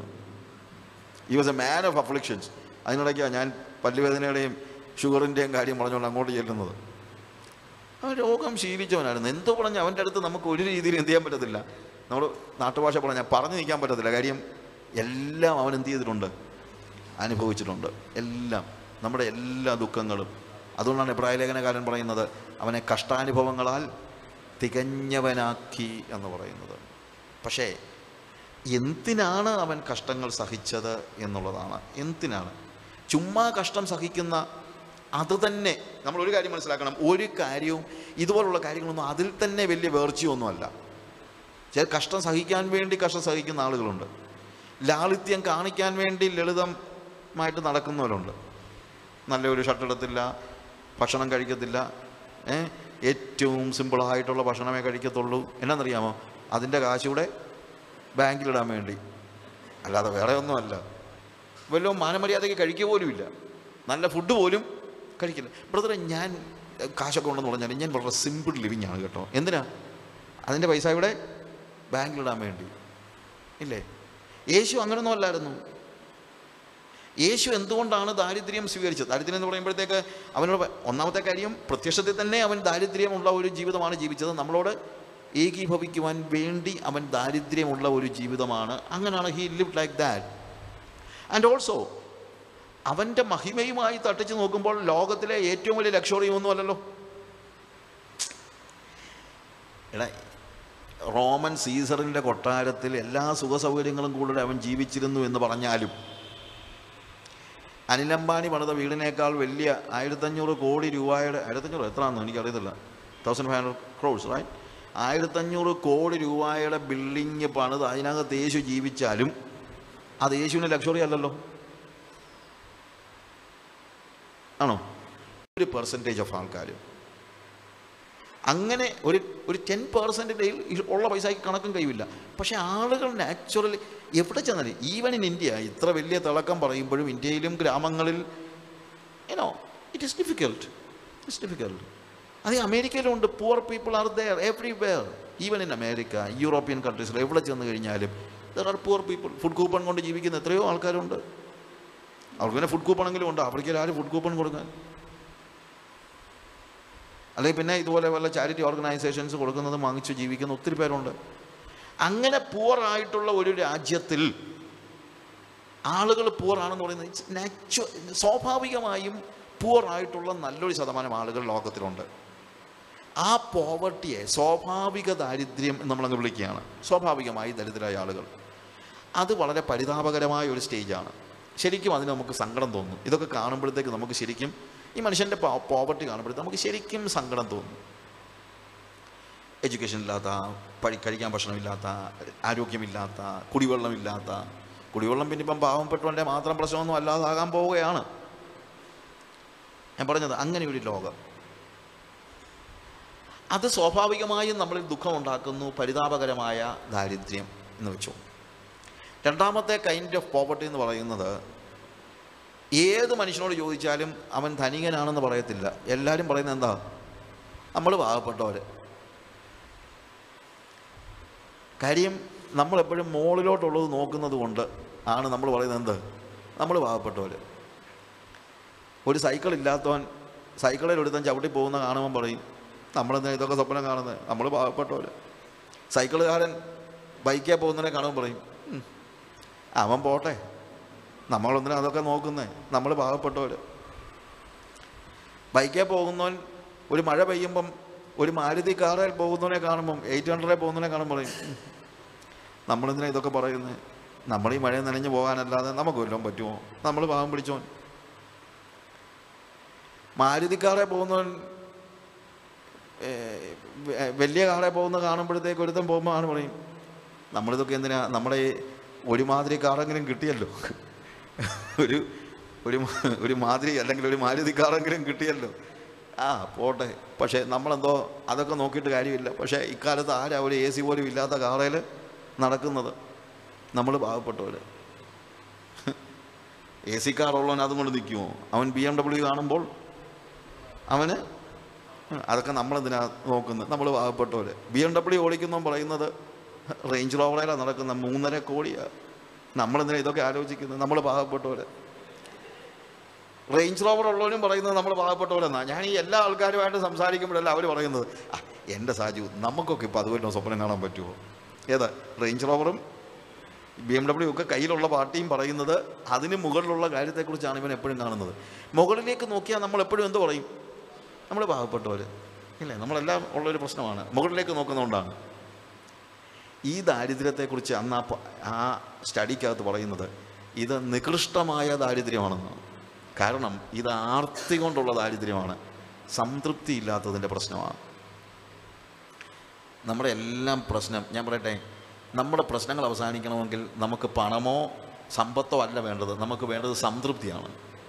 he was a man of afflictions അതിനിടയ്ക്കാണ് ഞാൻ പല്ലുവേദനയുടെയും ഷുഗറിൻ്റെയും കാര്യം പറഞ്ഞുകൊണ്ട് അങ്ങോട്ട് ചെല്ലുന്നത് അവൻ രോഗം ശീലിച്ചവനായിരുന്നു എന്തോ പറഞ്ഞ് അവൻ്റെ അടുത്ത് നമുക്ക് ഒരു രീതിയിൽ എന്ത് ചെയ്യാൻ പറ്റത്തില്ല നമ്മൾ നാട്ടുഭാഷ പറഞ്ഞാൽ പറഞ്ഞു നിൽക്കാൻ പറ്റത്തില്ല കാര്യം എല്ലാം അവൻ എന്ത് ചെയ്തിട്ടുണ്ട് അനുഭവിച്ചിട്ടുണ്ട് എല്ലാം നമ്മുടെ എല്ലാ ദുഃഖങ്ങളും അതുകൊണ്ടാണ് ഇബ്രാഹിം ലേഖനകാരൻ പറയുന്നത് അവനെ കഷ്ടാനുഭവങ്ങളാൽ തികഞ്ഞവനാക്കി എന്ന് പറയുന്നത് പക്ഷേ എന്തിനാണ് അവൻ കഷ്ടങ്ങൾ സഹിച്ചത് എന്നുള്ളതാണ് എന്തിനാണ് ചുമ്മാ കഷ്ടം സഹിക്കുന്ന അത് തന്നെ നമ്മൾ ഒരു കാര്യം മനസ്സിലാക്കണം ഒരു കാര്യവും ഇതുപോലുള്ള കാര്യങ്ങളൊന്നും അതിൽ തന്നെ വലിയ വേർച്ചയൊന്നുമല്ല ചില കഷ്ടം സഹിക്കാൻ വേണ്ടി കഷ്ടം സഹിക്കുന്ന ആളുകളുണ്ട് ലാളിത്യം കാണിക്കാൻ വേണ്ടി ലളിതമായിട്ട് നടക്കുന്നവരുണ്ട് നല്ലൊരു ഷർട്ട് എടുത്തില്ല ഭക്ഷണം കഴിക്കത്തില്ല ഏ? ഏറ്റവും സിമ്പിളായിട്ടുള്ള ഭക്ഷണമേ കഴിക്കത്തുള്ളൂ എന്നാണെന്നറിയാമോ അതിൻ്റെ കാശൂടെ ബാങ്കിലിടാൻ വേണ്ടി അല്ലാതെ വേറെ ഒന്നുമല്ല വല്ലതും മാനമര്യാദയ്ക്ക് കഴിക്കുക പോലുമില്ല നല്ല ഫുഡ് പോലും കഴിക്കില്ല ബ്രദറെ ഞാൻ എഹ്, കാശൊക്കെ ഉണ്ടെന്ന് പറഞ്ഞാൽ ഞാൻ വളരെ സിമ്പിൾ ലിവിങ് ആണ് കേട്ടോ എന്തിനാ അതിൻ്റെ പൈസ ഇവിടെ ബാങ്കിലിടാൻ വേണ്ടി ഇല്ലേ യേശു അങ്ങനൊന്നും അല്ലായിരുന്നു യേശു എന്തുകൊണ്ടാണ് ദാരിദ്ര്യം സ്വീകരിച്ചത് ദാരിദ്ര്യം എന്ന് പറയുമ്പോഴത്തേക്ക് അവനോട് പ- ഒന്നാമത്തെ കാര്യം പ്രത്യക്ഷത്തിൽ തന്നെ അവൻ ദാരിദ്ര്യമുള്ള ഒരു ജീവിതമാണ് ജീവിച്ചത് നമ്മളോട് ഏകീഭവിക്കുവാൻ വേണ്ടി അവൻ ദാരിദ്ര്യമുള്ള ഒരു ജീവിതമാണ് അങ്ങനെയാണ് he live like that and also അവൻ്റെ മഹിമയുമായി തട്ടിച്ച് നോക്കുമ്പോൾ ലോകത്തിലെ ഏറ്റവും വലിയ ലക്ഷറി ഒന്നും അല്ലല്ലോ എടാ റോമൻ സീസറിൻ്റെ കൊട്ടാരത്തിൽ എല്ലാ സുഖ സൗകര്യങ്ങളും കൂടെ അവൻ ജീവിച്ചിരുന്നു എന്ന് പറഞ്ഞാലും അനിലംബാനി പണിത വീടിനേക്കാൾ വലിയ ആയിരത്തഞ്ഞൂറ് കോടി രൂപയുടെ ആയിരത്തഞ്ഞൂറ് എത്രയാണെന്ന് എനിക്കറിയത്തില്ല thousand five hundred crores right ആയിരത്തഞ്ഞൂറ് കോടി രൂപയുടെ ബിൽഡിങ് പണിത് അതിനകത്ത് യേശു ജീവിച്ചാലും അത് യേശുവിൻ്റെ ലക്ഷറി അല്ലല്ലോ ആണോ ഒരു പെർസെൻറ്റേജ് ഓഫ് ആൾക്കാർ അങ്ങനെ ഒരു ഒരു ടെൻ പെർസെൻറ്റിൻ്റെയിൽ ഉള്ള പൈസയ്ക്ക് കണക്കും കഴിവില്ല പക്ഷേ ആളുകൾ നാച്ചുറലി എവിടെ ചെന്നാലും ഈവൻ ഇൻ ഇന്ത്യ ഇത്ര വലിയ തിളക്കം പറയുമ്പോഴും ഇന്ത്യയിലും ഗ്രാമങ്ങളിൽ you know it is difficult it's difficult അത് അമേരിക്കയിലും ഉണ്ട് poor people are there everywhere even in America European കൺട്രീസിൽ എവിടെ ചെന്ന് കഴിഞ്ഞാലും there are poor people food coupon കൊണ്ട് ജീവിക്കുന്ന എത്രയോ ആൾക്കാരുണ്ട് അവർക്ക് പിന്നെ ഫുഡ് കൂപ്പണെങ്കിലും ഉണ്ട് ആഫ്രിക്കയിൽ ആരും ഫുഡ് കൂപ്പൺ കൊടുക്കാൻ അല്ലെങ്കിൽ പിന്നെ ഇതുപോലെ വല്ല ചാരിറ്റി ഓർഗനൈസേഷൻസ് കൊടുക്കുന്നതും വാങ്ങിച്ച് ജീവിക്കുന്ന ഒത്തിരി പേരുണ്ട് അങ്ങനെ പൂർ ആയിട്ടുള്ള ഒരു രാജ്യത്തിൽ ആളുകൾ പൂർ ആണെന്ന് പറയുന്നത് ഇറ്റ്സ് നാച്ചു സ്വാഭാവികമായും പൂർ ആയിട്ടുള്ള നല്ലൊരു ശതമാനം ആളുകൾ ലോകത്തിലുണ്ട് ആ പോവർട്ടിയെ സ്വാഭാവിക ദാരിദ്ര്യം എന്ന് നമ്മളങ്ങ് വിളിക്കുകയാണ് സ്വാഭാവികമായി ദരിദ്രരായ ആളുകൾ അത് വളരെ പരിതാപകരമായ ഒരു സ്റ്റേജാണ് ശരിക്കും അതിന് നമുക്ക് സങ്കടം തോന്നും ഇതൊക്കെ കാണുമ്പോഴത്തേക്ക് നമുക്ക് ശരിക്കും ഈ മനുഷ്യൻ്റെ പോവർട്ടി കാണുമ്പോഴത്തേക്ക് നമുക്ക് ശരിക്കും സങ്കടം തോന്നും എഡ്യൂക്കേഷൻ ഇല്ലാത്ത പഴി കഴിക്കാൻ ഭക്ഷണമില്ലാത്ത ആരോഗ്യമില്ലാത്ത കുടിവെള്ളമില്ലാത്ത കുടിവെള്ളം പിന്നെ ഇപ്പം പാവപ്പെട്ടവൻ്റെ മാത്രം പ്രശ്നമൊന്നും അല്ലാതാകാൻ പോവുകയാണ് ഞാൻ പറഞ്ഞത് അങ്ങനെ ഒരു ലോകം അത് സ്വാഭാവികമായും നമ്മളിൽ ദുഃഖമുണ്ടാക്കുന്നു പരിതാപകരമായ ദാരിദ്ര്യം എന്ന് വെച്ചു രണ്ടാമത്തെ കൈൻഡ് ഓഫ് പോവർട്ടി എന്ന് പറയുന്നത് ഏത് മനുഷ്യനോട് ചോദിച്ചാലും അവൻ ധനികനാണെന്ന് പറയത്തില്ല എല്ലാവരും പറയുന്നത് എന്താ നമ്മൾ പാവപ്പെട്ടവർ കാര്യം നമ്മളെപ്പോഴും മുകളിലോട്ടുള്ളത് നോക്കുന്നത് കൊണ്ട് ആണ് നമ്മൾ പറയുന്നത് എന്ത് നമ്മൾ പാവപ്പെട്ടവർ ഒരു സൈക്കിൾ ഇല്ലാത്തവൻ സൈക്കിളിൽ ഒരുത്തൻ ചവിട്ടി പോകുന്ന കാണുമ്പം പറയും നമ്മളെന്താ ഇതൊക്കെ സ്വപ്നം കാണുന്നത് നമ്മൾ പാവപ്പെട്ടവർ സൈക്കിളുകാരൻ ബൈക്കേ പോകുന്നതിനെ കാണുമ്പോൾ പറയും "ഉം, അവൻ പോട്ടെ നമ്മളൊന്നിനും അതൊക്കെ നോക്കുന്നേ നമ്മൾ പാവപ്പെട്ടവർ ബൈക്കേ പോകുന്നവൻ ഒരു മഴ പെയ്യുമ്പം ഒരു മാരുതി കാറിൽ പോകുന്നവനെ കാണുമ്പം എയ്റ്റ് ഹൺഡ്രഡിൽ പോകുന്നവനെ കാണുമ്പോൾ പറയും "ഉം, നമ്മളെന്തിനാ ഇതൊക്കെ പറയുന്നത് നമ്മൾ ഈ മഴ നനഞ്ഞു പോകാനല്ലാതെ നമുക്ക് വല്ലതും പറ്റുമോ നമ്മൾ പാവം പിടിച്ചോൻ മാരുതിക്കാറെ പോകുന്നവൻ ഏ, വെ- വലിയ കാറെ പോകുന്ന കാണുമ്പോഴത്തേക്ക് ഒരുത്തൻ പോകുമ്പോൾ ആണ് പറയും നമ്മളിതൊക്കെ എന്തിനാ നമ്മുടെ ഈ ഒരുമാതിരി കാറെങ്കിലും കിട്ടിയല്ലോ ഒരു ഒരു മാ- ഒരു മാതിരി അല്ലെങ്കിൽ ഒരു മാരുതി കാറെങ്കിലും കിട്ടിയല്ലോ ആ പോട്ടെ പക്ഷേ നമ്മളെന്തോ അതൊക്കെ നോക്കിയിട്ട് കാര്യമില്ല പക്ഷേ ഇക്കാലത്ത് ആരാ ഒരു എ സി പോലും ഇല്ലാത്ത കാറയിൽ നടക്കുന്നത് നമ്മൾ പാവപ്പെട്ടവർ എ സി കാറുള്ളവൻ അതും കൊണ്ട് നിൽക്കുമോ അവൻ ബി എം ഡബ്ല്യു കാണുമ്പോൾ അവന് അതൊക്കെ നമ്മളെന്തിനാ നോക്കുന്നത് നമ്മൾ പാവപ്പെട്ടവർ ബി എം ഡബ്ല്യു ഓടിക്കുന്നവൻ പറയുന്നത് റേഞ്ച് റോവറയിലാണ് നടക്കുന്ന മൂന്നര കോടിയാണ് നമ്മളെന്തിനാ ഇതൊക്കെ ആലോചിക്കുന്നത് നമ്മൾ പാവപ്പെട്ടവർ റേഞ്ച് റോവർ ഉള്ളവരും പറയുന്നത് നമ്മൾ പാവപ്പെട്ടവരെന്നാണ് ഞാൻ ഈ എല്ലാ ആൾക്കാരുമായിട്ട് സംസാരിക്കുമ്പോഴല്ല അവർ പറയുന്നത് "ആ, എൻ്റെ സാജു നമുക്കൊക്കെ ഇപ്പോൾ അതുപോലെ സ്വപ്നം കാണാൻ പറ്റുമോ ഏതാ റേഞ്ച് റോവറും ബി എം ഡബ്ല്യു ഒക്കെ കയ്യിലുള്ള പാർട്ടിയും പറയുന്നത് അതിന് മുകളിലുള്ള കാര്യത്തെക്കുറിച്ചാണ് ഇവൻ എപ്പോഴും കാണുന്നത് മുകളിലേക്ക് നോക്കിയാൽ നമ്മൾ എപ്പോഴും എന്ത് പറയും നമ്മൾ പാവപ്പെട്ടവർ ഇല്ലേ നമ്മളെല്ലാം ഉള്ളൊരു പ്രശ്നമാണ് മുകളിലേക്ക് നോക്കുന്നതുകൊണ്ടാണ് ഈ ദാരിദ്ര്യത്തെക്കുറിച്ച് അന്ന് ആ പ- ആ സ്റ്റഡിക്കകത്ത് പറയുന്നത് ഇത് നികൃഷ്ടമായ ദാരിദ്ര്യമാണെന്നാണ് കാരണം ഇത് ആർത്തി കൊണ്ടുള്ള ദാരിദ്ര്യമാണ് സംതൃപ്തി ഇല്ലാത്തതിൻ്റെ പ്രശ്നമാണ് നമ്മുടെ എല്ലാം പ്രശ്നം ഞാൻ പറയട്ടെ നമ്മുടെ പ്രശ്നങ്ങൾ അവസാനിക്കണമെങ്കിൽ നമുക്ക് പണമോ സമ്പത്തോ അല്ല വേണ്ടത് നമുക്ക് വേണ്ടത് സംതൃപ്തിയാണ്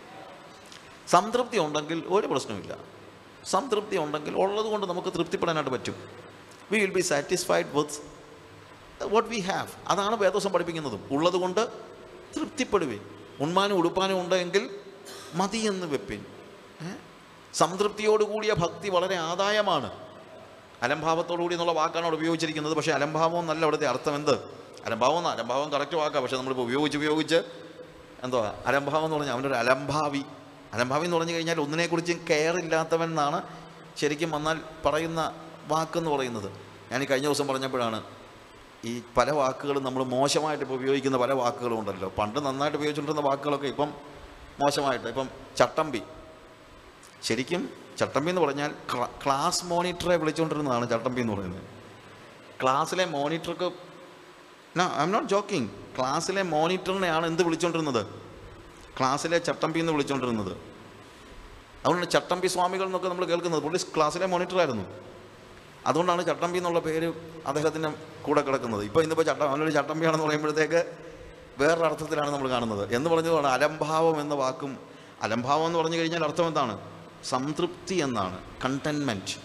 സംതൃപ്തി ഉണ്ടെങ്കിൽ ഒരു പ്രശ്നമില്ല സംതൃപ്തി ഉണ്ടെങ്കിൽ ഉള്ളത് കൊണ്ട് നമുക്ക് തൃപ്തിപ്പെടാനായിട്ട് പറ്റും we will be satisfied with what we have അതാണ് വേദോസം പഠിപ്പിക്കുന്നതും ഉള്ളത് കൊണ്ട് തൃപ്തിപ്പെടുവിൻ ഉണ്മാനും ഉടുപ്പാനും ഉണ്ടെങ്കിൽ മതിയെന്ന് വെപ്പിൻ ഏ? സംതൃപ്തിയോടുകൂടിയ ഭക്തി വളരെ ആദായമാണ് അലംഭാവത്തോടുകൂടി എന്നുള്ള വാക്കാണ് അവിടെ ഉപയോഗിച്ചിരിക്കുന്നത് പക്ഷേ അലംഭാവം എന്നല്ല അവിടുത്തെ അർത്ഥം എന്ത് അലംഭാവം എന്നാ അലംഭാവം കറക്റ്റ് വാക്കാണ് പക്ഷേ നമ്മളിപ്പോൾ ഉപയോഗിച്ച് ഉപയോഗിച്ച് എന്തോ അലംഭാവം എന്ന് പറഞ്ഞാൽ അവനൊരു അലംഭാവി അലംഭാവി എന്ന് പറഞ്ഞു കഴിഞ്ഞാൽ ഒന്നിനെക്കുറിച്ചും കെയർ ഇല്ലാത്തവൻ എന്നാണ് ശരിക്കും വന്നാൽ പറയുന്ന വാക്കെന്ന് പറയുന്നത് ഞാൻ ഈ കഴിഞ്ഞ ദിവസം പറഞ്ഞപ്പോഴാണ് ഈ പല വാക്കുകളും നമ്മൾ മോശമായിട്ട് ഇപ്പോൾ ഉപയോഗിക്കുന്ന പല വാക്കുകളും ഉണ്ടല്ലോ പണ്ട് നന്നായിട്ട് ഉപയോഗിച്ചുകൊണ്ടിരുന്ന വാക്കുകളൊക്കെ ഇപ്പം മോശമായിട്ട് ഇപ്പം ചട്ടമ്പി ശരിക്കും ചട്ടമ്പി എന്ന് പറഞ്ഞാൽ ക്ലാ- ക്ലാസ് മോണിറ്ററെ വിളിച്ചുകൊണ്ടിരുന്നതാണ് ചട്ടമ്പി എന്ന് പറയുന്നത് ക്ലാസ്സിലെ മോണിറ്റർക്ക് ഐ എം നോട്ട് ജോക്കിംഗ് ക്ലാസ്സിലെ മോണിറ്ററിനെയാണ് എന്ത് വിളിച്ചുകൊണ്ടിരുന്നത് ക്ലാസ്സിലെ ചട്ടമ്പി എന്ന് വിളിച്ചുകൊണ്ടിരുന്നത് അതുകൊണ്ട് ചട്ടമ്പി സ്വാമികൾ എന്നൊക്കെ നമ്മൾ കേൾക്കുന്നത് പുള്ളി ക്ലാസ്സിലെ മോണിറ്ററായിരുന്നു അതുകൊണ്ടാണ് ചട്ടമ്പി എന്നുള്ള പേര് അദ്ദേഹത്തിൻ്റെ കൂടെ കിടക്കുന്നത് ഇപ്പോൾ ഇന്നിപ്പോൾ ചട്ടം അവനൊരു ചട്ടമ്പിയാണെന്ന് പറയുമ്പോഴത്തേക്ക് വേറൊരു അർത്ഥത്തിലാണ് നമ്മൾ കാണുന്നത് എന്ന് പറഞ്ഞതുകൊണ്ട് അലംഭാവം എന്ന വാക്കും അലംഭാവം എന്ന് പറഞ്ഞു കഴിഞ്ഞാൽ അർത്ഥം എന്താണ് സംതൃപ്തി എന്നാണ് contentment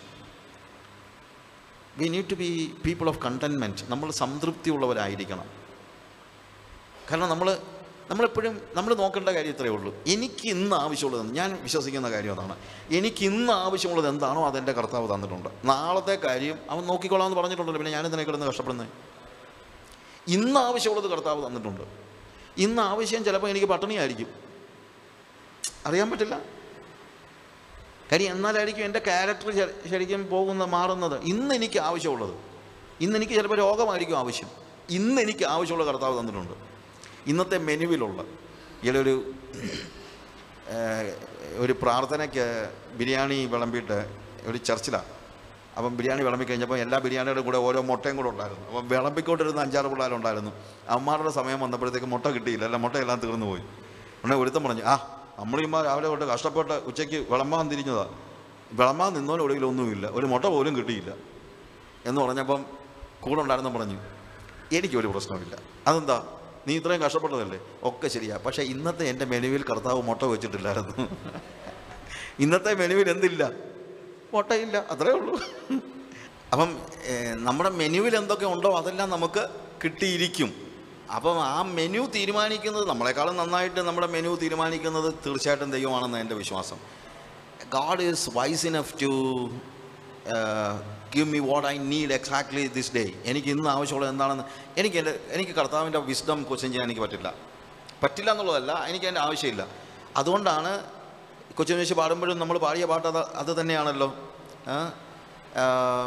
we need to be people of contentment നമ്മൾ സംതൃപ്തി ഉള്ളവരായിരിക്കണം കാരണം നമ്മൾ നമ്മളെപ്പോഴും നമ്മൾ നോക്കേണ്ട കാര്യം ഇത്രയേ ഉള്ളൂ എനിക്ക് ഇന്ന് ആവശ്യമുള്ളത് ഞാൻ വിശ്വസിക്കുന്ന കാര്യം അതാണ് എനിക്ക് ഇന്ന് ആവശ്യമുള്ളത് എന്താണോ അതെൻ്റെ കർത്താവ് തന്നിട്ടുണ്ട് നാളത്തെ കാര്യം അവൻ നോക്കിക്കൊള്ളാമെന്ന് പറഞ്ഞിട്ടുണ്ടല്ലോ പിന്നെ ഞാനിതിനെ കിടന്ന് കഷ്ടപ്പെടുന്നത് ഇന്ന് ആവശ്യമുള്ളത് കർത്താവ് തന്നിട്ടുണ്ട് ഇന്ന് ആവശ്യം ചിലപ്പോൾ എനിക്ക് പട്ടിണിയായിരിക്കും അറിയാൻ പറ്റില്ല കാര്യം എന്നാലായിരിക്കും എൻ്റെ ക്യാരക്ടർ ശരിക്കും പോകുന്ന മാറുന്നത് ഇന്ന് എനിക്ക് ആവശ്യമുള്ളത് ഇന്ന് എനിക്ക് ചിലപ്പോൾ രോഗമായിരിക്കും ആവശ്യം ഇന്ന് എനിക്ക് ആവശ്യമുള്ള കർത്താവ് തന്നിട്ടുണ്ട് ഇന്നത്തെ മെനുവിലുള്ള ഇതിലൊരു ഏഹ്, ഒരു പ്രാർത്ഥനയ്ക്ക് ബിരിയാണി വിളമ്പിയിട്ട് ഒരു ചർച്ചിലാണ് അപ്പം ബിരിയാണി വിളമ്പി കഴിഞ്ഞപ്പോൾ എല്ലാ ബിരിയാണിയുടെ കൂടെ ഓരോ മുട്ടയും കൂടെ ഉണ്ടായിരുന്നു അപ്പം വിളമ്പിക്കൊണ്ടിരുന്ന അഞ്ചാറ് പിള്ളേരുണ്ടായിരുന്നു അമ്മമാരുടെ സമയം വന്നപ്പോഴത്തേക്ക് മുട്ട കിട്ടിയില്ല അല്ല മുട്ടയെല്ലാം തീർന്നു പോയി ഉടനെ ഒരുത്തം പറഞ്ഞു ആ നമ്മളിമാർ രാവിലെ തൊട്ട് കഷ്ടപ്പെട്ട് ഉച്ചയ്ക്ക് വിളമ്പാൻ തിരിഞ്ഞതാ വിളമ്പാൻ നിന്നോലും ഒടുവിൽ ഒന്നുമില്ല ഒരു മുട്ട പോലും കിട്ടിയില്ല എന്ന് പറഞ്ഞപ്പം കൂടെ ഉണ്ടായിരുന്ന പറഞ്ഞു എനിക്കൊരു പ്രശ്നമില്ല അതെന്താ നീ ഇത്രയും കഷ്ടപ്പെട്ടതല്ലേ ഒക്കെ ശരിയാ പക്ഷേ ഇന്നത്തെ എൻ്റെ മെനുവിൽ കർത്താവ് മുട്ട വെച്ചിട്ടില്ലായിരുന്നു ഇന്നത്തെ മെനുവിൽ എന്തില്ല മുട്ടയില്ല അത്രേ ഉള്ളൂ അപ്പം ഏഹ്, നമ്മുടെ മെനുവിൽ എന്തൊക്കെ ഉണ്ടോ അതെല്ലാം നമുക്ക് കിട്ടിയിരിക്കും അപ്പം ആ മെനു തീരുമാനിക്കുന്നത് നമ്മളെക്കാളും നന്നായിട്ട് നമ്മുടെ മെനു തീരുമാനിക്കുന്നത് തീർച്ചയായിട്ടും ദൈവമാണെന്ന് എൻ്റെ വിശ്വാസം God is wise enough to give me what I need exactly this day എനിക്ക് ഇന്ന് ആവശ്യമുള്ളത് എന്താണെന്ന് എനിക്ക് എൻ്റെ എനിക്ക് കർത്താവിൻ്റെ വിസ്ഡം ക്വസ്റ്റ്യൻ ചെയ്യാൻ എനിക്ക് പറ്റില്ല പറ്റില്ല എന്നുള്ളതല്ല എനിക്ക് അതിൻ്റെ ആവശ്യമില്ല അതുകൊണ്ടാണ് കൊച്ചുമേശി പാടുമ്പോഴും നമ്മൾ പാടിയ പാട്ട് അത് അത് തന്നെയാണല്ലോ ആ, ആ,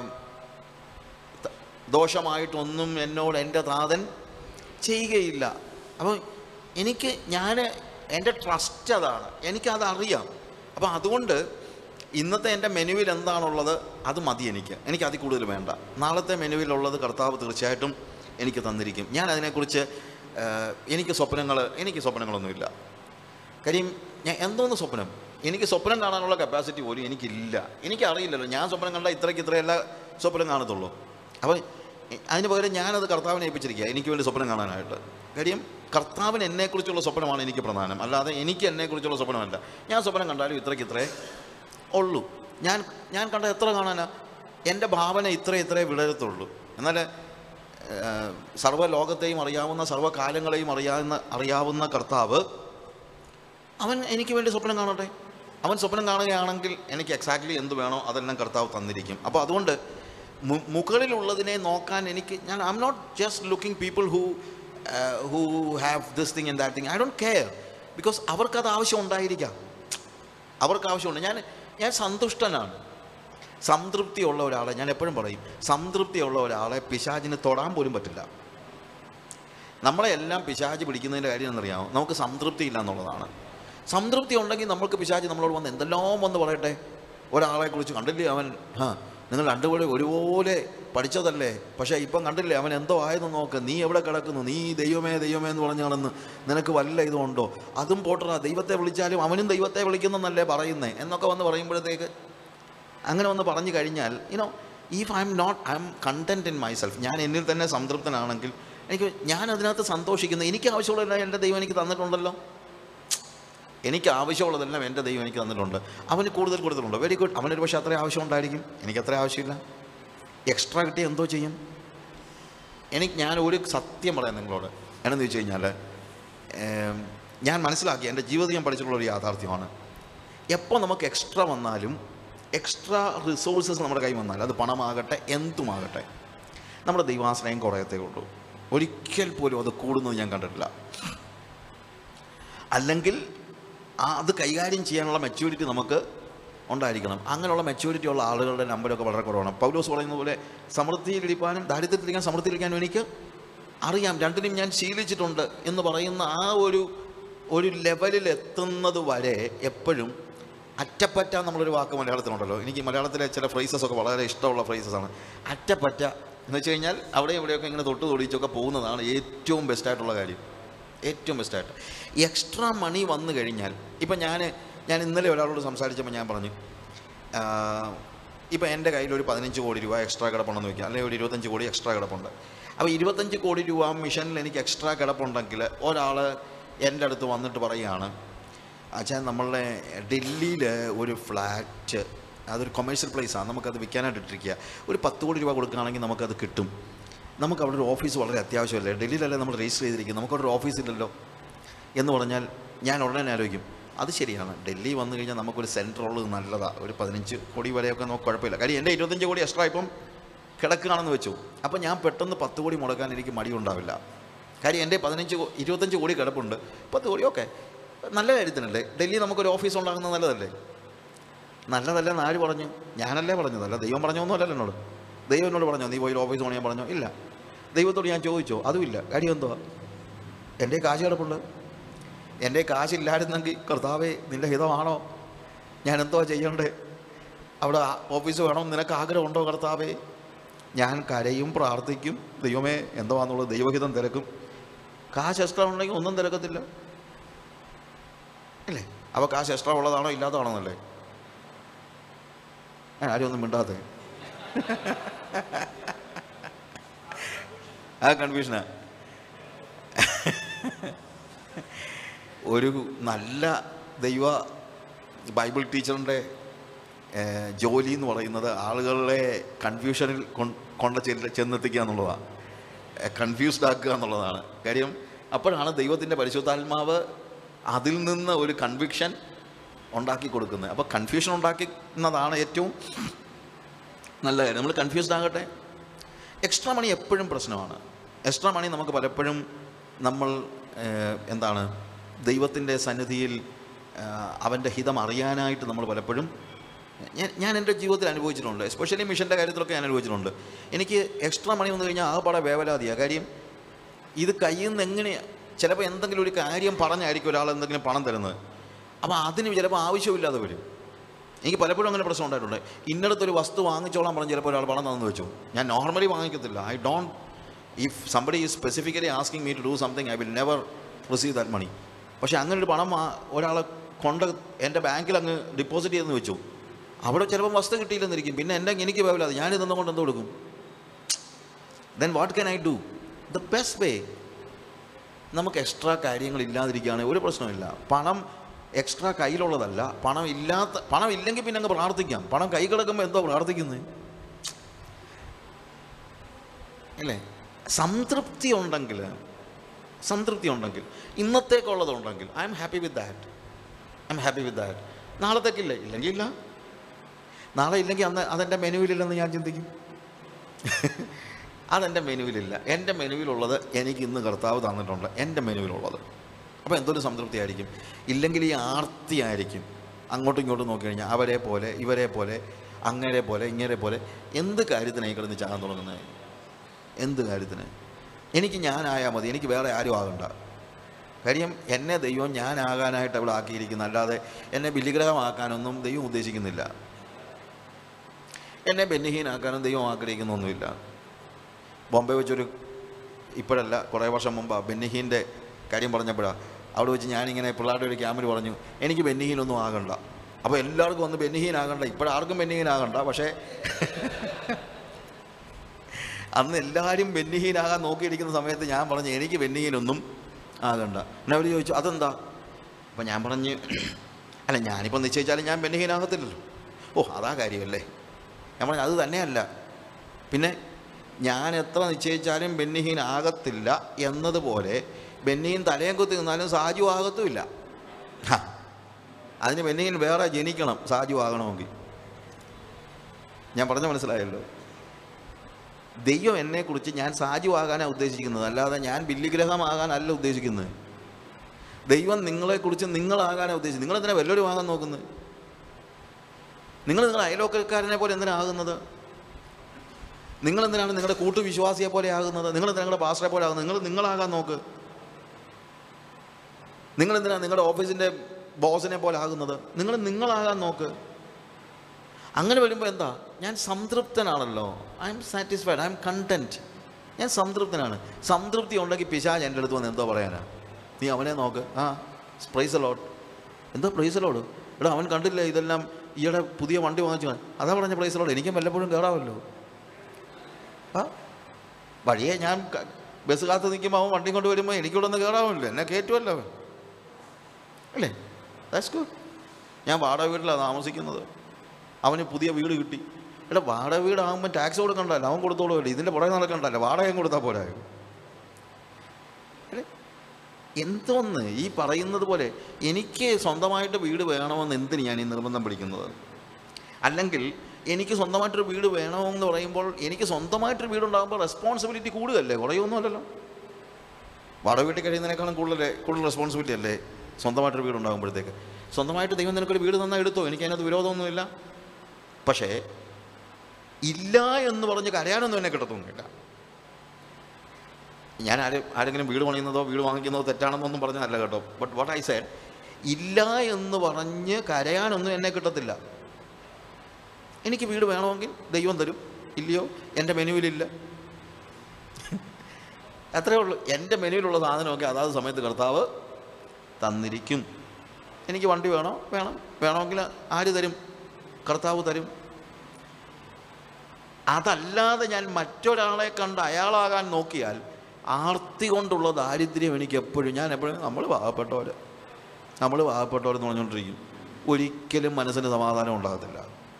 ത- ദോഷമായിട്ടൊന്നും എന്നോട് എൻ്റെ താതൻ ചെയ്യുകയില്ല അപ്പോൾ എനിക്ക് ഞാൻ എൻ്റെ ട്രസ്റ്റ് അതാണ് എനിക്കത് അറിയാം അപ്പോൾ അതുകൊണ്ട് ഇന്നത്തെ എൻ്റെ മെനുവിൽ എന്താണുള്ളത് അത് മതി എനിക്ക് എനിക്ക് അതിൽ കൂടുതൽ വേണ്ട നാളത്തെ മെനുവിലുള്ളത് കർത്താവ് തീർച്ചയായിട്ടും എനിക്ക് തന്നിരിക്കും ഞാൻ അതിനെക്കുറിച്ച് ആ, എനിക്ക് സ്വപ്നങ്ങൾ എനിക്ക് സ്വപ്നങ്ങളൊന്നുമില്ല കാര്യം ഞാൻ എന്തോന്ന് സ്വപ്നം എനിക്ക് സ്വപ്നം കാണാനുള്ള കപ്പാസിറ്റി പോലും എനിക്കില്ല എനിക്കറിയില്ലല്ലോ ഞാൻ സ്വപ്നം കണ്ടാൽ ഇത്രയ്ക്ക് ഇത്രയല്ല സ്വപ്നം കാണത്തുള്ളൂ അപ്പോൾ അതിന് പകരം ഞാനത് കർത്താവിനെ ഏൽപ്പിച്ചിരിക്കുക എനിക്ക് വേണ്ടി സ്വപ്നം കാണാനായിട്ട് കാര്യം കർത്താവിന് എന്നെക്കുറിച്ചുള്ള സ്വപ്നമാണ് എനിക്ക് പ്രധാനം അല്ലാതെ എനിക്ക് എന്നെക്കുറിച്ചുള്ള സ്വപ്നമല്ല ഞാൻ സ്വപ്നം കണ്ടാലും ഇത്രയ്ക്ക് ഇത്രേ ഉള്ളൂ ഞാൻ ഞാൻ കണ്ട എത്ര കാണാനാ എൻ്റെ ഭാവന ഇത്ര ഇത്രേ വിടരത്തുള്ളൂ എന്നാൽ ഏഹ്, സർവ്വലോകത്തെയും അറിയാവുന്ന സർവ്വകാലങ്ങളെയും അറിയാവുന്ന അറിയാവുന്ന കർത്താവ് അവൻ എനിക്ക് വേണ്ടി സ്വപ്നം കാണട്ടെ അവൻ സ്വപ്നം കാണുകയാണെങ്കിൽ എനിക്ക് എക്സാക്ട്ലി എന്ത് വേണോ അതെല്ലാം കർത്താവ് തന്നിരിക്കും അപ്പോൾ അതുകൊണ്ട് മു- മുകളിലുള്ളതിനെ നോക്കാൻ എനിക്ക് ഞാൻ I am not just looking people who who have this thing and that thing I don't care because അവർക്കത് ആവശ്യം ഉണ്ടായിരിക്കാം അവർക്ക് ആവശ്യമുണ്ട് ഞാൻ ഞാൻ സന്തുഷ്ടനാണ് സംതൃപ്തിയുള്ള ഒരാളെ ഞാൻ എപ്പോഴും പറയും സംതൃപ്തിയുള്ള ഒരാളെ പിശാചിന് തൊടാൻ പോലും പറ്റില്ല നമ്മളെ എല്ലാം പിശാച് പിടിക്കുന്നതിൻ്റെ കാര്യം എന്നറിയാമോ നമുക്ക് സംതൃപ്തി ഇല്ല എന്നുള്ളതാണ് സംതൃപ്തി ഉണ്ടെങ്കിൽ നമ്മൾക്ക് പിശാച് നമ്മളോട് വന്ന് എന്തെല്ലാം വന്ന് പറയട്ടെ ഒരാളെ കുറിച്ച് കണ്ടില്ലേ അവൻ ആ നിങ്ങൾ രണ്ടുപേരും ഒരുപോലെ പഠിച്ചതല്ലേ പക്ഷേ ഇപ്പം കണ്ടില്ലേ അവൻ എന്തോ ആയെന്ന് നോക്ക് നീ എവിടെ കിടക്കുന്നു നീ ദൈവമേ ദൈവമേ എന്ന് പറഞ്ഞാണെന്ന് നിനക്ക് വല്ല ഇതുണ്ടോ അതും പോട്ടറാ ദൈവത്തെ വിളിച്ചാലും അവനും ദൈവത്തെ വിളിക്കുന്നെന്നല്ലേ പറയുന്നേ എന്നൊക്കെ വന്ന് പറയുമ്പോഴത്തേക്ക് അങ്ങനെ വന്ന് പറഞ്ഞു കഴിഞ്ഞാൽ you know if I am not I am content in myself ഞാൻ എന്നിൽ തന്നെ സംതൃപ്തനാണെങ്കിൽ എനിക്ക് ഞാൻ അതിനകത്ത് സന്തോഷിക്കുന്നു എനിക്ക് ആവശ്യമുള്ളതെല്ലാം എൻ്റെ ദൈവം എനിക്ക് തന്നിട്ടുണ്ടല്ലോ എനിക്ക് ആവശ്യമുള്ളതെല്ലാം എൻ്റെ ദൈവം എനിക്ക് തന്നിട്ടുണ്ട് അവന് കൂടുതൽ കൂടുതലുണ്ട് വെരി ഗുഡ് അവനൊരു പക്ഷേ അത്രയും ആവശ്യം ഉണ്ടായിരിക്കും എനിക്ക് അത്ര ആവശ്യമില്ല എക്സ്ട്രാ കിട്ടി എന്തോ ചെയ്യും എനിക്ക് ഞാൻ ഒരു സത്യം പറയാം നിങ്ങളോട് എന്നു വെച്ച് കഴിഞ്ഞാൽ ഏം, ഞാൻ മനസ്സിലാക്കി എൻ്റെ ജീവിതത്തിൽ ഞാൻ പഠിച്ചിട്ടുള്ള ഒരു യാഥാർത്ഥ്യമാണ് എപ്പോൾ നമുക്ക് എക്സ്ട്രാ വന്നാലും എക്സ്ട്രാ റിസോഴ്സസ് നമ്മുടെ കയ്യിൽ വന്നാൽ അത് പണമാകട്ടെ എന്തുമാകട്ടെ നമ്മുടെ ദൈവാശ്രയം കുറയത്തേ ഉള്ളൂ ഒരിക്കൽ പോലും അത് കൂടുന്നത് ഞാൻ കണ്ടിട്ടില്ല അല്ലെങ്കിൽ ആ അത് കൈകാര്യം ചെയ്യാനുള്ള മെച്യൂരിറ്റി നമുക്ക് ഉണ്ടായിരിക്കണം അങ്ങനെയുള്ള മെച്യൂരിറ്റി ഉള്ള ആളുകളുടെ നമ്പരൊക്കെ വളരെ കുറവാണ് പൗലോസ് പറയുന്ന പോലെ സമൃദ്ധിയിലിരിക്കാനും ദാരിദ്ര്യത്തിലിരിക്കാൻ സമൃദ്ധിയിലിരിക്കാനും എനിക്ക് അറിയാം രണ്ടിനും ഞാൻ ശീലിച്ചിട്ടുണ്ട് എന്ന് പറയുന്ന ആ ഒരു ഒരു ലെവലിൽ എത്തുന്നത് വരെ എപ്പോഴും അറ്റപ്പറ്റ നമ്മളൊരു വാക്ക് മലയാളത്തിലുണ്ടല്ലോ എനിക്ക് മലയാളത്തിലെ ചില ഫ്രേസസ് ഒക്കെ വളരെ ഇഷ്ടമുള്ള ഫ്രേസസ് ആണ് അറ്റപ്പറ്റ എന്ന് വെച്ച് കഴിഞ്ഞാൽ അവിടെ ഇവിടെയൊക്കെ ഇങ്ങനെ തൊട്ട് തൊടിച്ചൊക്കെ പോകുന്നതാണ് ഏറ്റവും ബെസ്റ്റായിട്ടുള്ള കാര്യം ഏറ്റവും ബെസ്റ്റായിട്ട് എക്സ്ട്രാ മണി വന്നു കഴിഞ്ഞാൽ ഇപ്പം ഞാൻ ഞാൻ ഇന്നലെ ഒരാളോട് സംസാരിച്ചപ്പോൾ ഞാൻ പറഞ്ഞു ഇപ്പം എൻ്റെ കയ്യിൽ ഒരു പതിനഞ്ച് കോടി രൂപ എക്സ്ട്രാ കിടപ്പുണ്ടെന്ന് വയ്ക്കുക അല്ലെങ്കിൽ ഒരു ഇരുപത്തഞ്ച് കോടി എക്സ്ട്രാ കിടപ്പുണ്ട് അപ്പോൾ ഇരുപത്തഞ്ച് കോടി രൂപ മിഷനിൽ എനിക്ക് എക്സ്ട്രാ കിടപ്പുണ്ടെങ്കിൽ ഒരാൾ എൻ്റെ അടുത്ത് വന്നിട്ട് പറയുകയാണ് അച്ഛാ നമ്മളുടെ ഡൽഹിയിൽ ഒരു ഫ്ലാറ്റ് അതൊരു കൊമേഴ്ഷ്യൽ പ്ലേസാണ് നമുക്കത് വിൽക്കാനായിട്ട് ഇട്ടിരിക്കുക ഒരു പത്ത് കോടി രൂപ കൊടുക്കുകയാണെങ്കിൽ നമുക്കത് കിട്ടും നമുക്ക് അവിടെ ഒരു ഓഫീസ് വളരെ അത്യാവശ്യമല്ലേ ഡൽഹിയിലല്ലേ നമ്മൾ രജിസ്റ്റർ ചെയ്തിരിക്കുന്നത് നമുക്കവിടെ ഒരു ഓഫീസ് ഇല്ലല്ലോ എന്ന് പറഞ്ഞാൽ ഞാൻ ഉടനെ ആലോചിക്കും അത് ശരിയാണ് ഡൽഹി വന്നു കഴിഞ്ഞാൽ നമുക്കൊരു സെൻട്രൽ ഉള്ളത് നല്ലതാണ് ഒരു പതിനഞ്ച് കോടി വരെയൊക്കെ നമുക്ക് കുഴപ്പമില്ല കാര്യം എൻ്റെ ഇരുപത്തഞ്ച് കോടി എക്സ്ട്രാ ഇപ്പം കിടക്കുകയാണെന്ന് വെച്ചു അപ്പോൾ ഞാൻ പെട്ടെന്ന് പത്ത് കോടി മുടക്കാൻ എനിക്ക് മടിയുണ്ടാവില്ല കാര്യം എൻ്റെ പതിനഞ്ച് കോ- ഇരുപത്തഞ്ച് കോടി കിടപ്പുണ്ട് പത്ത് കോടി ഓക്കെ നല്ല കാര്യത്തിനല്ലേ ഡൽഹി നമുക്കൊരു ഓഫീസ് ഉണ്ടാകുന്നത് നല്ലതല്ലേ നല്ലതല്ലെന്ന് ആര് പറഞ്ഞു ഞാനല്ലേ പറഞ്ഞതല്ല ദൈവം പറഞ്ഞൊന്നുമല്ലല്ലോ എന്നോട് ദൈവം എന്നോട് പറഞ്ഞോ നീ പോയി ഒരു ഓഫീസ് പണിയാൻ പറഞ്ഞോ ഇല്ല ദൈവത്തോട് ഞാൻ ചോദിച്ചോ അതുമില്ല കാര്യം എന്തുവാ എൻ്റെ കാശ് കിടപ്പുണ്ട് എൻ്റെ കാശില്ലായിരുന്നെങ്കിൽ കർത്താവേ നിൻ്റെ ഹിതമാണോ ഞാൻ എന്തുവാ ചെയ്യണ്ടേ അവിടെ ആ ഓഫീസ് വേണം നിനക്ക് ആഗ്രഹമുണ്ടോ കർത്താവേ ഞാൻ കരയും പ്രാർത്ഥിക്കും ദൈവമേ എന്തുവാന്നുള്ളത് ദൈവഹിതം തിരക്കും കാശ് എക്സ്ട്രാ ഉണ്ടെങ്കിൽ ഒന്നും തിരക്കത്തില്ല അല്ലേ അപ്പോൾ കാശ് എക്സ്ട്രാ ഉള്ളതാണോ ഇല്ലാത്തതാണോ എന്നല്ലേ ഏ, ആരും ഒന്നും മിണ്ടാതെ ആ കൺഫ്യൂഷനാ ഒരു നല്ല ദൈവ ബൈബിൾ ടീച്ചറിൻ്റെ ഏഹ്, ജോലി എന്ന് പറയുന്നത് ആളുകളെ കൺഫ്യൂഷനിൽ കൊൺ- കൊണ്ട് ചെല്ല ചെന്നെത്തിക്കുക എന്നുള്ളതാണ് കൺഫ്യൂസ്ഡ് ആക്കുക എന്നുള്ളതാണ് കാര്യം അപ്പോഴാണ് ദൈവത്തിൻ്റെ പരിശുദ്ധാത്മാവ് അതിൽ നിന്ന് ഒരു കൺവിക്ഷൻ ഉണ്ടാക്കി കൊടുക്കുന്നത് അപ്പോൾ കൺഫ്യൂഷൻ ഉണ്ടാക്കുന്നതാണ് ഏറ്റവും നല്ല കാര്യം നമ്മൾ കൺഫ്യൂസ്ഡ് ആകട്ടെ എക്സ്ട്രാ മണി എപ്പോഴും പ്രശ്നമാണ് എക്സ്ട്രാ മണി നമുക്ക് പലപ്പോഴും നമ്മൾ ഏഹ്, എന്താണ് ദൈവത്തിൻ്റെ സന്നിധിയിൽ ആഹ്, അവൻ്റെ ഹിതം അറിയാനായിട്ട് നമ്മൾ പലപ്പോഴും ഞാൻ ഞാൻ എൻ്റെ ജീവിതത്തിൽ അനുഭവിച്ചിട്ടുണ്ട് എസ്പെഷ്യലി മിഷൻ്റെ കാര്യത്തിലൊക്കെ ഞാൻ അനുഭവിച്ചിട്ടുണ്ട് എനിക്ക് എക്സ്ട്രാ മണി വന്നു കഴിഞ്ഞാൽ ആകെപ്പാടെ വേവലാതിയാണ് കാര്യം ഇത് കയ്യിൽ നിന്ന് എങ്ങനെയാണ് ചിലപ്പോൾ എന്തെങ്കിലും ഒരു കാര്യം പറഞ്ഞായിരിക്കും ഒരാൾ എന്തെങ്കിലും പണം തരുന്നത് അപ്പോൾ അതിന് ചിലപ്പോൾ ആവശ്യമില്ലാതെ വരും എനിക്ക് പലപ്പോഴും അങ്ങനെ പ്രശ്നം ഉണ്ടായിട്ടുണ്ട് ഇന്നടത്തൊരു വസ്തു വാങ്ങിച്ചോളാൻ പറഞ്ഞ് ചിലപ്പോൾ ഒരാൾ പണം തന്നു വെച്ചു ഞാൻ നോർമലി വാങ്ങിക്കത്തില്ല I don't if somebody is specifically asking me to do something I will never receive that money പക്ഷേ അങ്ങനെ ഒരു പണം ആ- ഒരാളെ കൊണ്ട് എൻ്റെ ബാങ്കിൽ അങ്ങ് ഡിപ്പോസിറ്റ് ചെയ്തെന്ന് വെച്ചു അവിടെ ചിലപ്പോൾ വസ്തു കിട്ടിയില്ലെന്നിരിക്കും പിന്നെ എൻ്റെ എനിക്ക് വേവില്ലാതെ ഞാൻ ഇതൊന്നും കൊണ്ട് എന്ത് കൊടുക്കും then what can I do the best way നമുക്ക് എക്സ്ട്രാ കാര്യങ്ങൾ ഇല്ലാതിരിക്കുകയാണെങ്കിൽ ഒരു പ്രശ്നമില്ല പണം എക്സ്ട്രാ കയ്യിലുള്ളതല്ല പണം ഇല്ലാത്ത പണം ഇല്ലെങ്കിൽ പിന്നെ അങ്ങ് പ്രാർത്ഥിക്കാം പണം കൈ കിടക്കുമ്പോൾ എന്തോ പ്രാർത്ഥിക്കുന്നത് അല്ലേ സംതൃപ്തി ഉണ്ടെങ്കിൽ സംതൃപ്തി ഉണ്ടെങ്കിൽ ഇന്നത്തേക്കുള്ളതുണ്ടെങ്കിൽ I am happy with that I am happy with that നാളത്തേക്കില്ല ഇല്ലെങ്കിൽ ഇല്ല നാളെ ഇല്ലെങ്കിൽ അന്ന് അതെൻ്റെ മെനുവിലില്ലെന്ന് ഞാൻ ചിന്തിക്കും അതെൻ്റെ മെനുവിലില്ല എൻ്റെ മെനുവിലുള്ളത് എനിക്ക് ഇന്ന് കർത്താവ് തന്നിട്ടുണ്ട് എൻ്റെ മെനുവിലുള്ളത് അപ്പോൾ എന്തൊരു സംതൃപ്തി ആയിരിക്കും ഇല്ലെങ്കിൽ ഈ ആർത്തിയായിരിക്കും അങ്ങോട്ടും ഇങ്ങോട്ടും നോക്കി കഴിഞ്ഞാൽ അവരെ പോലെ ഇവരെ പോലെ അങ്ങനെ പോലെ ഇങ്ങനെ പോലെ എന്ത് കാര്യത്തിനായി കിടന്ന് ചാകാൻ തുടങ്ങുന്നത് എന്ത് കാര്യത്തിന് എനിക്ക് ഞാനായാൽ മതി എനിക്ക് വേറെ ആരും ആകണ്ട കാര്യം എന്നെ ദൈവം ഞാനാകാനായിട്ട് അവിടെ ആക്കിയിരിക്കുന്നു അല്ലാതെ എന്നെ ബലിഗ്രഹമാക്കാനൊന്നും ദൈവം ഉദ്ദേശിക്കുന്നില്ല എന്നെ ബെന്നിഹീനാക്കാനും ദൈവം ആഗ്രഹിക്കുന്നൊന്നുമില്ല ബോംബെ വെച്ചൊരു ഇപ്പോഴല്ല കുറേ വർഷം മുമ്പ് ബെന്നിഹീൻ്റെ കാര്യം പറഞ്ഞപ്പോഴാണ് അവിടെ വെച്ച് ഞാനിങ്ങനെ പിള്ളേരുടെ ഒരു ക്യാമ്പിൽ പറഞ്ഞു എനിക്ക് ബെന്നിഹീനൊന്നും ആകണ്ട അപ്പോൾ എല്ലാവർക്കും ഒന്ന് ബെന്നിഹീനാകണ്ട ഇപ്പോഴാർക്കും ബെന്നിഹീനാകണ്ട പക്ഷേ അന്ന് എല്ലാവരും ബെന്നിഹീനാകാൻ നോക്കിയിരിക്കുന്ന സമയത്ത് ഞാൻ പറഞ്ഞു എനിക്ക് ബെന്നിഹീനൊന്നും ആകണ്ട പിന്നെ അവർ ചോദിച്ചു അതെന്താ അപ്പം ഞാൻ പറഞ്ഞ് അല്ല ഞാനിപ്പോൾ നിശ്ചയിച്ചാലും ഞാൻ ബെന്നിഹീനാകത്തില്ലല്ലോ ഓ അതാ കാര്യമല്ലേ ഞാൻ പറഞ്ഞു അത് തന്നെയല്ല പിന്നെ ഞാൻ എത്ര നിശ്ചയിച്ചാലും ബെന്നിഹീൻ ആകത്തില്ല എന്നതുപോലെ ബെന്നിഹീൻ തലയും കുത്തി നിന്നാലും സാജു ആകത്തുമില്ല ഹാ അതിന് ബെന്നിഹീൻ വേറെ ജനിക്കണം സാജു ആകണമെങ്കിൽ ഞാൻ പറഞ്ഞ മനസ്സിലായല്ലോ ദൈവം എന്നെക്കുറിച്ച് ഞാൻ സാജു ആകാനാണ് ഉദ്ദേശിക്കുന്നത് അല്ലാതെ ഞാൻ ബില്ലിഗ്രഹമാകാനല്ല ഉദ്ദേശിക്കുന്നത് ദൈവം നിങ്ങളെക്കുറിച്ച് നിങ്ങളാകാനാണ് ഉദ്ദേശിക്കുന്നത് നിങ്ങൾ എന്തിനാ വല്ലവരും ആകാൻ നോക്കുന്നത് നിങ്ങൾ നിങ്ങൾ അയലോക്കക്കാരനെ പോലെ എന്തിനാകുന്നത് നിങ്ങൾ എന്തിനാണ് നിങ്ങളുടെ കൂട്ടുവിശ്വാസിയെ പോലെ ആകുന്നത് നിങ്ങൾ എന്തിനാണ് നിങ്ങളുടെ പാസ്റ്ററെ പോലെ ആകുന്നത് നിങ്ങൾ നിങ്ങളാകാൻ നോക്ക് നിങ്ങൾ എന്തിനാണ് നിങ്ങളുടെ ഓഫീസിൻ്റെ ബോസിനെ പോലെ ആകുന്നത് നിങ്ങൾ നിങ്ങളാകാൻ നോക്ക് അങ്ങനെ വരുമ്പോൾ എന്താ ഞാൻ സംതൃപ്തനാണല്ലോ I am satisfied I am content ഞാൻ സംതൃപ്തനാണ് സംതൃപ്തി ഉണ്ടെങ്കിൽ പിശാജ് എൻ്റെ അടുത്ത് വന്ന് എന്തോ പറയാനാ നീ അവനെ നോക്ക് ആ പ്രൈസ് ലോഡ് എന്തോ പ്രൈസ് ലോഡ് എടാ അവൻ കണ്ടില്ല ഇതെല്ലാം ഈയിടെ പുതിയ വണ്ടി വാങ്ങിച്ചു അതാ പറഞ്ഞ പ്രൈസ് ലോഡ് എനിക്കും വല്ലപ്പോഴും കയറാമല്ലോ ആ വഴിയെ ഞാൻ ക- ബസ് കാത്ത് നിൽക്കുമ്പോൾ അവൻ വണ്ടി കൊണ്ട് വരുമ്പോൾ എനിക്കിവിടെ ഒന്ന് കയറാമല്ലോ എന്നെ കയറ്റുമല്ലോ അവൻ അല്ലേ ദാറ്റ്സ് ഗുഡ് ഞാൻ വാടക വീട്ടിലാണ് താമസിക്കുന്നത് അവന് പുതിയ വീട് കിട്ടി എടാ വാടക വീടാകുമ്പോൾ ടാക്സ് കൊടുക്കണ്ടല്ലോ അവൻ കൊടുത്തോളുമല്ലോ ഇതിൻ്റെ പുറകെ നടക്കണ്ടല്ലോ വാടകയും കൊടുത്താൽ പോരായോ അല്ലേ എന്തോന്ന് ഈ പറയുന്നത് പോലെ എനിക്ക് സ്വന്തമായിട്ട് വീട് വേണമെന്ന് എന്തിന് ഞാൻ ഈ നിർബന്ധം പിടിക്കുന്നത് അല്ലെങ്കിൽ എനിക്ക് സ്വന്തമായിട്ടൊരു വീട് വേണമെന്ന് പറയുമ്പോൾ എനിക്ക് സ്വന്തമായിട്ടൊരു വീടുണ്ടാകുമ്പോൾ റെസ്പോൺസിബിലിറ്റി കൂടുകയല്ലേ കുറയൊന്നുമല്ലല്ലോ വാടക വീട്ടിൽ കഴിയുന്നതിനേക്കാളും കൂടുതൽ കൂടുതൽ റെസ്പോൺസിബിലിറ്റി അല്ലേ സ്വന്തമായിട്ടൊരു വീട് ഉണ്ടാകുമ്പോഴത്തേക്ക് സ്വന്തമായിട്ട് ദൈവം നിനക്കൊരു വീട് തന്നാൽ എടുത്തോ എനിക്ക് അതിനകത്ത് വിരോധമൊന്നുമില്ല പക്ഷേ ഇല്ല എന്ന് പറഞ്ഞ് കരയാനൊന്നും എന്നെ കിട്ടത്തൊന്നുമില്ല ഞാൻ ആര് ആരെങ്കിലും വീട് പണിയുന്നതോ വീട് വാങ്ങിക്കുന്നതോ തെറ്റാണെന്നൊന്നും പറഞ്ഞതല്ല കേട്ടോ ബട്ട് വാട്ട് ഐ സൈഡ് ഇല്ല എന്ന് പറഞ്ഞ് കരയാനൊന്നും എന്നെ കിട്ടത്തില്ല എനിക്ക് വീട് വേണമെങ്കിൽ ദൈവം തരും ഇല്ലയോ എൻ്റെ മെനുവിലില്ല അത്രേ ഉള്ളൂ എൻ്റെ മെനുവിലുള്ള സാധനമൊക്കെ അതാത് സമയത്ത് കർത്താവ് തന്നിരിക്കും എനിക്ക് വണ്ടി വേണോ വേണം വേണമെങ്കിൽ ആര് തരും കർത്താവ് തരും അതല്ലാതെ ഞാൻ മറ്റൊരാളെ കണ്ട് അയാളാകാൻ നോക്കിയാൽ ആർത്തി കൊണ്ടുള്ള ദാരിദ്ര്യം എനിക്ക് എപ്പോഴും ഞാൻ എപ്പോഴും നമ്മൾ പാവപ്പെട്ടവർ നമ്മൾ പാവപ്പെട്ടവരെന്ന് പറഞ്ഞുകൊണ്ടിരിക്കും ഒരിക്കലും മനസ്സിന് സമാധാനം ഉണ്ടാകത്തില്ല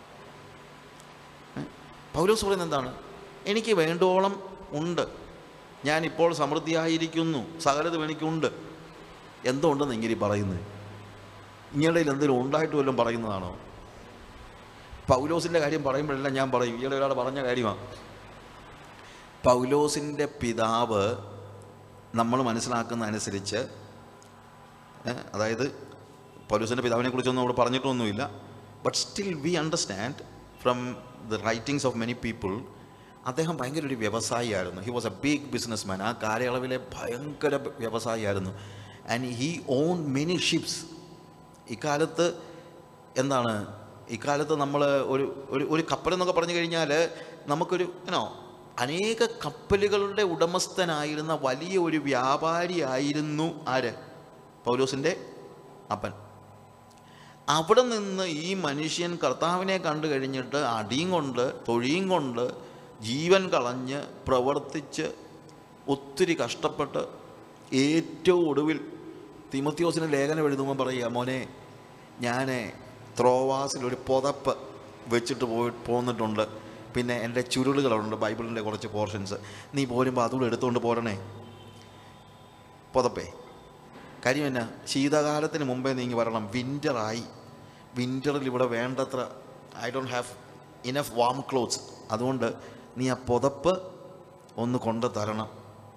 ഏ? പൗലോസ് പറയുന്നത് എന്താണ് എനിക്ക് വേണ്ടോളം ഉണ്ട് ഞാൻ ഇപ്പോൾ സമൃദ്ധിയായിരിക്കുന്നു സകലതും എനിക്കുണ്ട് എന്തോ ഉണ്ടെന്ന് ഇങ്ങനെ പറയുന്നത് ഇങ്ങയുടെ എന്തെങ്കിലും ഉണ്ടായിട്ട് വല്ലതും പറയുന്നതാണോ പൗലോസിൻ്റെ കാര്യം പറയുമ്പോഴെല്ലാം ഞാൻ പറയും ഈയിടെ ഒരാൾ പറഞ്ഞ കാര്യമാണ് പൗലോസിൻ്റെ പിതാവ് നമ്മൾ മനസ്സിലാക്കുന്ന അനുസരിച്ച് ഏ, അതായത് പൗലോസിൻ്റെ പിതാവിനെ കുറിച്ചൊന്നും അവിടെ പറഞ്ഞിട്ടൊന്നുമില്ല but still we understand from the writings of many people അദ്ദേഹം ഭയങ്കര ഒരു വ്യവസായിയായിരുന്നു he was a big businessman ആ കാലയളവിലെ ഭയങ്കര വ്യവസായിയായിരുന്നു and he own many ships ഇക്കാലത്ത് എന്താണ് ഇക്കാലത്ത് നമ്മൾ ഒരു ഒരു ഒരു കപ്പലെന്നൊക്കെ പറഞ്ഞു കഴിഞ്ഞാൽ നമുക്കൊരു യുനോ അനേക കപ്പലുകളുടെ ഉടമസ്ഥനായിരുന്ന വലിയ ഒരു വ്യാപാരിയായിരുന്നു ആര് പൗലോസിൻ്റെ അപ്പൻ അവിടെ നിന്ന് ഈ മനുഷ്യൻ കർത്താവിനെ കണ്ടു കഴിഞ്ഞിട്ട് അടിയും കൊണ്ട് തൊഴിയും കൊണ്ട് ജീവൻ കളഞ്ഞ് പ്രവർത്തിച്ച് ഒത്തിരി കഷ്ടപ്പെട്ട് ഏറ്റവും ഒടുവിൽ തിമത്യോസിന് ലേഖനം എഴുതുമ്പോൾ പറയുക മോനെ ഞാൻ ത്രോവാസിൽ ഒരു പുതപ്പ് വെച്ചിട്ട് പോയി പോന്നിട്ടുണ്ട് പിന്നെ എൻ്റെ ചുരുളുകളുണ്ട് ബൈബിളിൻ്റെ കുറച്ച് പോർഷൻസ് നീ പോരുമ്പോൾ അതുകൂടെ എടുത്തുകൊണ്ട് പോരണേ പുതപ്പേ കാര്യം എന്നാ ശീതകാലത്തിന് മുമ്പേ നീങ്ങി വരണം വിൻ്ററായി വിൻ്ററിൽ ഇവിടെ വേണ്ടത്ര I don't have enough warm clothes അതുകൊണ്ട് നീ ആ പുതപ്പ് ഒന്ന് കൊണ്ട് തരണം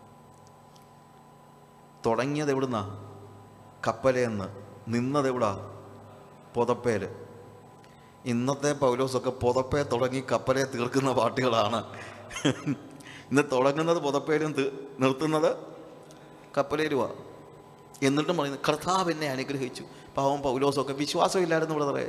തുടങ്ങിയത് എവിടുന്നാ കപ്പലേന്ന് നിന്നത് എവിടാ പുതപ്പേല് ഇന്നത്തെ പൗലോസൊക്കെ പുതപ്പേ തുടങ്ങി കപ്പലെ തീർക്കുന്ന പാട്ടുകളാണ് ഇന്ന് തുടങ്ങുന്നത് പുതപ്പേലും തീ- നിർത്തുന്നത് കപ്പലേലുവാ എന്നിട്ടും പറയുന്നത് കർത്താവ് എന്നെ അനുഗ്രഹിച്ചു പാവം പൗലോസൊക്കെ വിശ്വാസമില്ലായിരുന്നു ബ്രദറെ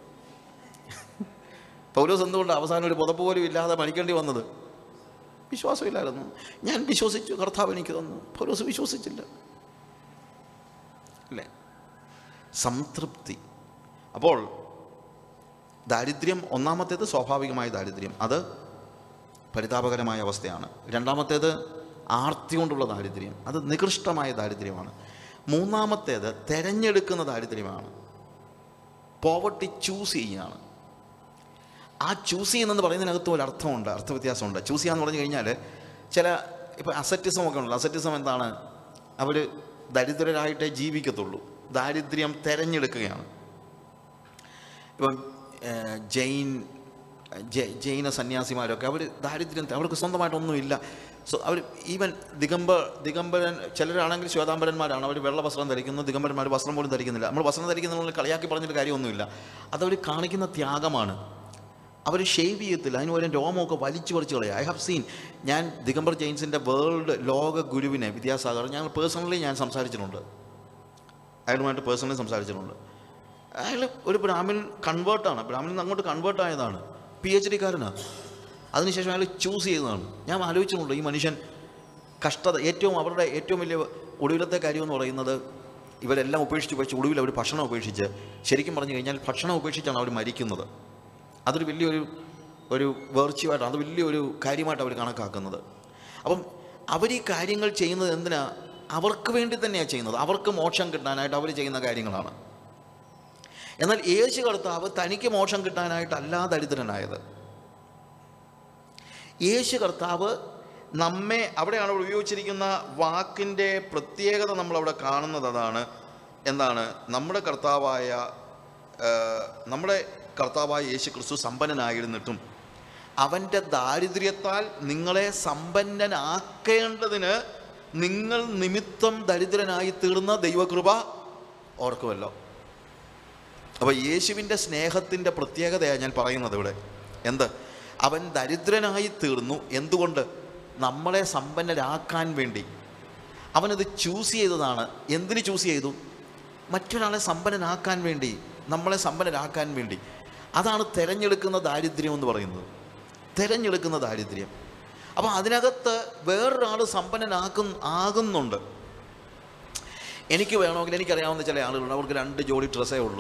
പൗലോസ് എന്തുകൊണ്ട് അവസാനം ഒരു പുതപ്പ് പോലും ഇല്ലാതെ മരിക്കേണ്ടി വന്നത് വിശ്വാസമില്ലായിരുന്നു ഞാൻ വിശ്വസിച്ചു കർത്താവ് എനിക്ക് തന്നു പൗലോസ് വിശ്വസിച്ചില്ല അല്ലേ സംതൃപ്തി അപ്പോൾ ദാരിദ്ര്യം ഒന്നാമത്തേത് സ്വാഭാവികമായ ദാരിദ്ര്യം അത് പരിതാപകരമായ അവസ്ഥയാണ് രണ്ടാമത്തേത് ആർത്തി കൊണ്ടുള്ള ദാരിദ്ര്യം അത് നികൃഷ്ടമായ ദാരിദ്ര്യമാണ് മൂന്നാമത്തേത് തിരഞ്ഞെടുക്കുന്ന ദാരിദ്ര്യമാണ് പോവർട്ടി ചൂസ് ചെയ്യുകയാണ് ആ ചൂസ് ചെയ്യുന്നെന്ന് പറയുന്നതിനകത്തും ഒരു അർത്ഥമുണ്ട് അർത്ഥവ്യത്യാസമുണ്ട് ചൂസ് ചെയ്യാന്ന് പറഞ്ഞു കഴിഞ്ഞാൽ ചില ഇപ്പോൾ അസറ്റിസം ഒക്കെ ഉണ്ടല്ലോ അസറ്റിസം എന്താണ് അവർ ദരിദ്രരായിട്ടേ ജീവിക്കത്തുള്ളൂ ദാരിദ്ര്യം തിരഞ്ഞെടുക്കുകയാണ് ഇപ്പം ഏഹ്, ജൈൻ ജൈ- ജൈന സന്യാസിമാരൊക്കെ അവർ ദാരിദ്ര്യം അവർക്ക് സ്വന്തമായിട്ടൊന്നുമില്ല സോ അവർ ഈവൻ ദിഗംബ ദിഗംബരൻ ചിലരാണെങ്കിൽ ശ്വേതാംബരന്മാരാണ് അവർ വെള്ള വസ്ത്രം ധരിക്കുന്നു ദിഗംബരന്മാർ വസ്ത്രം പോലും ധരിക്കുന്നില്ല നമ്മൾ വസ്ത്രം ധരിക്കുന്നതിനുള്ള കളിയാക്കി പറഞ്ഞിട്ട് കാര്യമൊന്നുമില്ല അതവർ കാണിക്കുന്ന ത്യാഗമാണ് അവർ ഷേവ് ചെയ്യത്തില്ല അതിന് പകരം രോമമൊക്കെ വലിച്ചു പറിച്ച് കളയുക ഐ ഹാവ് സീൻ ഞാൻ ദിഗംബർ ജെയിൻസിൻ്റെ വേൾഡ് ലോക ഗുരുവിനെ വിദ്യാസാഗർ ഞാൻ പേഴ്സണലി ഞാൻ സംസാരിച്ചിട്ടുണ്ട് അയാളുമായിട്ട് പേഴ്സണലി സംസാരിച്ചിട്ടുണ്ട് അയാൾ ഒരു ബ്രാഹ്മിൻ കൺവേർട്ടാണ് ബ്രാഹ്മിനിൽ നിന്ന് അങ്ങോട്ട് കൺവേർട്ട് ആയതാണ് പി എച്ച് ഡിക്കാരനാണ് അതിനുശേഷം അയാൾ ചൂസ് ചെയ്തതാണ് ഞാൻ ആലോചിച്ചിട്ടുണ്ട് ഈ മനുഷ്യൻ കഷ്ടത ഏറ്റവും അവരുടെ ഏറ്റവും വലിയ ഒടുവിലത്തെ കാര്യം എന്ന് പറയുന്നത് ഇവരെല്ലാം ഉപേക്ഷിച്ച് ഉപേക്ഷിച്ച് ഒടുവിൽ അവർ ഭക്ഷണം ഉപേക്ഷിച്ച് ശരിക്കും പറഞ്ഞു കഴിഞ്ഞാൽ ഭക്ഷണം ഉപേക്ഷിച്ചാണ് അവർ മരിക്കുന്നത് അതൊരു വലിയൊരു ഒരു വേർച്യുവായിട്ടാണ് അത് വലിയൊരു കാര്യമായിട്ട് അവർ കണക്കാക്കുന്നത് അപ്പം അവർ ഈ കാര്യങ്ങൾ ചെയ്യുന്നത് എന്തിനാ അവർക്ക് വേണ്ടി തന്നെയാണ് ചെയ്യുന്നത് അവർക്ക് മോക്ഷം കിട്ടാനായിട്ട് അവർ ചെയ്യുന്ന കാര്യങ്ങളാണ് എന്നാൽ യേശു കർത്താവ് തനിക്ക് മോക്ഷം കിട്ടാനായിട്ടല്ല ദരിദ്രനായത് യേശു കർത്താവ് നമ്മെ അവിടെയാണ് അവിടെ ഉപയോഗിച്ചിരിക്കുന്ന വാക്കിൻ്റെ പ്രത്യേകത നമ്മളവിടെ കാണുന്നത് അതാണ് എന്താണ് നമ്മുടെ കർത്താവായ ആ, നമ്മുടെ കർത്താവായ യേശു ക്രിസ്തു സമ്പന്നനായിരുന്നിട്ടും അവൻ്റെ ദാരിദ്ര്യത്താൽ നിങ്ങളെ സമ്പന്നനാക്കേണ്ടതിന് നിങ്ങൾ നിമിത്തം ദരിദ്രനായി തീർന്ന ദൈവകൃപ ഓർക്കുമല്ലോ അപ്പോൾ യേശുവിൻ്റെ സ്നേഹത്തിൻ്റെ പ്രത്യേകതയാണ് ഞാൻ പറയുന്നത് ഇവിടെ എന്ത് അവൻ ദരിദ്രനായി തീർന്നു എന്തുകൊണ്ട് നമ്മളെ സമ്പന്നരാക്കാൻ വേണ്ടി അവനത് ചൂസ് ചെയ്തതാണ് എന്തിന് ചൂസ് ചെയ്തു മറ്റൊരാളെ സമ്പന്നനാക്കാൻ വേണ്ടി നമ്മളെ സമ്പന്നരാക്കാൻ വേണ്ടി അതാണ് തിരഞ്ഞെടുക്കുന്ന ദാരിദ്ര്യം എന്ന് പറയുന്നത് തിരഞ്ഞെടുക്കുന്ന ദാരിദ്ര്യം അപ്പോൾ അതിനകത്ത് വേറൊരാൾ സമ്പന്നനാക്കും ആകുന്നുണ്ട് എനിക്ക് വേണമെങ്കിൽ എനിക്കറിയാവുന്ന ചില ആളുകളുണ്ട് അവർക്ക് രണ്ട് ജോഡി ഡ്രസ്സേ ഉള്ളൂ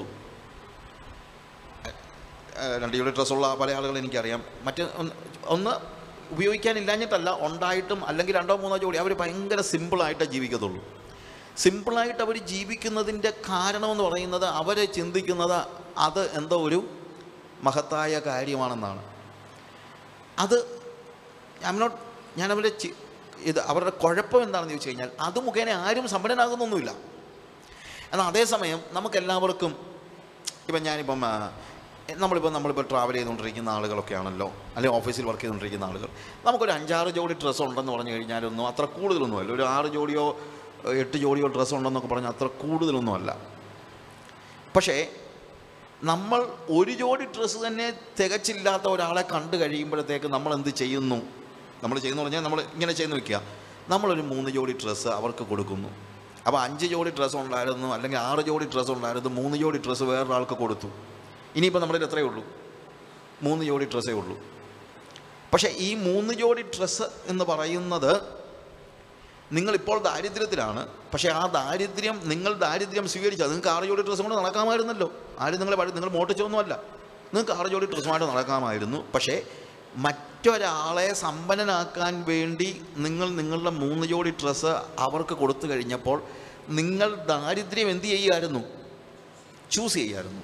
ഏഹ് രണ്ട് ജോഡി ഡ്രസ്സുള്ള പല ആളുകൾ എനിക്കറിയാം മറ്റ് ഒന്ന് ഒന്ന് ഉപയോഗിക്കാനില്ലാഞ്ഞിട്ടല്ല ഉണ്ടായിട്ടും അല്ലെങ്കിൽ രണ്ടോ മൂന്നോ ജോഡി അവർ ഭയങ്കര സിമ്പിളായിട്ടേ ജീവിക്കത്തുള്ളൂ സിമ്പിളായിട്ട് അവർ ജീവിക്കുന്നതിൻ്റെ കാരണമെന്ന് പറയുന്നത് അവർ ചിന്തിക്കുന്നത് അത് എന്തോ ഒരു മഹത്തായ കാര്യമാണെന്നാണ് അത് ഐ നോട്ട് ഞാൻ അവരുടെ ചി- ഇത് അവരുടെ കുഴപ്പം എന്താണെന്ന് ചോദിച്ചു കഴിഞ്ഞാൽ അത് മുഖേന ആരും സമ്പന്നനാകുന്നൊന്നുമില്ല എന്നാൽ അതേസമയം നമുക്കെല്ലാവർക്കും ഇപ്പം ഞാനിപ്പം ആ, നമ്മളിപ്പോൾ നമ്മളിപ്പോൾ ട്രാവൽ ചെയ്തുകൊണ്ടിരിക്കുന്ന ആളുകളൊക്കെ ആണല്ലോ അല്ലെങ്കിൽ ഓഫീസിൽ വർക്ക് ചെയ്തുകൊണ്ടിരിക്കുന്ന ആളുകൾ നമുക്കൊരു അഞ്ചാറ് ജോഡി ഡ്രസ്സ് ഉണ്ടെന്ന് പറഞ്ഞു കഴിഞ്ഞാലൊന്നും അത്ര കൂടുതലൊന്നും അല്ല ഒരു ആറ് ജോഡിയോ എട്ട് ജോഡിയോ ഡ്രസ്സ് ഉണ്ടെന്നൊക്കെ പറഞ്ഞാൽ അത്ര കൂടുതലൊന്നും അല്ല പക്ഷേ നമ്മൾ ഒരു ജോഡി ഡ്രസ്സ് തന്നെ തികച്ചില്ലാത്ത ഒരാളെ കണ്ടു കഴിയുമ്പോഴത്തേക്ക് നമ്മൾ എന്ത് ചെയ്യുന്നു നമ്മൾ ചെയ്യുന്നു പറഞ്ഞാൽ നമ്മൾ ഇങ്ങനെ ചെയ്യുന്നു വെക്കുക നമ്മളൊരു മൂന്ന് ജോഡി ഡ്രസ്സ് അവർക്ക് കൊടുക്കുന്നു അപ്പോൾ അഞ്ച് ജോഡി ഡ്രസ്സ് ഉണ്ടായിരുന്നു അല്ലെങ്കിൽ ആറ് ജോഡി ഡ്രസ്സ് ഉണ്ടായിരുന്നു മൂന്ന് ജോഡി ഡ്രസ്സ് വേറൊരാൾക്ക് കൊടുത്തു ഇനിയിപ്പോൾ നമ്മുടെ എത്രയേ ഉള്ളൂ മൂന്ന് ജോഡി ഡ്രസ്സേ ഉള്ളൂ പക്ഷേ ഈ മൂന്ന് ജോഡി ഡ്രസ്സ് എന്ന് പറയുന്നത് നിങ്ങളിപ്പോൾ ദാരിദ്ര്യത്തിലാണ് പക്ഷേ ആ ദാരിദ്ര്യം നിങ്ങൾ ദാരിദ്ര്യം സ്വീകരിച്ചാൽ നിങ്ങൾക്ക് ആറ് ജോഡി ഡ്രസ്സ് കൊണ്ട് നടക്കാമായിരുന്നല്ലോ ആരും നിങ്ങളെ പഠി നിങ്ങൾ മോട്ടിച്ചൊന്നുമല്ല നിങ്ങൾക്ക് ആറ് ജോഡി ഡ്രസ്സുമായിട്ട് നടക്കാമായിരുന്നു പക്ഷേ മറ്റൊരാളെ സമ്പന്നനാക്കാൻ വേണ്ടി നിങ്ങൾ നിങ്ങളുടെ മൂന്ന് ജോഡി ഡ്രസ്സ് അവർക്ക് കൊടുത്തു കഴിഞ്ഞപ്പോൾ നിങ്ങൾ ദാരിദ്ര്യം എന്ത് ചെയ്യുമായിരുന്നു ചൂസ് ചെയ്യായിരുന്നു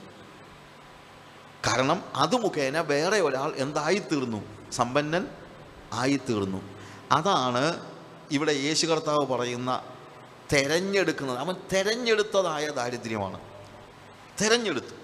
കാരണം അത് മുഖേന വേറെ ഒരാൾ എന്തായിത്തീർന്നു സമ്പന്നൻ ആയിത്തീർന്നു അതാണ് ഇവിടെ യേശു കർത്താവ് പറയുന്ന തെരഞ്ഞെടുക്കുന്നത് അവൻ തെരഞ്ഞെടുത്തതായ ദാരിദ്ര്യമാണ് തെരഞ്ഞെടുത്തു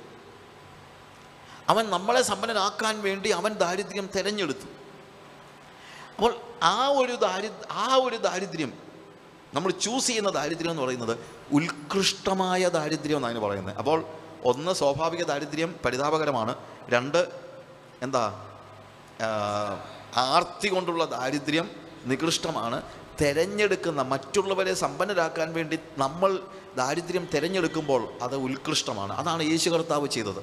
അവൻ നമ്മളെ സമ്പന്നനാക്കാൻ വേണ്ടി അവൻ ദാരിദ്ര്യം തെരഞ്ഞെടുത്തു അപ്പോൾ ആ ഒരു ദാരി ആ ഒരു ദാരിദ്ര്യം നമ്മൾ ചൂസ് ചെയ്യുന്ന ദാരിദ്ര്യം എന്ന് പറയുന്നത് ഉത്കൃഷ്ടമായ ദാരിദ്ര്യം എന്നാണ് പറയുന്നത് അപ്പോൾ ഒന്ന് സ്വാഭാവിക ദാരിദ്ര്യം പരിതാപകരമാണ് രണ്ട് എന്താ ആ, ആർത്തി കൊണ്ടുള്ള ദാരിദ്ര്യം നികൃഷ്ടമാണ് തെരഞ്ഞെടുക്കുന്ന മറ്റുള്ളവരെ സമ്പന്നരാക്കാൻ വേണ്ടി നമ്മൾ ദാരിദ്ര്യം തിരഞ്ഞെടുക്കുമ്പോൾ അത് ഉത്കൃഷ്ടമാണ് അതാണ് യേശു കർത്താവ് ചെയ്തത്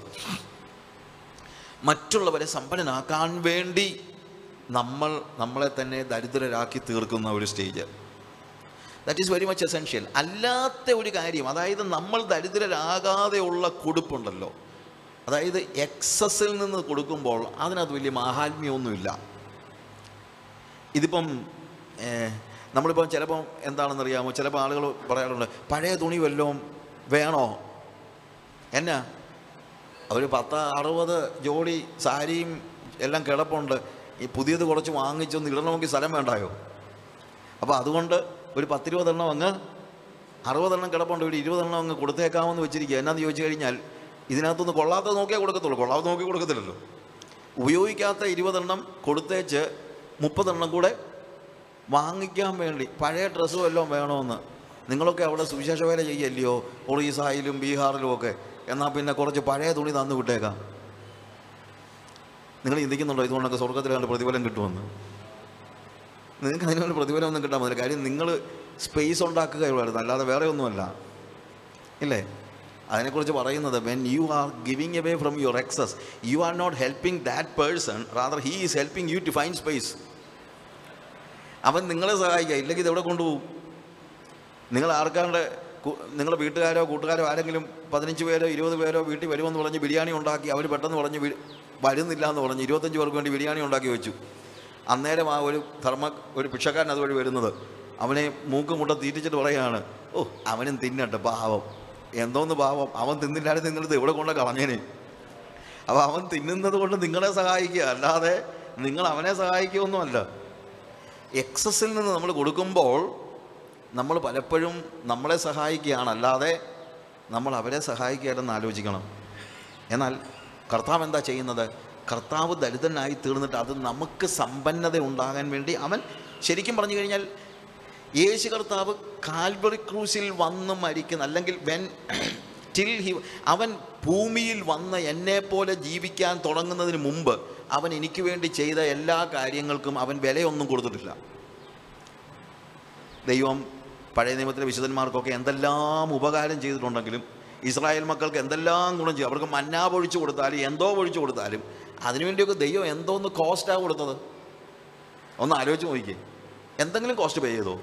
മറ്റുള്ളവരെ സമ്പന്നനാക്കാൻ വേണ്ടി നമ്മൾ നമ്മളെ തന്നെ ദരിദ്രരാക്കി തീർക്കുന്ന ഒരു stage that is very much essential അല്ലാത്ത ഒരു കാര്യം അതായത് നമ്മൾ ദരിദ്രരാകാതെയുള്ള കൊടുപ്പുണ്ടല്ലോ അതായത് എക്സസിൽ നിന്ന് കൊടുക്കുമ്പോൾ അതിനകത്ത് വലിയ മാഹാത്മ്യമൊന്നുമില്ല ഇതിപ്പം ഏഹ്, നമ്മളിപ്പം ചിലപ്പം എന്താണെന്നറിയാമോ ചിലപ്പോൾ ആളുകൾ പറയാറുണ്ട് പഴയ തുണി വല്ലതും വേണോ എന്നാ ഒരു പത്ത് അറുപത് ജോഡി സാരിയും എല്ലാം കിടപ്പുണ്ട് ഈ പുതിയത് കുറച്ച് വാങ്ങിച്ചൊന്ന് ഇടണമെങ്കിൽ സ്ഥലം വേണ്ടായോ അപ്പോൾ അതുകൊണ്ട് ഒരു പത്തിരുപതെണ്ണം അങ്ങ് അറുപതെണ്ണം കിടപ്പുണ്ട് ഒരു ഇരുപതെണ്ണം അങ്ങ് കൊടുത്തേക്കാമെന്ന് വെച്ചിരിക്കുക എന്നാന്ന് ചോദിച്ചു കഴിഞ്ഞാൽ ഇതിനകത്തൊന്ന് കൊള്ളാത്തത് നോക്കിയേ കൊടുക്കത്തുള്ളൂ കൊള്ളാത്ത നോക്കി കൊടുക്കത്തില്ലല്ലോ ഉപയോഗിക്കാത്ത ഇരുപതെണ്ണം കൊടുത്തേച്ച് മുപ്പതെണ്ണം കൂടെ വാങ്ങിക്കാൻ വേണ്ടി പഴയ ഡ്രസ്സും എല്ലാം വേണമെന്ന് നിങ്ങളൊക്കെ അവിടെ സുവിശേഷ വേല ചെയ്യല്ലയോ ഒറീസായിലും ബീഹാറിലും ഒക്കെ എന്നാൽ പിന്നെ കുറച്ച് പഴയ തുണി തന്നു വിട്ടേക്കാം നിങ്ങൾ ചിന്തിക്കുന്നുണ്ടോ ഇതുകൊണ്ടൊക്കെ സ്വർഗത്തിൽ കണ്ട് പ്രതിഫലം കിട്ടുമെന്ന് നിങ്ങൾക്ക് അതിനുള്ള പ്രതിഫലം ഒന്നും കിട്ടാൻ പറ്റില്ല കാര്യം നിങ്ങൾ സ്പേസ് ഉണ്ടാക്കുകയുള്ളായിരുന്നു അല്ലാതെ വേറെ ഒന്നുമല്ല ഇല്ലേ അതിനെക്കുറിച്ച് പറയുന്നത് when you are giving away from your excess you are not helping that person rather he is helping you to fine space അവൻ നിങ്ങളെ സഹായിക്കുക ഇല്ലെങ്കിൽ ഇത് എവിടെ കൊണ്ടുപോകും നിങ്ങൾ ആർക്കാണ്ട് കു- നിങ്ങളുടെ വീട്ടുകാരോ കൂട്ടുകാരോ ആരെങ്കിലും പതിനഞ്ച് പേരോ ഇരുപത് പേരോ വീട്ടിൽ വരുമെന്ന് പറഞ്ഞ് ബിരിയാണി ഉണ്ടാക്കി അവർ പെട്ടെന്ന് പറഞ്ഞ് വി- വരുന്നില്ല എന്ന് പറഞ്ഞ് ഇരുപത്തഞ്ച് പേർക്ക് വേണ്ടി ബിരിയാണി ഉണ്ടാക്കി വെച്ചു അന്നേരം ആ ഒരു ധർമ്മ ഒരു ഭിക്ഷക്കാരൻ അതുവഴി വരുന്നത് അവനെ മൂക്ക് മുട്ട തീറ്റിച്ചിട്ട് പറയുകയാണ് ഓ അവനും തിന്നട്ടെ പാവം എന്തോന്ന് പാവം അവൻ തിന്നില്ലാതെ നിങ്ങളിത് എവിടെ കൊണ്ട് കളഞ്ഞേനെ അപ്പോൾ അവൻ തിന്നുന്നത് കൊണ്ട് നിങ്ങളെ സഹായിക്കുക അല്ലാതെ നിങ്ങൾ അവനെ സഹായിക്കുകയൊന്നുമല്ല എക്സസിൽ നിന്ന് നമ്മൾ കൊടുക്കുമ്പോൾ നമ്മൾ പലപ്പോഴും നമ്മളെ സഹായിക്കുകയാണ് അല്ലാതെ നമ്മൾ അവരെ സഹായിക്കുകയല്ലെന്ന് ആലോചിക്കണം എന്നാൽ കർത്താവ് എന്താ ചെയ്യുന്നത് കർത്താവ് ദരിദ്രനായി തീർന്നിട്ട് അത് നമുക്ക് സമ്പന്നത ഉണ്ടാകാൻ വേണ്ടി അവൻ ശരിക്കും പറഞ്ഞു കഴിഞ്ഞാൽ യേശു കർത്താവ് കാൽവറി ക്രൂസിൽ വന്ന് മരിക്കുന്ന അല്ലെങ്കിൽ വെൻ ടിൽ ഹി അവൻ ഭൂമിയിൽ വന്ന് എന്നെപ്പോലെ ജീവിക്കാൻ തുടങ്ങുന്നതിന് മുമ്പ് അവൻ എനിക്ക് വേണ്ടി ചെയ്ത എല്ലാ കാര്യങ്ങൾക്കും അവൻ വിലയൊന്നും കൊടുത്തിട്ടില്ല ദൈവം പഴയ നിയമത്തിലെ വിശുദ്ധന്മാർക്കൊക്കെ എന്തെല്ലാം ഉപകാരം ചെയ്തിട്ടുണ്ടെങ്കിലും ഇസ്രായേൽ മക്കൾക്ക് എന്തെല്ലാം ഗുണം ചെയ്യും അവർക്ക് മന്നാ പൊഴിച്ചു കൊടുത്താലും എന്തോ പൊഴിച്ചു കൊടുത്താലും അതിനുവേണ്ടിയൊക്കെ ദൈവം എന്തോന്ന് കോസ്റ്റാണ് കൊടുത്തത് ഒന്ന് ആലോചിച്ച് നോക്കിക്കേ എന്തെങ്കിലും കോസ്റ്റ് പേ ചെയ്തോ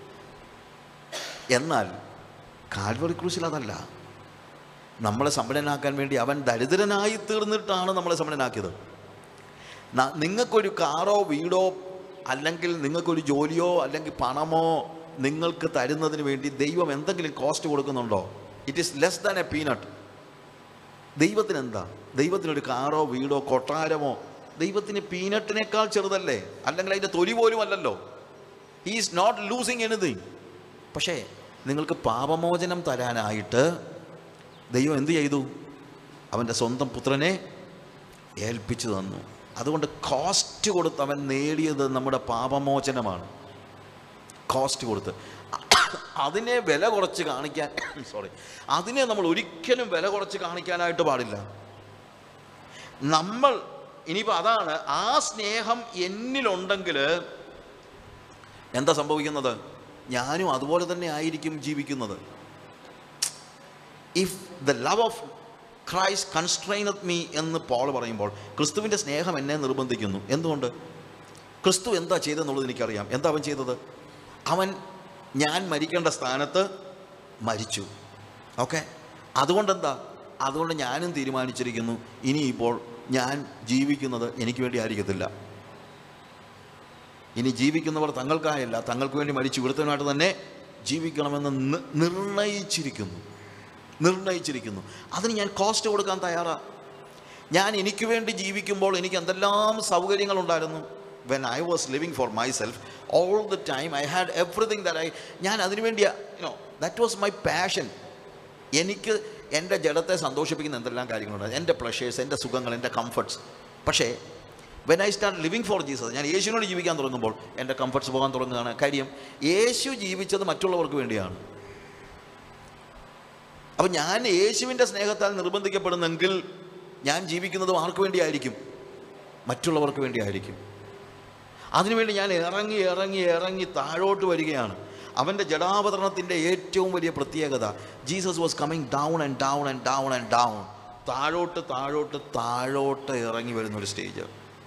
എന്നാൽ കാൽവറി ക്രൂസിൽ അതല്ല നമ്മളെ സമ്പന്നനാക്കാൻ വേണ്ടി അവൻ ദരിദ്രനായി തീർന്നിട്ടാണ് നമ്മളെ സമ്പന്നനാക്കിയത് ന- നിങ്ങൾക്കൊരു കാറോ വീടോ അല്ലെങ്കിൽ നിങ്ങൾക്കൊരു ജോലിയോ അല്ലെങ്കിൽ പണമോ നിങ്ങൾക്ക് തരുന്നതിന് വേണ്ടി ദൈവം എന്തെങ്കിലും കോസ്റ്റ് കൊടുക്കുന്നുണ്ടോ it is less than a peanut ദൈവത്തിന് എന്താ ദൈവത്തിനൊരു കാറോ വീടോ കൊട്ടാരമോ ദൈവത്തിന് പീനട്ടിനേക്കാൾ ചെറുതല്ലേ അല്ലെങ്കിൽ അതിൻ്റെ തൊലി പോലും അല്ലല്ലോ he is not losing anything പക്ഷേ നിങ്ങൾക്ക് പാപമോചനം തരാനായിട്ട് ദൈവം എന്ത് ചെയ്തു അവൻ്റെ സ്വന്തം പുത്രനെ ഏൽപ്പിച്ചു തന്നു അതുകൊണ്ട് കോസ്റ്റ് കൊടുത്ത് അവൻ നേടിയത് നമ്മുടെ പാപമോചനമാണ് കോസ്റ്റ് കൊടുത്ത് അതിനെ വില കുറച്ച് കാണിക്കാൻ സോറി അതിനെ നമ്മൾ ഒരിക്കലും വില കുറച്ച് കാണിക്കാനായിട്ട് പാടില്ല നമ്മൾ ഇനിയിപ്പോൾ അതാണ് ആ സ്നേഹം എന്നിലുണ്ടെങ്കിൽ എന്താ സംഭവിക്കുന്നത് ഞാനും അതുപോലെ തന്നെ ആയിരിക്കും ജീവിക്കുന്നത് if the love of Christ constraineth me എന്ന് പോൾ പറയുമ്പോൾ ക്രിസ്തുവിൻ്റെ സ്നേഹം എന്നെ നിർബന്ധിക്കുന്നു എന്തുകൊണ്ട് ക്രിസ്തു എന്താ ചെയ്തതെന്നുള്ളത് എനിക്കറിയാം എന്താ അവൻ ചെയ്തത് അവൻ ഞാൻ മരിക്കേണ്ട സ്ഥാനത്ത് മരിച്ചു ഓക്കെ അതുകൊണ്ട് എന്താ അതുകൊണ്ട് ഞാനും തീരുമാനിച്ചിരിക്കുന്നു ഇനിയിപ്പോൾ ഞാൻ ജീവിക്കുന്നത് എനിക്ക് വേണ്ടി ആയിരിക്കത്തില്ല ഇനി ജീവിക്കുന്നവർ തങ്ങൾക്കായല്ല തങ്ങൾക്ക് വേണ്ടി മരിച്ചു ഇവിടുത്തവനായിട്ട് തന്നെ ജീവിക്കണമെന്ന് നി- നിർണയിച്ചിരിക്കുന്നു നിർണയിച്ചിരിക്കുന്നു അതിന് ഞാൻ കോസ്റ്റ് കൊടുക്കാൻ തയ്യാറാ ഞാൻ എനിക്ക് വേണ്ടി ജീവിക്കുമ്പോൾ എനിക്ക് എന്തെല്ലാം സൗകര്യങ്ങളുണ്ടായിരുന്നു when I was living for myself all the time I had everything that I ഞാൻ അതിനു വേണ്ടി you know that was my passion എനിക്ക് എൻ്റെ ജഡത്തെ സന്തോഷിപ്പിക്കുന്ന എന്തെല്ലാം കാര്യങ്ങളുണ്ട് എൻ്റെ പ്ലഷേഴ്സ് എൻ്റെ സുഖങ്ങൾ എൻ്റെ കംഫർട്ട്സ് പക്ഷേ when I start living for Jesus ഞാൻ യേശുവിനോട് ജീവിക്കാൻ തുടങ്ങുമ്പോൾ എൻ്റെ കംഫർട്ട്സ് പോകാൻ തുടങ്ങുകയാണ് കാര്യം യേശു ജീവിച്ചത് മറ്റുള്ളവർക്ക് വേണ്ടിയാണ് അപ്പം ഞാൻ യേശുവിൻ്റെ സ്നേഹത്താൽ നിർബന്ധിക്കപ്പെടുന്നെങ്കിൽ ഞാൻ ജീവിക്കുന്നതും ആർക്ക് വേണ്ടിയായിരിക്കും മറ്റുള്ളവർക്ക് വേണ്ടിയായിരിക്കും അതിനുവേണ്ടി ഞാൻ ഇറങ്ങി ഇറങ്ങി ഇറങ്ങി താഴോട്ട് വരികയാണ് അവൻ്റെ ജഡാവതരണത്തിൻ്റെ ഏറ്റവും വലിയ പ്രത്യേകത Jesus was coming down and down and down and down താഴോട്ട് താഴോട്ട് താഴോട്ട് ഇറങ്ങി വരുന്ന ഒരു സ്റ്റേജ്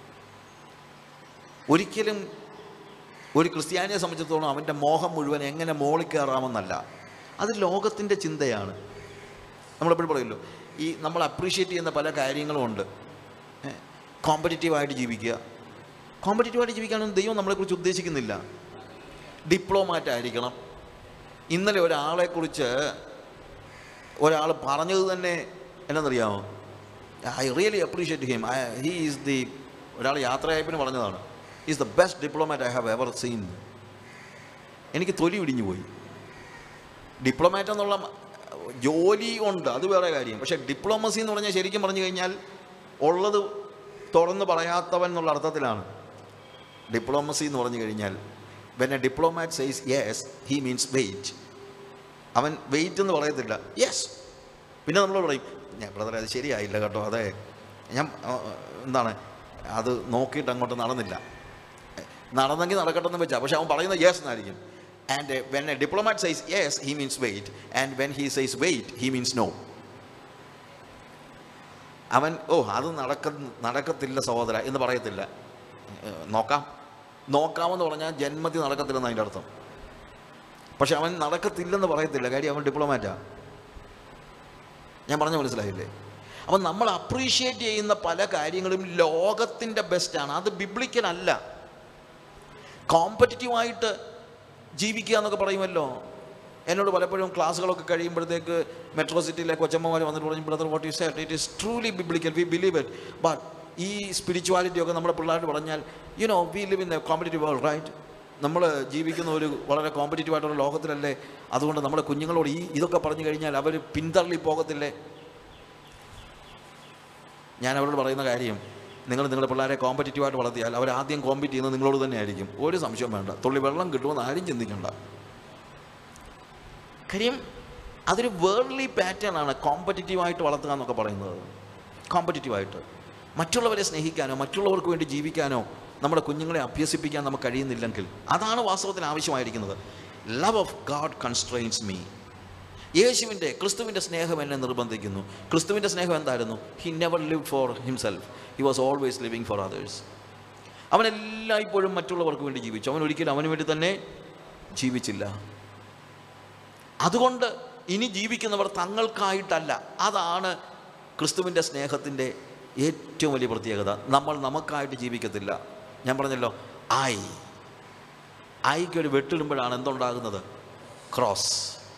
ഒരിക്കലും ഒരു ക്രിസ്ത്യാനിയെ സംബന്ധിച്ചിടത്തോളം അവൻ്റെ മോഹം മുഴുവൻ എങ്ങനെ മോളിൽ കയറാമെന്നല്ല അത് ലോകത്തിൻ്റെ ചിന്തയാണ് നമ്മളെപ്പോഴും പറയുമല്ലോ ഈ നമ്മൾ അപ്രീഷിയേറ്റ് ചെയ്യുന്ന പല കാര്യങ്ങളും ഉണ്ട് കോമ്പറ്റീറ്റീവായിട്ട് ജീവിക്കുക കോമ്പറ്റീറ്റീവായിട്ട് ജീവിക്കാനൊന്നും ദൈവം നമ്മളെക്കുറിച്ച് ഉദ്ദേശിക്കുന്നില്ല ഡിപ്ലോമാറ്റ് ആയിരിക്കണം ഇന്നലെ ഒരാളെക്കുറിച്ച് ഒരാൾ പറഞ്ഞത് തന്നെ എന്നാണെന്നറിയാമോ I really appreciate him I he is the ഒരാൾ യാത്രയയപ്പിന് പറഞ്ഞതാണ് is the best diplomat I have ever seen എനിക്ക് തൊലി ഇടിഞ്ഞു പോയി ഡിപ്ലോമാറ്റ് എന്നുള്ള ജോലി ഉണ്ട് അത് വേറെ കാര്യം പക്ഷേ ഡിപ്ലോമസി എന്ന് പറഞ്ഞാൽ ശരിക്കും പറഞ്ഞു കഴിഞ്ഞാൽ ഉള്ളത് തുറന്ന് പറയാത്തവൻ എന്നുള്ള അർത്ഥത്തിലാണ് ഡിപ്ലോമസി എന്ന് പറഞ്ഞു കഴിഞ്ഞാൽ when a diplomat says yes he means wait അവൻ വെയിറ്റ് എന്ന് പറയത്തില്ല യെസ് പിന്നെ നമ്മൾ പറയും ഞാൻ ബ്രദറെ അത് ശരിയായില്ല കേട്ടോ അതെ ഞാൻ ആ, എന്താണ് അത് നോക്കിയിട്ട് അങ്ങോട്ട് നടന്നില്ല നടന്നെങ്കിൽ നടക്കട്ടെ എന്ന് വെച്ചാൽ പക്ഷെ അവൻ പറയുന്നത് യെസ് എന്നായിരിക്കും and when a diplomat says yes he means wait and when he says wait he means no അവൻ ഓ അത് നടക്ക നടക്കത്തില്ല സഹോദര എന്ന് പറയത്തില്ല ഏ, നോക്കാം നോക്കാമെന്ന് പറഞ്ഞാൽ ജന്മത്തിൽ നടക്കത്തില്ലെന്ന് അതിൻ്റെ അർത്ഥം പക്ഷെ അവൻ നടക്കത്തില്ലെന്ന് പറയത്തില്ല കാര്യം അവൻ ഡിപ്ലോമാറ്റാ ഞാൻ പറഞ്ഞ മനസ്സിലായില്ലേ അപ്പം നമ്മൾ അപ്രീഷിയേറ്റ് ചെയ്യുന്ന പല കാര്യങ്ങളും ലോകത്തിൻ്റെ ബെസ്റ്റാണ് അത് ബിബ്ലിക്കൽ അല്ല കോമ്പറ്റീറ്റീവായിട്ട് ജീവിക്കുക എന്നൊക്കെ പറയുമല്ലോ എന്നോട് പലപ്പോഴും ക്ലാസ്സുകളൊക്കെ കഴിയുമ്പോഴത്തേക്ക് മെട്രോ സിറ്റിയിലെ കൊച്ചമ്മമാർ വന്നിട്ട് പറഞ്ഞു brother what you said it is truly biblical we believe it but ഈ സ്പിരിച്വാലിറ്റി ഒക്കെ നമ്മുടെ പിള്ളേരോട് പറഞ്ഞാൽ you know we live in a competitive world right നമ്മൾ ജീവിക്കുന്ന ഒരു വളരെ കോമ്പറ്റീറ്റീവ് ആയിട്ടുള്ള ലോകത്തിലല്ലേ അതുകൊണ്ട് നമ്മുടെ കുഞ്ഞുങ്ങളോട് ഈ ഇതൊക്കെ പറഞ്ഞു കഴിഞ്ഞാൽ അവർ പിന്തള്ളി പോകത്തില്ലേ ഞാൻ അവരോട് പറയുന്ന കാര്യം നിങ്ങൾ നിങ്ങളുടെ പിള്ളേരെ കോമ്പറ്റീറ്റീവായിട്ട് വളർത്തിയാൽ അവർ ആദ്യം കോമ്പറ്റ് ചെയ്യുന്നത് നിങ്ങളോട് തന്നെ ആയിരിക്കും ഒരു സംശയം വേണ്ട തുള്ളി വെള്ളം കിട്ടുമെന്ന് ആരും ചിന്തിക്കണ്ട കാര്യം അതൊരു വേൾഡ്ലി പാറ്റേൺ ആണ് കോമ്പറ്റീറ്റീവായിട്ട് വളർത്തുക എന്നൊക്കെ പറയുന്നത് കോമ്പറ്റീറ്റീവായിട്ട് മറ്റുള്ളവരെ സ്നേഹിക്കാനോ മറ്റുള്ളവർക്ക് വേണ്ടി ജീവിക്കാനോ നമ്മുടെ കുഞ്ഞുങ്ങളെ അഭ്യസിപ്പിക്കാൻ നമുക്ക് കഴിയുന്നില്ലെങ്കിൽ അതാണ് വാസ്തവത്തിൽ ആവശ്യമായിരിക്കുന്നത് love of God constrains me യേശുവിൻ്റെ ക്രിസ്തുവിൻ്റെ സ്നേഹം എന്നെ നിർബന്ധിക്കുന്നു ക്രിസ്തുവിൻ്റെ സ്നേഹം എന്തായിരുന്നു he never live for himself he was always living for others അവൻ എല്ലായ്പ്പോഴും മറ്റുള്ളവർക്ക് വേണ്ടി ജീവിച്ചു അവൻ ഒരിക്കലും അവന് വേണ്ടി തന്നെ ജീവിച്ചില്ല അതുകൊണ്ട് ഇനി ജീവിക്കുന്നവർ തങ്ങൾക്കായിട്ടല്ല അതാണ് ക്രിസ്തുവിൻ്റെ സ്നേഹത്തിൻ്റെ ഏറ്റവും വലിയ പ്രത്യേകത നമ്മൾ നമുക്കായിട്ട് ജീവിക്കത്തില്ല ഞാൻ പറഞ്ഞല്ലോ ഐ ഐക്ക് ഒരു വെട്ടിടുമ്പോഴാണ് എന്തുണ്ടാകുന്നത് ക്രോസ്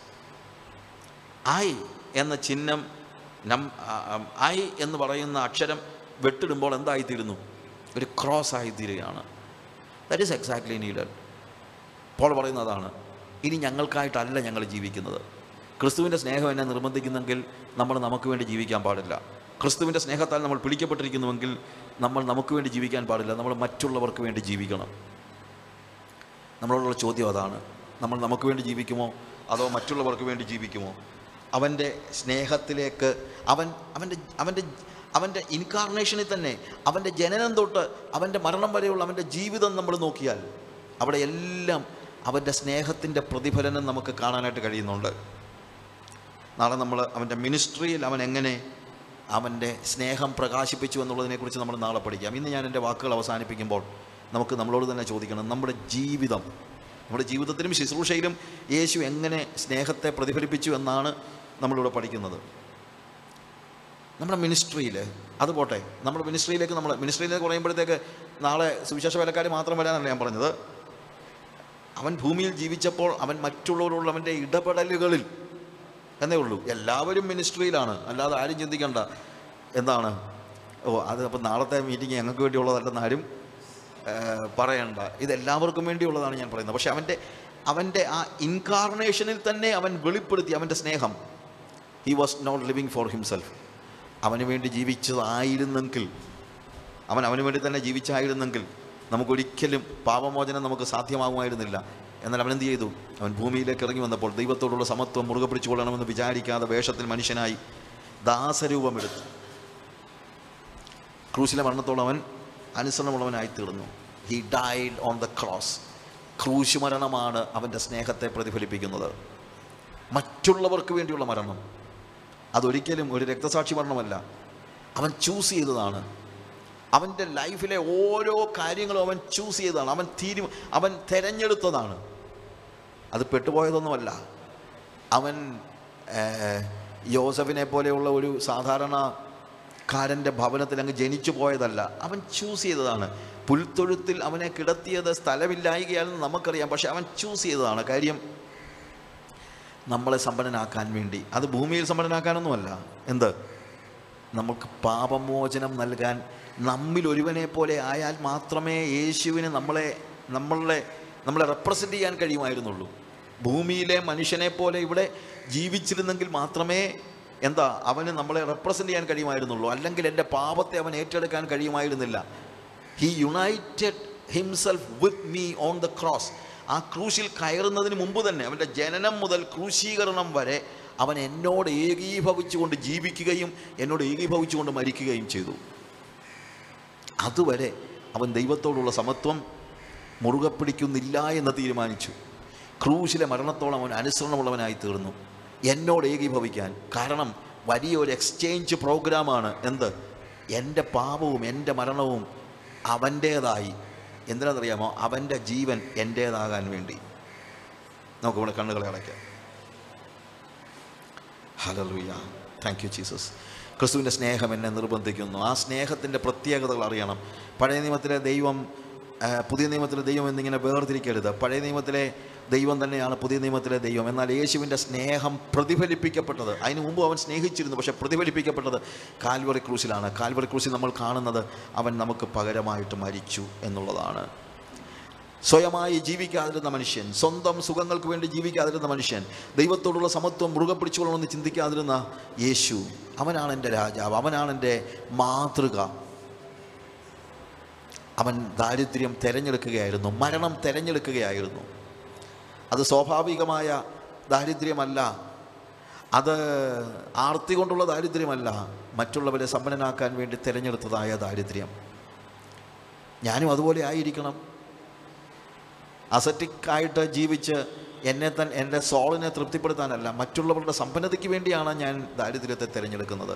ഐ എന്ന ചിഹ്നം നം ഐ എന്ന് പറയുന്ന അക്ഷരം വെട്ടിടുമ്പോൾ എന്തായിത്തീരുന്നു ഒരു ക്രോസ് ആയിത്തീരുകയാണ് that is exactly needed Paul പറയുന്നതാണ് ഇനി ഞങ്ങൾക്കായിട്ടല്ല ഞങ്ങൾ ജീവിക്കുന്നത് ക്രിസ്തുവിൻ്റെ സ്നേഹം എന്നെ നിർബന്ധിക്കുന്നെങ്കിൽ നമ്മൾ നമുക്ക് വേണ്ടി ജീവിക്കാൻ പാടില്ല ക്രിസ്തുവിൻ്റെ സ്നേഹത്താൽ നമ്മൾ പിടിക്കപ്പെട്ടിരിക്കുന്നുവെങ്കിൽ നമ്മൾ നമുക്ക് വേണ്ടി ജീവിക്കാൻ പാടില്ല നമ്മൾ മറ്റുള്ളവർക്ക് വേണ്ടി ജീവിക്കണം നമ്മളോടുള്ള ചോദ്യം അതാണ് നമ്മൾ നമുക്ക് വേണ്ടി ജീവിക്കുമോ അതോ മറ്റുള്ളവർക്ക് വേണ്ടി ജീവിക്കുമോ അവൻ്റെ സ്നേഹത്തിലേക്ക് അവൻ അവൻ്റെ അവൻ്റെ അവൻ്റെ ഇൻകാർണേഷനിൽ തന്നെ അവൻ്റെ ജനനം തൊട്ട് അവൻ്റെ മരണം വരെയുള്ള അവൻ്റെ ജീവിതം നമ്മൾ നോക്കിയാൽ അവിടെ എല്ലാം അവൻ്റെ സ്നേഹത്തിൻ്റെ പ്രതിഫലനം നമുക്ക് കാണാനായിട്ട് കഴിയുന്നുണ്ട് നാളെ നമ്മൾ അവൻ്റെ മിനിസ്ട്രിയിൽ അവൻ എങ്ങനെ അവൻ്റെ സ്നേഹം പ്രകാശിപ്പിച്ചു എന്നുള്ളതിനെക്കുറിച്ച് നമ്മൾ നാളെ പഠിക്കാം ഇന്ന് ഞാൻ എൻ്റെ വാക്കുകൾ അവസാനിപ്പിക്കുമ്പോൾ നമുക്ക് നമ്മളോട് തന്നെ ചോദിക്കണം നമ്മുടെ ജീവിതം നമ്മുടെ ജീവിതത്തിലും ശുശ്രൂഷയിലും യേശു എങ്ങനെ സ്നേഹത്തെ പ്രതിഫലിപ്പിച്ചു എന്നാണ് നമ്മളിവിടെ പഠിക്കുന്നത് നമ്മുടെ മിനിസ്ട്രിയിൽ അത് പോട്ടെ നമ്മുടെ മിനിസ്ട്രിയിലേക്ക് നമ്മൾ മിനിസ്ട്രിയിലേക്ക് പറയുമ്പോഴത്തേക്ക് നാളെ സുവിശേഷ വേലക്കാർ മാത്രം വരാനല്ല ഞാൻ പറഞ്ഞത് അവൻ ഭൂമിയിൽ ജീവിച്ചപ്പോൾ അവൻ മറ്റുള്ളവരോടുള്ള അവൻ്റെ ഇടപെടലുകളിൽ എന്നേ ഉള്ളൂ എല്ലാവരും മിനിസ്ട്രിയിലാണ് അല്ലാതെ ആരും ചിന്തിക്കണ്ട എന്താണ് ഓ അത് അപ്പം നാളത്തെ മീറ്റിംഗ് ഞങ്ങൾക്ക് വേണ്ടിയുള്ളതല്ലെന്ന് ആരും ഏർ, പറയണ്ട ഇത് എല്ലാവർക്കും വേണ്ടിയുള്ളതാണ് ഞാൻ പറയുന്നത് പക്ഷെ അവൻ്റെ അവൻ്റെ ആ ഇൻകാർണേഷനിൽ തന്നെ അവൻ വെളിപ്പെടുത്തി അവൻ്റെ സ്നേഹം he was not living for himself അവന് വേണ്ടി ജീവിച്ചതായിരുന്നെങ്കിൽ അവൻ അവന് വേണ്ടി തന്നെ ജീവിച്ചായിരുന്നെങ്കിൽ നമുക്കൊരിക്കലും പാപമോചനം നമുക്ക് സാധ്യമാകുമായിരുന്നില്ല എന്നാൽ അവൻ എന്ത് ചെയ്തു അവൻ ഭൂമിയിലേക്ക് ഇറങ്ങി വന്നപ്പോൾ ദൈവത്തോടുള്ള സമത്വം മുറുകെ പിടിച്ചുകൊള്ളണമെന്ന് വിചാരിക്കാതെ വേഷത്തിൽ മനുഷ്യനായി ദാസരൂപമെടുത്തു ക്രൂശിലെ മരണത്തോളം അവൻ അനുസരണമുള്ളവനായി തീർന്നു he died on the cross ക്രൂശ് മരണമാണ് അവൻ്റെ സ്നേഹത്തെ പ്രതിഫലിപ്പിക്കുന്നത് മറ്റുള്ളവർക്ക് വേണ്ടിയുള്ള മരണം അതൊരിക്കലും ഒരു രക്തസാക്ഷി മരണമല്ല അവൻ ചൂസ് ചെയ്തതാണ് അവൻ്റെ ലൈഫിലെ ഓരോ കാര്യങ്ങളും അവൻ ചൂസ് ചെയ്തതാണ് അവൻ തീരു അവൻ തിരഞ്ഞെടുത്തതാണ് അത് പെട്ടുപോയതൊന്നുമല്ല അവൻ ഏർ, യോസഫിനെ പോലെയുള്ള ഒരു സാധാരണക്കാരൻ്റെ ഭവനത്തിൽ അങ്ങ് ജനിച്ചു പോയതല്ല അവൻ ചൂസ് ചെയ്തതാണ് പുൽത്തൊഴുത്തിൽ അവനെ കിടത്തിയത് സ്ഥലമില്ലായികയാണെന്ന് നമുക്കറിയാം പക്ഷെ അവൻ ചൂസ് ചെയ്തതാണ് കാര്യം നമ്മളെ സമ്പന്നനാക്കാൻ വേണ്ടി അത് ഭൂമിയിൽ സമ്പന്നനാക്കാനൊന്നുമല്ല എന്ത് നമുക്ക് പാപമോചനം നൽകാൻ നമ്മിൽ ഒരുവനെ പോലെ ആയാൽ മാത്രമേ യേശുവിന് നമ്മളെ നമ്മളെ നമ്മളെ റെപ്രസെൻ്റ് ചെയ്യാൻ കഴിയുമായിരുന്നുള്ളൂ ഭൂമിയിലെ മനുഷ്യനെ പോലെ ഇവിടെ ജീവിച്ചിരുന്നെങ്കിൽ മാത്രമേ എന്താ അവന് നമ്മളെ റെപ്രസെൻ്റ് ചെയ്യാൻ കഴിയുമായിരുന്നുള്ളൂ അല്ലെങ്കിൽ എൻ്റെ പാപത്തെ അവൻ ഏറ്റെടുക്കാൻ കഴിയുമായിരുന്നില്ല he united himself with me on the cross ആ ക്രൂശിൽ കയറുന്നതിന് മുമ്പ് തന്നെ അവൻ്റെ ജനനം മുതൽ ക്രൂശീകരണം വരെ അവൻ എന്നോട് ഏകീഭവിച്ചുകൊണ്ട് ജീവിക്കുകയും എന്നോട് ഏകീഭവിച്ചുകൊണ്ട് മരിക്കുകയും ചെയ്തു അതുവരെ അവൻ ദൈവത്തോടുള്ള സമത്വം മുറുകെ പിടിക്കുന്നില്ല എന്ന് തീരുമാനിച്ചു ക്രൂശിലെ മരണത്തോളം അവൻ അനുസരണമുള്ളവനായി തീർന്നു എന്നോട് ഏകീഭവിക്കാൻ കാരണം വലിയൊരു എക്സ്ചേഞ്ച് പ്രോഗ്രാമാണ് എന്ത് എൻ്റെ പാപവും എൻ്റെ മരണവും അവൻ്റേതായി എന്തിനാണെന്നറിയാമോ അവൻ്റെ ജീവൻ എൻ്റേതാകാൻ വേണ്ടി നമുക്കിവിടെ കണ്ണുകളെ അടയ്ക്കാം ഹലലുയ താങ്ക് യു ജീസസ് ക്രിസ്തുവിൻ്റെ സ്നേഹം എന്നെ നിർബന്ധിക്കുന്നു ആ സ്നേഹത്തിൻ്റെ പ്രത്യേകതകൾ അറിയണം പഴയ നിയമത്തിലെ ദൈവം ആ, പുതിയ നിയമത്തിലെ ദൈവം എന്നിങ്ങനെ വേർതിരിക്കരുത് പഴയ നിയമത്തിലെ ദൈവം തന്നെയാണ് പുതിയ നിയമത്തിലെ ദൈവം എന്നാൽ യേശുവിൻ്റെ സ്നേഹം പ്രതിഫലിപ്പിക്കപ്പെട്ടത് അതിനു മുമ്പ് അവൻ സ്നേഹിച്ചിരുന്നു പക്ഷേ പ്രതിഫലിപ്പിക്കപ്പെട്ടത് കാൽവറി ക്രൂസിലാണ് കാൽവറി ക്രൂസിൽ നമ്മൾ കാണുന്നത് അവൻ നമുക്ക് പകരമായിട്ട് മരിച്ചു എന്നുള്ളതാണ് സ്വയമായി ജീവിക്കാതിരുന്ന മനുഷ്യൻ സ്വന്തം സുഖങ്ങൾക്ക് വേണ്ടി ജീവിക്കാതിരുന്ന മനുഷ്യൻ ദൈവത്തോടുള്ള സമത്വം മുറുകെ പിടിച്ചുകൊള്ളണമെന്ന് ചിന്തിക്കാതിരുന്ന യേശു അവനാണ് എൻ്റെ രാജാവ് അവനാണ് എൻ്റെ മാതൃക അവൻ ദാരിദ്ര്യം തിരഞ്ഞെടുക്കുകയായിരുന്നു മരണം തിരഞ്ഞെടുക്കുകയായിരുന്നു അത് സ്വാഭാവികമായ ദാരിദ്ര്യമല്ല അത് ആർത്തി കൊണ്ടുള്ള ദാരിദ്ര്യമല്ല മറ്റുള്ളവരെ സമ്പന്നനാക്കാൻ വേണ്ടി തിരഞ്ഞെടുത്തതായ ദാരിദ്ര്യം ഞാനും അതുപോലെ ആയിരിക്കണം അസറ്റിക് ആയിട്ട് ജീവിച്ച് എന്നെ തന്നെ എൻ്റെ സോളിനെ തൃപ്തിപ്പെടുത്താനല്ല മറ്റുള്ളവരുടെ സമ്പന്നതയ്ക്ക് വേണ്ടിയാണ് ഞാൻ ദാരിദ്ര്യത്തെ തിരഞ്ഞെടുക്കുന്നത്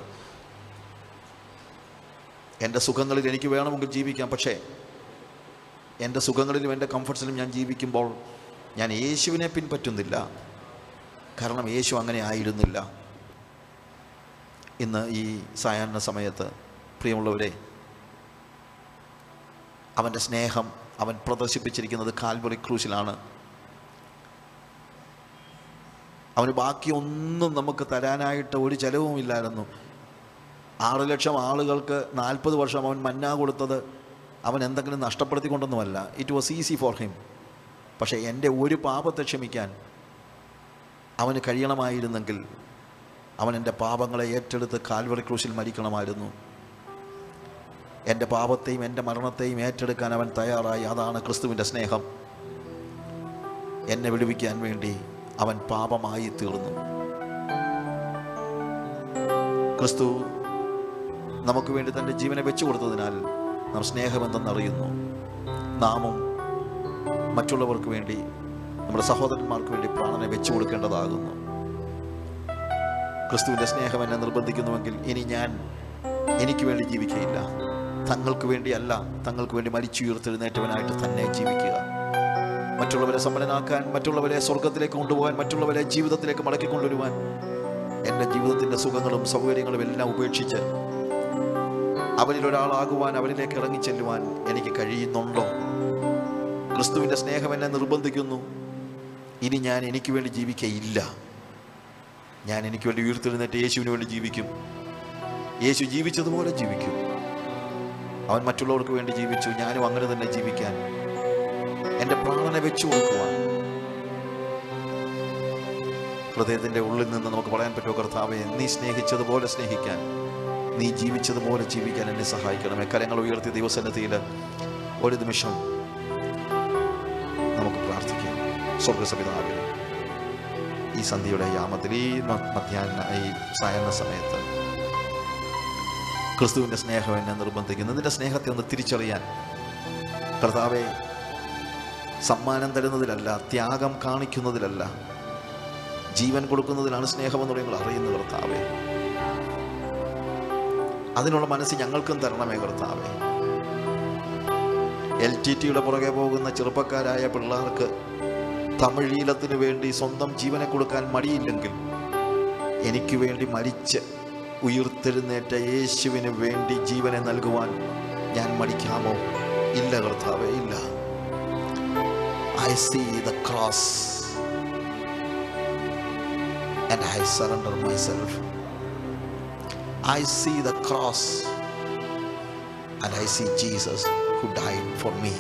എൻ്റെ സുഖങ്ങളിൽ എനിക്ക് വേണമെങ്കിൽ ജീവിക്കാം പക്ഷേ എൻ്റെ സുഖങ്ങളിലും എൻ്റെ കംഫർട്ട്സിലും ഞാൻ ജീവിക്കുമ്പോൾ ഞാൻ യേശുവിനെ പിൻപറ്റുന്നില്ല കാരണം യേശു അങ്ങനെ ആയിരുന്നില്ല ഇന്ന് ഈ സായാഹ്ന സമയത്ത് പ്രിയമുള്ളവരെ അവൻ്റെ സ്നേഹം അവൻ പ്രദർശിപ്പിച്ചിരിക്കുന്നത് കാൽവറി ക്രൂശിലാണ് അവന് ബാക്കി ഒന്നും നമുക്ക് തരാനായിട്ട് ഒരു ചെലവുമില്ലായിരുന്നു ആറ് ലക്ഷം ആളുകൾക്ക് നാൽപ്പത് വർഷം അവൻ മന്ന കൊടുത്തത് അവൻ എന്തെങ്കിലും നഷ്ടപ്പെടുത്തിക്കൊണ്ടൊന്നുമല്ല it was easy for him പക്ഷേ എൻ്റെ ഒരു പാപത്തെ ക്ഷമിക്കാൻ അവന് കഴിയണമായിരുന്നെങ്കിൽ അവൻ എൻ്റെ പാപങ്ങളെ ഏറ്റെടുത്ത് കാൽവറി ക്രൂശിൽ മരിക്കണമായിരുന്നു എൻ്റെ പാപത്തെയും എൻ്റെ മരണത്തെയും ഏറ്റെടുക്കാൻ അവൻ തയ്യാറായി അതാണ് ക്രിസ്തുവിൻ്റെ സ്നേഹം എന്നെ വിടുവിക്കാൻ വേണ്ടി അവൻ പാപമായി തീർന്നു ക്രിസ്തു നമുക്ക് വേണ്ടി തൻ്റെ ജീവനെ വെച്ചു കൊടുത്തതിനാൽ നാം സ്നേഹമെന്തെന്നറിയുന്നു നാമും മറ്റുള്ളവർക്ക് വേണ്ടി നമ്മുടെ സഹോദരന്മാർക്ക് വേണ്ടി പ്രാണനെ വെച്ചു കൊടുക്കേണ്ടതാകുന്നു ക്രിസ്തുവിൻ്റെ സ്നേഹം എന്നെ നിർബന്ധിക്കുന്നുവെങ്കിൽ ഇനി ഞാൻ എനിക്ക് വേണ്ടി ജീവിക്കുകയില്ല തങ്ങൾക്ക് വേണ്ടിയല്ല തങ്ങൾക്ക് വേണ്ടി മരിച്ചുയർത്തെഴുന്നേറ്റവനായിട്ട് തന്നെ ജീവിക്കുക മറ്റുള്ളവരെ സമ്പന്നനാക്കാൻ മറ്റുള്ളവരെ സ്വർഗത്തിലേക്ക് കൊണ്ടുപോകാൻ മറ്റുള്ളവരെ ജീവിതത്തിലേക്ക് മടക്കി കൊണ്ടുവരുവാൻ എൻ്റെ ജീവിതത്തിൻ്റെ സുഖങ്ങളും സൗകര്യങ്ങളും എല്ലാം ഉപേക്ഷിച്ച് അവരിൽ ഒരാളാകുവാൻ അവരിലേക്ക് ഇറങ്ങിച്ചെല്ലുവാൻ എനിക്ക് കഴിയുന്നുണ്ടോ ക്രിസ്തുവിൻ്റെ സ്നേഹം എന്നെ നിർബന്ധിക്കുന്നു ഇനി ഞാൻ എനിക്ക് വേണ്ടി ജീവിക്കയില്ല ഞാൻ എനിക്ക് വേണ്ടി ഉയർത്തെഴുന്നേറ്റ് യേശുവിന് വേണ്ടി ജീവിക്കും യേശു ജീവിച്ചതുപോലെ ജീവിക്കും അവൻ മറ്റുള്ളവർക്ക് വേണ്ടി ജീവിച്ചു ഞാനും അങ്ങനെ തന്നെ ജീവിക്കാൻ എൻ്റെ പ്രാണനെ വെച്ചു കൊടുക്കുവാൻ ഹൃദയത്തിൻ്റെ ഉള്ളിൽ നിന്ന് നമുക്ക് പറയാൻ പറ്റുമോ കർത്താവെ നീ സ്നേഹിച്ചതുപോലെ സ്നേഹിക്കാൻ നീ ജീവിച്ചതുപോലെ ജീവിക്കാൻ എന്നെ സഹായിക്കണമേ കരങ്ങൾ ഉയർത്തിയ ദിവസന്നതിയിൽ ഒരു നിമിഷം നമുക്ക് പ്രാർത്ഥിക്കാം സ്വർഗസപിതാവിന് ഈ സന്ധ്യയുടെ യാമത്തിൽ ഈ മ- മധ്യാഹ്ന ഈ സായന്ന സമയത്ത് ക്രിസ്തുവിൻ്റെ സ്നേഹം എന്നെ നിർബന്ധിക്കുന്നു നിന്റെ സ്നേഹത്തെ ഒന്ന് തിരിച്ചറിയാൻ കർത്താവെ സമ്മാനം തരുന്നതിലല്ല ത്യാഗം കാണിക്കുന്നതിലല്ല ജീവൻ കൊടുക്കുന്നതിലാണ് സ്നേഹമെന്ന് നിങ്ങൾ അറിയുന്ന കർത്താവെ അതിനുള്ള മനസ്സ് ഞങ്ങൾക്കും തരണമേ കർത്താവെ എൽ ടി ടിയുടെ പുറകെ പോകുന്ന ചെറുപ്പക്കാരായ പിള്ളേർക്ക് തമിഴീലത്തിന് വേണ്ടി സ്വന്തം ജീവനെ കൊടുക്കാൻ മടിയില്ലെങ്കിൽ എനിക്ക് വേണ്ടി മരിച്ച് ഉയർത്തെഴുന്നേറ്റ യേശുവിന് വേണ്ടി ജീവനെ നൽകുവാൻ ഞാൻ മടിക്കാമോ ഇല്ല കർത്താവേ ഇല്ല I see the cross and I surrender myself I see the cross and I see Jesus who died for me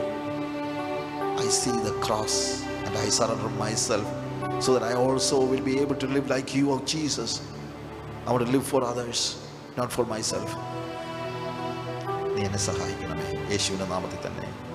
I see the cross and I surrender myself so that I also will be able to live like you, oh Jesus. I want to live for others, not for myself. നീ എന്നെ സഹായിക്കണമേ യേശുവിൻ്റെ നാമത്തിൽ തന്നെ